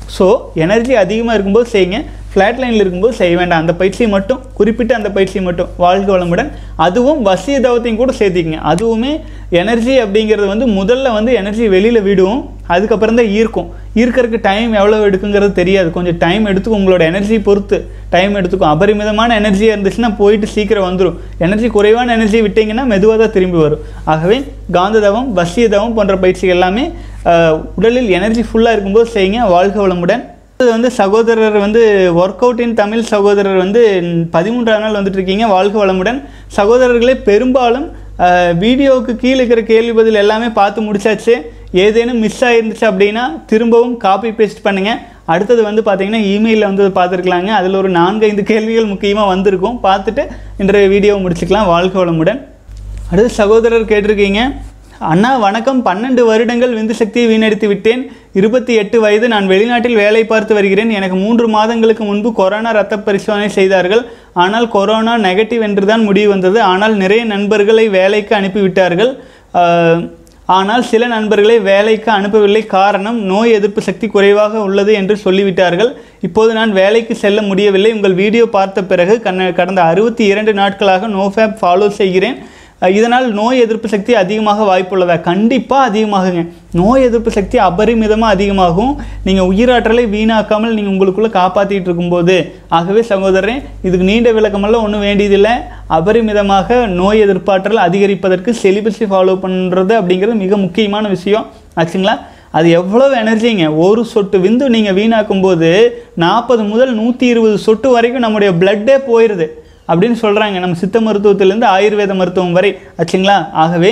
ஸோ எனர்ஜி அதிகமாக இருக்கும்போது செய்யுங்க ஃப்ளாட் லைனில் இருக்கும்போது செய்ய வேண்டாம் அந்த பயிற்சியை மட்டும் குறிப்பிட்ட அந்த பயிற்சியை மட்டும் வாழ்க வளமுடன் அதுவும் வசிய தவத்தையும் கூட சேர்த்திக்கங்க அதுவுமே எனர்ஜி அப்படிங்கிறது வந்து முதல்ல வந்து எனர்ஜி வெளியில் விடும் அதுக்கப்புறம் தான் ஈர்க்கும் ஈர்க்கறதுக்கு டைம் எவ்வளோ எடுக்குங்கிறது தெரியாது கொஞ்சம் டைம் எடுத்துக்கும் உங்களோட எனர்ஜி பொறுத்து டைம் எடுத்துக்கும் அபரிமிதமான எனர்ஜியாக இருந்துச்சுன்னா போயிட்டு சீக்கிரம் வந்துடும் எனர்ஜி குறைவான எனர்ஜி விட்டிங்கன்னா மெதுவாக தான் திரும்பி வரும் ஆகவே காந்த தவம் வசிய தவம் போன்ற பயிற்சிகள் எல்லாமே அஹ், உடலில் எனர்ஜி ஃபுல்லாக இருக்கும்போது செய்யுங்க வாழ்க வளமுடன் இது வந்து சகோதரர் வந்து ஒர்க் அவுட் இன் தமிழ் சகோதரர் வந்து பதிமூன்றாம் நாள் வந்துட்டு இருக்கீங்க வாழ்க வளமுடன் சகோதரர்களே பெரும்பாலும் அஹ், வீடியோவுக்கு கீழே இருக்கிற கேள்வி பதில் எல்லாமே பார்த்து முடிச்சாச்சு ஏதேனும் மிஸ் ஆயிருந்துச்சு அப்படின்னா திரும்பவும் காப்பி பேஸ்ட் பண்ணுங்க அடுத்தது வந்து பார்த்தீங்கன்னா இமெயிலில் வந்து பார்த்துருக்கலாங்க அதில் ஒரு நான்கு ஐந்து கேள்விகள் முக்கியமாக வந்திருக்கும் பார்த்துட்டு இன்றைய வீடியோவை முடிச்சுக்கலாம் வாழ்க வளமுடன் அடுத்து சகோதரர் கேட்டிருக்கீங்க அண்ணா வணக்கம் பன்னெண்டு வருடங்கள் விந்து சக்தியை வீணடித்து விட்டேன் இருபத்தி எட்டு வயது நான் வெளிநாட்டில் வேலை பார்த்து வருகிறேன் எனக்கு மூன்று மாதங்களுக்கு முன்பு கொரோனா ரத்த பரிசோதனை செய்தார்கள் ஆனால் கொரோனா நெகட்டிவ் என்று தான் முடிவு வந்தது ஆனால் நிறைய நண்பர்களை வேலைக்கு அனுப்பிவிட்டார்கள் ஆஹ், ஆனால் சில நண்பர்களை வேலைக்கு அனுப்பவில்லை காரணம் நோய் எதிர்ப்பு சக்தி குறைவாக உள்ளது என்று சொல்லிவிட்டார்கள் இப்போது நான் வேலைக்கு செல்ல முடியவில்லை உங்கள் வீடியோ பார்த்த பிறகு கண்ண கடந்த அறுபத்தி இரண்டு நாட்களாக நோஃபேப் ஃபாலோ செய்கிறேன் அஹ் இதனால் நோய் எதிர்ப்பு சக்தி அதிகமாக வாய்ப்புள்ளதா கண்டிப்பாக அதிகமாகுங்க நோய் எதிர்ப்பு சக்தி அபரிமிதமாக அதிகமாகும் நீங்கள் உயிராற்றலை வீணாக்காமல் நீங்கள் உங்களுக்குள்ளே காப்பாற்றிட்டு இருக்கும்போது ஆகவே சகோதரரே இதுக்கு நீண்ட விளக்கமெல்லாம் ஒன்றும் வேண்டியதில்லை அபரிமிதமாக நோய் எதிர்ப்பாற்றல் அதிகரிப்பதற்கு செலிபஸை ஃபாலோ பண்ணுறது அப்படிங்கிறது மிக முக்கியமான விஷயம் ஆச்சுங்களா அது எவ்வளவு எனர்ஜிங்க ஒரு சொட்டு விந்து நீங்கள் வீணாக்கும் போது நாற்பது முதல் நூற்றி இருபது சொட்டு வரைக்கும் நம்முடைய பிளட்டே போயிடுது அப்படின்னு சொல்கிறாங்க நம்ம சித்த மருத்துவத்திலேருந்து ஆயுர்வேத மருத்துவம் வரை ஆச்சுங்களா ஆகவே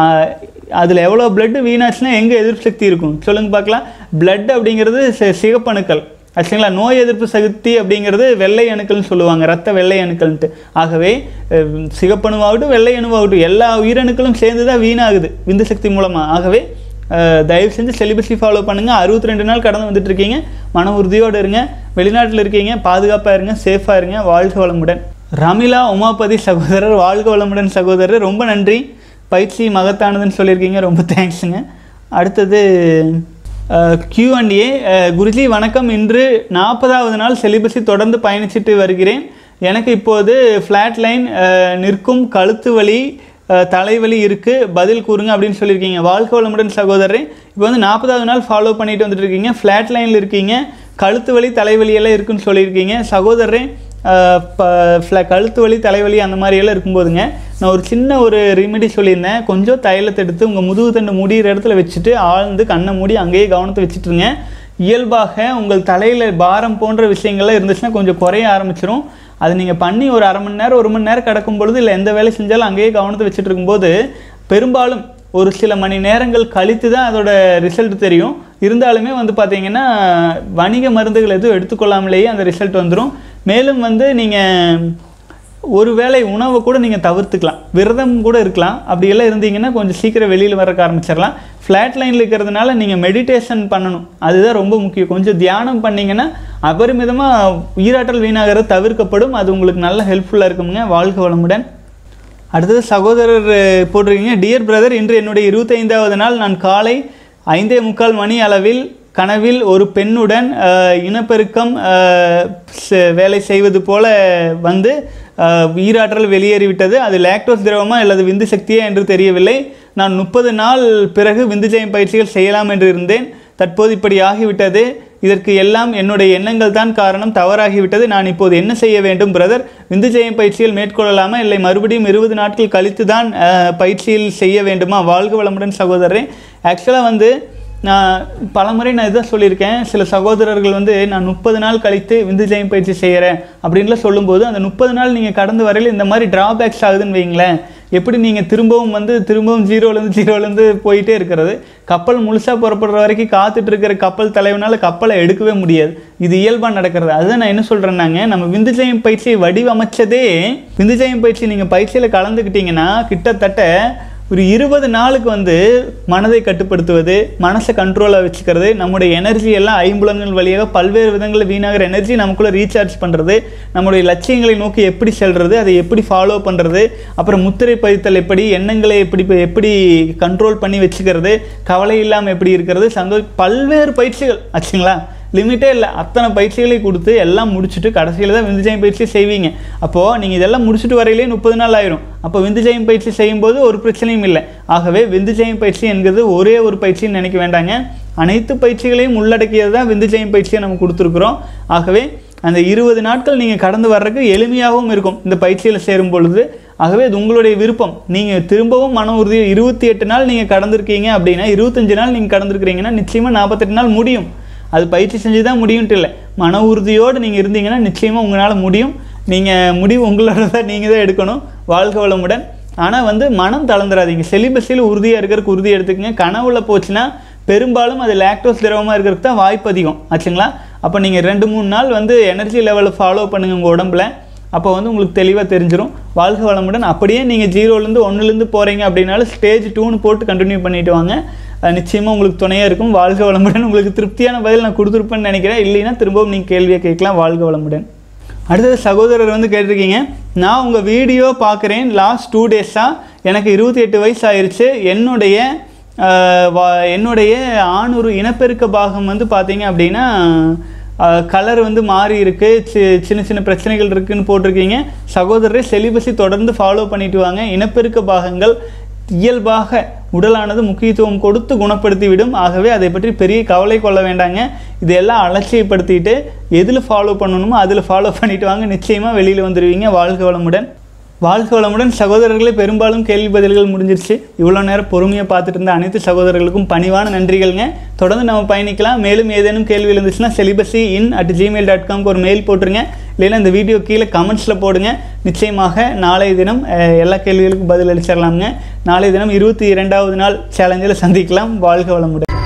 அதில் எவ்வளோ பிளட்டு வீணாச்சுன்னா எங்கே எதிர்ப்பு சக்தி இருக்கும் சொல்லுங்க பார்க்கலாம் பிளட் அப்படிங்கிறது சி- சிகப்பணுக்கள் ஆச்சுங்களா நோய் எதிர்ப்பு சக்தி அப்படிங்கிறது வெள்ளை அணுக்கள்னு சொல்லுவாங்க ரத்த வெள்ளை அணுக்கள்ன்ட்டு ஆகவே அஹ், சிகப்பணுவாகட்டும் வெள்ளை அணுவாகட்டும் எல்லா உயிரணுக்களும் சேர்ந்து தான் வீணாகுது விந்து சக்தி மூலமாக ஆகவே அஹ், தயவு செஞ்சு செலிபஸை ஃபாலோ பண்ணுங்கள் அறுபத்தி ரெண்டு நாள் கடந்து வந்துட்டு இருக்கீங்க மன உறுதியோடு இருங்க வெளிநாட்டில் இருக்கீங்க பாதுகாப்பாக இருங்க சேஃபாக இருங்க வாழ்க வளமுடன் ரமிளா உமாபதி சகோதரர் வாழ்க வளமுடன் சகோதரர் ரொம்ப நன்றி பயிற்சி மகத்தானதுன்னு சொல்லியிருக்கீங்க ரொம்ப தேங்க்ஸுங்க அடுத்தது கியூ அண்ட் ஏ குருஜி வணக்கம் இன்று நாற்பதாவது நாள் செலிபஸை தொடர்ந்து பயணிச்சிட்டு வருகிறேன் எனக்கு இப்போது ஃப்ளாட் லைன் நிற்கும் கழுத்து வலி அஹ், தலைவலி இருக்குது பதில் கூறுங்க அப்படின்னு சொல்லியிருக்கீங்க வாழ்க்கை வளமுடன் சகோதரரே இப்போ வந்து நாற்பதாவது நாள் ஃபாலோ பண்ணிட்டு வந்துட்டு இருக்கீங்க ஃப்ளாட் லைனில் இருக்கீங்க கழுத்து வலி தலைவலி எல்லாம் இருக்குன்னு சொல்லியிருக்கீங்க சகோதரரே அஹ், ப- ஃப்ள- கழுத்து வலி தலைவலி அந்த மாதிரி எல்லாம் இருக்கும்போதுங்க நான் ஒரு சின்ன ஒரு ரெமெடி சொல்லியிருந்தேன் கொஞ்சம் தைலத்தை எடுத்து உங்கள் முதுகு தண்டு முடிகிற இடத்துல வச்சுட்டு ஆழ்ந்து கண்ணை மூடி அங்கேயே கவனத்தை வச்சுட்டுருங்க இயல்பாக உங்கள் தலையில் பாரம் போன்ற விஷயங்கள்லாம் இருந்துச்சுன்னா கொஞ்சம் குறைய ஆரம்பிச்சிரும் அது நீங்கள் பண்ணி ஒரு அரை மணி நேரம் ஒரு மணி நேரம் கிடக்கும் பொழுது இல்லை எந்த வேலை செஞ்சாலும் அங்கேயே கவனத்தை வச்சுட்டு இருக்கும்போது பெரும்பாலும் ஒரு சில மணி நேரங்கள் கழித்து தான் அதோட ரிசல்ட் தெரியும் இருந்தாலுமே வந்து பார்த்தீங்கன்னா வணிக மருந்துகள் எதுவும் எடுத்துக்கொள்ளாமலேயே அந்த ரிசல்ட் வந்துடும் மேலும் வந்து நீங்கள் ஒருவேளை உணவை கூட நீங்கள் தவிர்த்துக்கலாம் விரதம் கூட இருக்கலாம் அப்படியெல்லாம் இருந்தீங்கன்னா கொஞ்சம் சீக்கிரம் வெளியில் வரக்க ஆரம்பிச்சிடலாம் ஃப்ளாட் லைனில் இருக்கிறதுனால நீங்கள் மெடிடேஷன் பண்ணணும் அதுதான் ரொம்ப முக்கியம் கொஞ்சம் தியானம் பண்ணீங்கன்னா அபரிமிதமாக உயிராற்றல் வீணாகிறது தவிர்க்கப்படும் அது உங்களுக்கு நல்ல ஹெல்ப்ஃபுல்லாக இருக்குங்க வாழ்க வளமுடன் அடுத்தது சகோதரர் அஹ், போட்டிருக்கீங்க டியர் பிரதர் இன்று என்னுடைய இருபத்தைந்தாவது நாள் நான் காலை ஐந்தே முக்கால் மணி அளவில் கனவில் ஒரு பெண்ணுடன் அஹ், இனப்பெருக்கம் அஹ், செ- வேலை செய்வது போல வந்து அஹ், உயிராற்றல் வெளியேறிவிட்டது அது லாக்டோஸ் திரவமா அல்லது விந்து சக்தியா என்று தெரியவில்லை நான் முப்பது நாள் பிறகு விந்து ஜெயம் பயிற்சிகள் செய்யலாம் என்று இருந்தேன் தற்போது இப்படி ஆகிவிட்டது இதற்கு எல்லாம் என்னுடைய எண்ணங்கள் தான் காரணம் தவறாகிவிட்டது நான் இப்போது என்ன செய்ய வேண்டும் பிரதர் விந்து ஜெயம் பயிற்சியில் மேற்கொள்ளலாமா இல்லை மறுபடியும் இருபது நாட்கள் கழித்து தான் அஹ், பயிற்சியில் செய்ய வேண்டுமா வாழ்க வளமுடன் சகோதரரே ஆக்சுவலாக வந்து நான் பலமுறை நான் இதான் சொல்லியிருக்கேன் சில சகோதரர்கள் வந்து நான் முப்பது நாள் கழித்து விந்து ஜெயம் பயிற்சி செய்கிறேன் அப்படின்லாம் சொல்லும்போது அந்த முப்பது நாள் நீங்கள் கடந்து வரையில் இந்த மாதிரி டிராபேக்ஸ் ஆகுதுன்னு வைங்களேன் எப்படி நீங்கள் திரும்பவும் வந்து திரும்பவும் ஜீரோலேருந்து ஜீரோலேருந்து போயிட்டே இருக்கிறது கப்பல் முழுசாக புறப்படுற வரைக்கும் காத்துட்டு இருக்கிற கப்பல் தலைவனால் கப்பலை எடுக்கவே முடியாது இது இயல்பாக நடக்கிறது அதுதான் நான் என்ன சொல்கிறேன்னாங்க நம்ம விந்துஜயம் பயிற்சியை வடிவமைச்சதே விந்துஜயம் பயிற்சி நீங்கள் பயிற்சியில் கலந்துக்கிட்டீங்கன்னா கிட்டத்தட்ட ஒரு இருபது நாளுக்கு வந்து மனதை கட்டுப்படுத்துவது மனசை கண்ட்ரோலாக வச்சுக்கிறது நம்முடைய எனர்ஜி எல்லாம் ஐம்புலன்கள் வழியாக பல்வேறு விதங்களில் வீணாகிற எனர்ஜி நமக்குள்ளே ரீசார்ஜ் பண்ணுறது நம்முடைய லட்சியங்களை நோக்கி எப்படி செல்றது அதை எப்படி ஃபாலோ பண்ணுறது அப்புறம் முத்திரை பதித்தல் எப்படி எண்ணங்களை எப்படி எப்படி கண்ட்ரோல் பண்ணி வச்சுக்கிறது கவலை இல்லாமல் எப்படி இருக்கிறது சந்தோஷ பல்வேறு பயிற்சிகள் ஆச்சுங்களா லிமிட்டே இல்லை அத்தனை பயிற்சிகளை கொடுத்து எல்லாம் முடிச்சுட்டு கடைசியில் தான் விந்துஜயம் பயிற்சி செய்வீங்க அப்போது நீங்கள் இதெல்லாம் முடிச்சுட்டு வரையிலே முப்பது நாள் ஆயிரும் அப்போ விந்துஜயம் பயிற்சி செய்யும்போது ஒரு பிரச்சனையும் இல்லை ஆகவே விந்துஜயம் பயிற்சி என்கிறது ஒரே ஒரு பயிற்சின்னு நினைக்க வேண்டாங்க அனைத்து பயிற்சிகளையும் உள்ளடக்கியது தான் விந்துஜயம் பயிற்சியை நம்ம கொடுத்துருக்குறோம் ஆகவே அந்த இருபது நாட்கள் நீங்கள் கடந்து வர்றதுக்கு எளிமையாகவும் இருக்கும் இந்த பயிற்சியில் சேரும் பொழுது ஆகவே அது உங்களுடைய விருப்பம் நீங்கள் திரும்பவும் மன உறுதி இருபத்தி எட்டு நாள் நீங்கள் கடந்திருக்கீங்க அப்படின்னா இருபத்தஞ்சு நாள் நீங்கள் கடந்திருக்கிறீங்கன்னா நிச்சயமாக நாற்பத்தெட்டு நாள் முடியும் அது பயிற்சி செஞ்சு தான் முடியும்ட்டு இல்லை மன உறுதியோடு நீங்கள் இருந்தீங்கன்னா நிச்சயமாக உங்களால் முடியும் நீங்கள் முடிவு உங்களோட தான் நீங்கள் தான் எடுக்கணும் வாழ்க வளமுடன் ஆனால் வந்து மனம் தளர்ந்துடாதீங்க செலிபஸில் உறுதியாக இருக்கிறதுக்கு உறுதி எடுத்துக்கங்க கனவுல போச்சுன்னா பெரும்பாலும் அது லாக்டோஸ் திரவமாக இருக்கிறதுக்கு தான் வாய்ப்பு அதிகம் ஆச்சுங்களா அப்போ நீங்கள் ரெண்டு மூணு நாள் வந்து எனர்ஜி லெவலை ஃபாலோ பண்ணுங்க உங்கள் உடம்புல அப்போ வந்து உங்களுக்கு தெளிவாக தெரிஞ்சிடும் வாழ்க வளமுடன் அப்படியே நீங்கள் ஜீரோலேருந்து ஒன்றுலேருந்து போகிறீங்க அப்படின்னாலும் ஸ்டேஜ் டூன்னு போட்டு கண்டினியூ பண்ணிட்டு வாங்க அது நிச்சயமாக உங்களுக்கு துணையாக இருக்கும் வாழ்க வளமுடன் உங்களுக்கு திருப்தியான பதில் நான் கொடுத்துருப்பேன்னு நினைக்கிறேன் இல்லைன்னா திரும்பவும் நீங்கள் கேள்வியை கேட்கலாம் வாழ்க வளமுடன் அடுத்தது சகோதரர் வந்து கேட்டிருக்கீங்க நான் உங்கள் வீடியோ பார்க்குறேன் லாஸ்ட் டூ டேஸாக எனக்கு இருபத்தி எட்டு வயசு ஆயிருச்சு என்னுடைய ஆஹ், வா- என்னுடைய ஆணுறு இனப்பெருக்க பாகம் வந்து பார்த்தீங்க அப்படின்னா கலர் வந்து மாறி இருக்கு சி சின்ன சின்ன பிரச்சனைகள் இருக்குன்னு போட்டிருக்கீங்க சகோதரரை செலிபஸை தொடர்ந்து ஃபாலோ பண்ணிட்டு வாங்க இனப்பெருக்க பாகங்கள் இயல்பாக உடலானது முக்கியத்துவம் கொடுத்து குணப்படுத்திவிடும் ஆகவே அதை பற்றி பெரிய கவலை கொள்ள வேண்டாங்க இதெல்லாம் அலட்சியப்படுத்திட்டு எதில் ஃபாலோ பண்ணணுமோ அதில் ஃபாலோ பண்ணிட்டு வாங்க நிச்சயமாக வெளியில் வந்துடுவீங்க வாழ்க வளமுடன் வாழ்க வளமுடன் சகோதரர்களே பெரும்பாலும் கேள்வி பதில்கள் முடிஞ்சிருச்சு இவ்வளோ நேரம் பொறுமையாக பார்த்துட்டு இருந்த அனைத்து சகோதரர்களுக்கும் பணிவான நன்றிகள்ங்க தொடர்ந்து நம்ம பயணிக்கலாம் மேலும் ஏதேனும் கேள்வி இருந்துச்சுன்னா celibacy in at Gmail dot காம்க்கு ஒரு மெயில் போட்டுருங்க இல்லைன்னா இந்த வீடியோ கீழே கமெண்ட்ஸில் போடுங்க நிச்சயமாக நாளைய தினம் அஹ், எல்லா கேள்விகளுக்கும் பதில் அளிச்சிடலாமுங்க நாளைய தினம் இருபத்தி இரண்டாவது நாள் சேலஞ்சில் சந்திக்கலாம் வாழ்க வளமுடன்